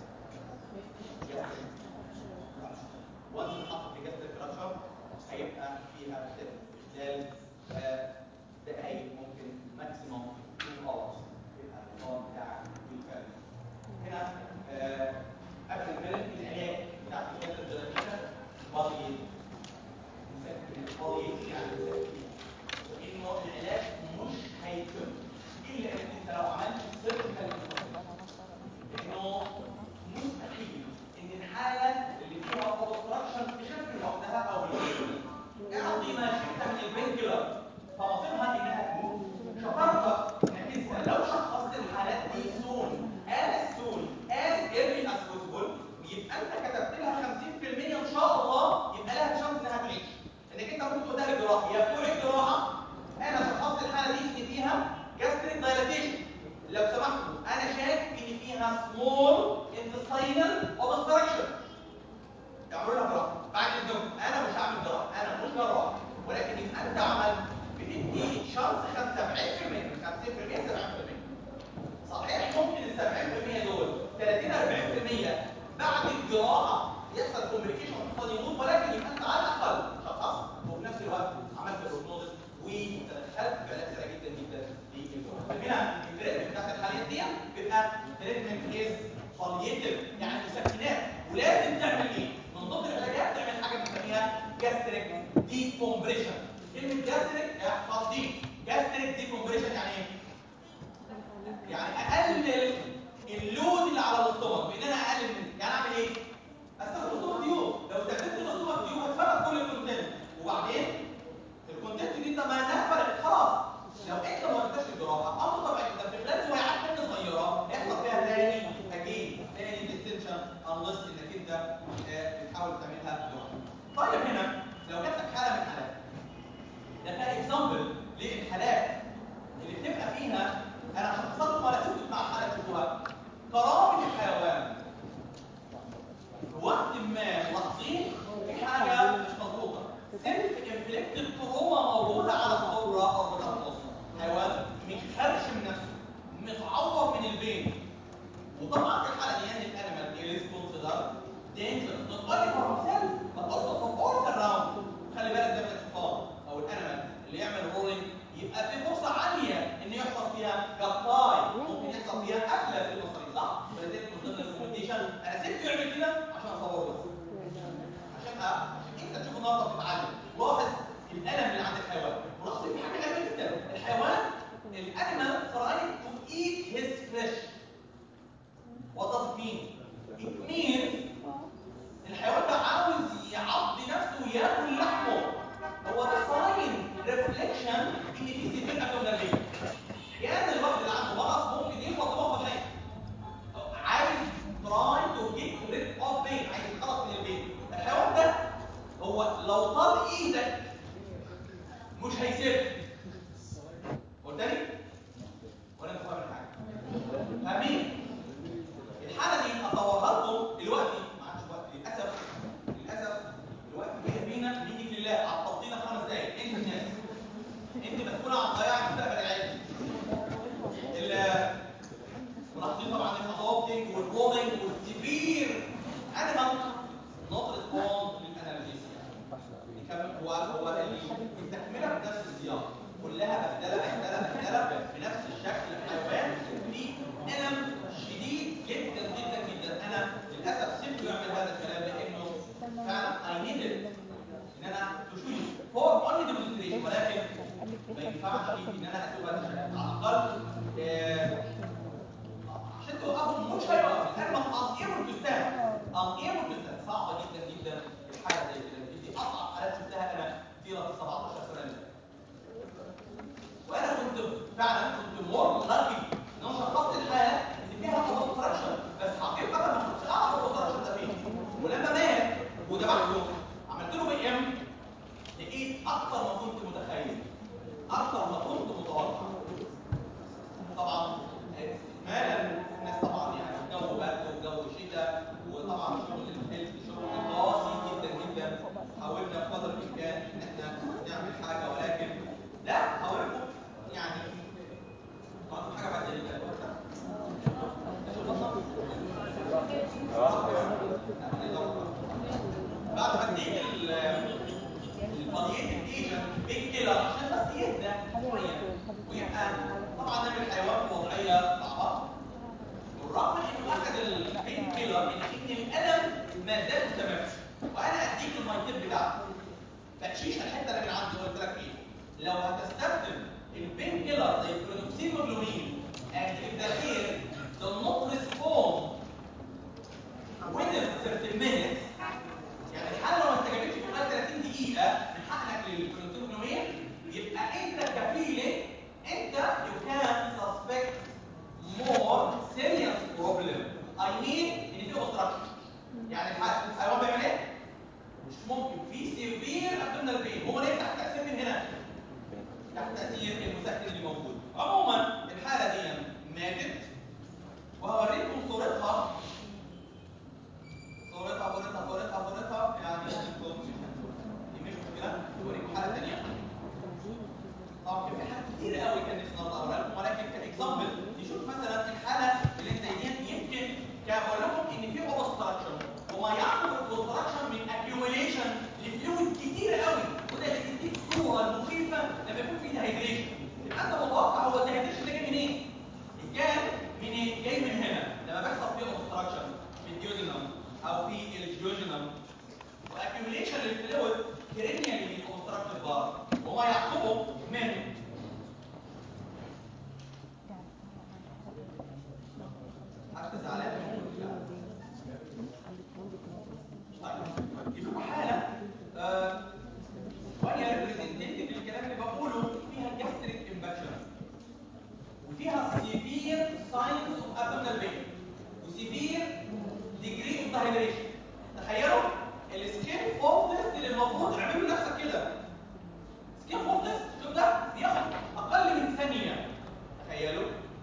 وانس اتحط في جسد الكراتشر هيبقى فيها خلال آه، دقايق ممكن ماكسيموم 2 hours يبقى النظام بتاعك بالفعل هنا آه، قبل الفيلم العلاج بتاع الجسد الجلابيه بادي بادي يعني مسكين انه العلاج مش هيتم الا ان انت لو عملت سيرجيكال انه مستحيل ان الحاله اللي فيها اوبستراكشن تخف لوحدها او بالغير اعطي ما شئت من البنكلر فمصيرها انها تموت شطارتك انك انت لو شخصت الحالات دي سون as soon as early as possible يبقى انت كتبت لها 50% ان شاء الله يبقى لها شانس انها تعيش انك انت ممكن تقول لها الجراحه يا بتوع الجراحه انا شخصت الحاله دي ان فيها جاستريك دايلاتيشن لو سمحتوا انا شايف ان فيها سمول انتستينال اوبستراكشن تعملوا لها جراحه بعد اذنكم انا مش هعمل جراحه انا مش جراح ولكن يبقى انت عملت بتدي شانس 5 بعلم في سيفير ابدومينال بين احيانا الواحد اللي عنده مغص ممكن يخبط دماغه في عايز تراي تو جيت ريد اوف بين عايز يتخلص من البين الحيوان ده هو لو طال ايدك مش هيسيبك قلت لي ولا انت فاهم حاجه فاهمين الحاله دي اصورها لكم دلوقتي ما عادش وقت للاسف للاسف الوقت كده بينا نيجي لله عطلتينا خمس دقايق انت الناس انت مسؤوله عن ضياع المستقبل العلمي ال- ملاحظين طبعا الادوبتنج والبودنج والسيفير انيمال نوت ريسبوند للانالجيسيا نكمل هو هو التكمله بنفس السياق كلها بدله بدله بدله بنفس الشكل الحيوان في الم شديد جدا جدا جدا انا للاسف سبته يعمل هذا الكلام لانه فعلا اي نيدد ان انا تشوف فور اونلي ديمونستريشن ولكن ما ينفعش ان انا اسوق هذا الشكل على الاقل آه، عشان توقفهم مش هيوقف الان unable to stand unable to stand صعبه جدا جدا الحاله زي كده دي اصعب حالات شفتها انا في 17 سنه اللي فاتت. وانا كنت فعلا كنت مور لاكي ان انا شخصت الحاله ان فيها اوبستراكشن بس حقيقه ما كنتش اعرف الاوبستراكشن ده فين ولما مات وذبحته عملت له بي ام لقيت اكثر ما كنت متخيل اكثر ما كنت متوقع طبعا استكمالا الناس طبعا يعني جو برد وجو شتاء وطبعا شغل الفيلم شغل قاسي جدا جدا حاولنا بقدر الامكان ان احنا نعمل حاجه ولكن لا هوريكم يعني طبعا حاجه بعد ذلك بعد ما تيجي الفضيات الايجن بين كيلر عشان بس يهدى شويه ويبقى طبعا نعمل الحيوان في وضعيه صعبه بالرغم من انه اخذ البين كيلر ان ان الالم ما زال مستمر وانا اديك المايتين بتاعته تكشيش الحته اللي من عندي قلت لك ايه لو هتستخدم البين كيلر زي البرودوكسين مجلومين and if the hair does not respond within 30 minutes يعني الحاله لو ما استجابتش في خلال 30 دقيقه من حقنك للبروتوجنومين يبقى انت كفيلك انت you can suspect more serious problem I mean ان في obstruction يعني الح- الحيوان بيعمل ايه؟ مش ممكن في سيفير ابدومينال بين هو ليه تحت تاثير من هنا؟ تحت تاثير المسكن اللي موجود عموما الحاله دي ماتت وهوريكم صورتها صورتها صورتها صورتها صورتها يعني انتم دي مش مشكله اوريكم حاله ثانيه طبعا كان في حاجات كتير قوي كان نفسي النهارده اقولها لكم ولكن كاكزامبل نشوف مثلا الحاله اللي انت دي يمكن كاقول لكم ان في اوبستراكشن وما يحصل اوبستراكشن من اكيوميليشن لفلويد كتير قوي وده اللي بيديك الصوره المخيفه لما يكون في ديهيدريشن يبقى انت متوقع هو الديهيدريشن ده جاي منين؟ كان من إيه؟ جاي من هنا لما بيحصل فيه اوبستراكشن في الديودينم او في الجيوجينم واكيوميليشن للفلويد كرينيالي من اوبستراكتيف بار وما يعقبه من حتى زعلان طيب يشوفوا حاله آه، شويه ريبريزنتيتيف للكلام اللي بقوله فيها جاستريك انفكشن وفيها سيفير ساينز اوف ابدومينال بين وسيفير ديجري اوف دايليشن تخيلوا السكين فور تيست اللي المفروض اعملوا نفسك كده سكين فور تيست شوف ده بياخد اقل من ثانيه تخيلوا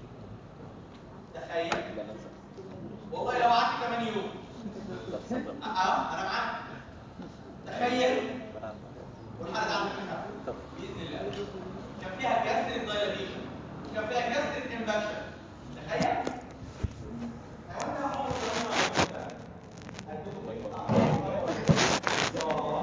تخيل والله لو قعدت كمان يوم اه انا معاك تخيل والحاله دي عملت باذن الله كان فيها جاستريك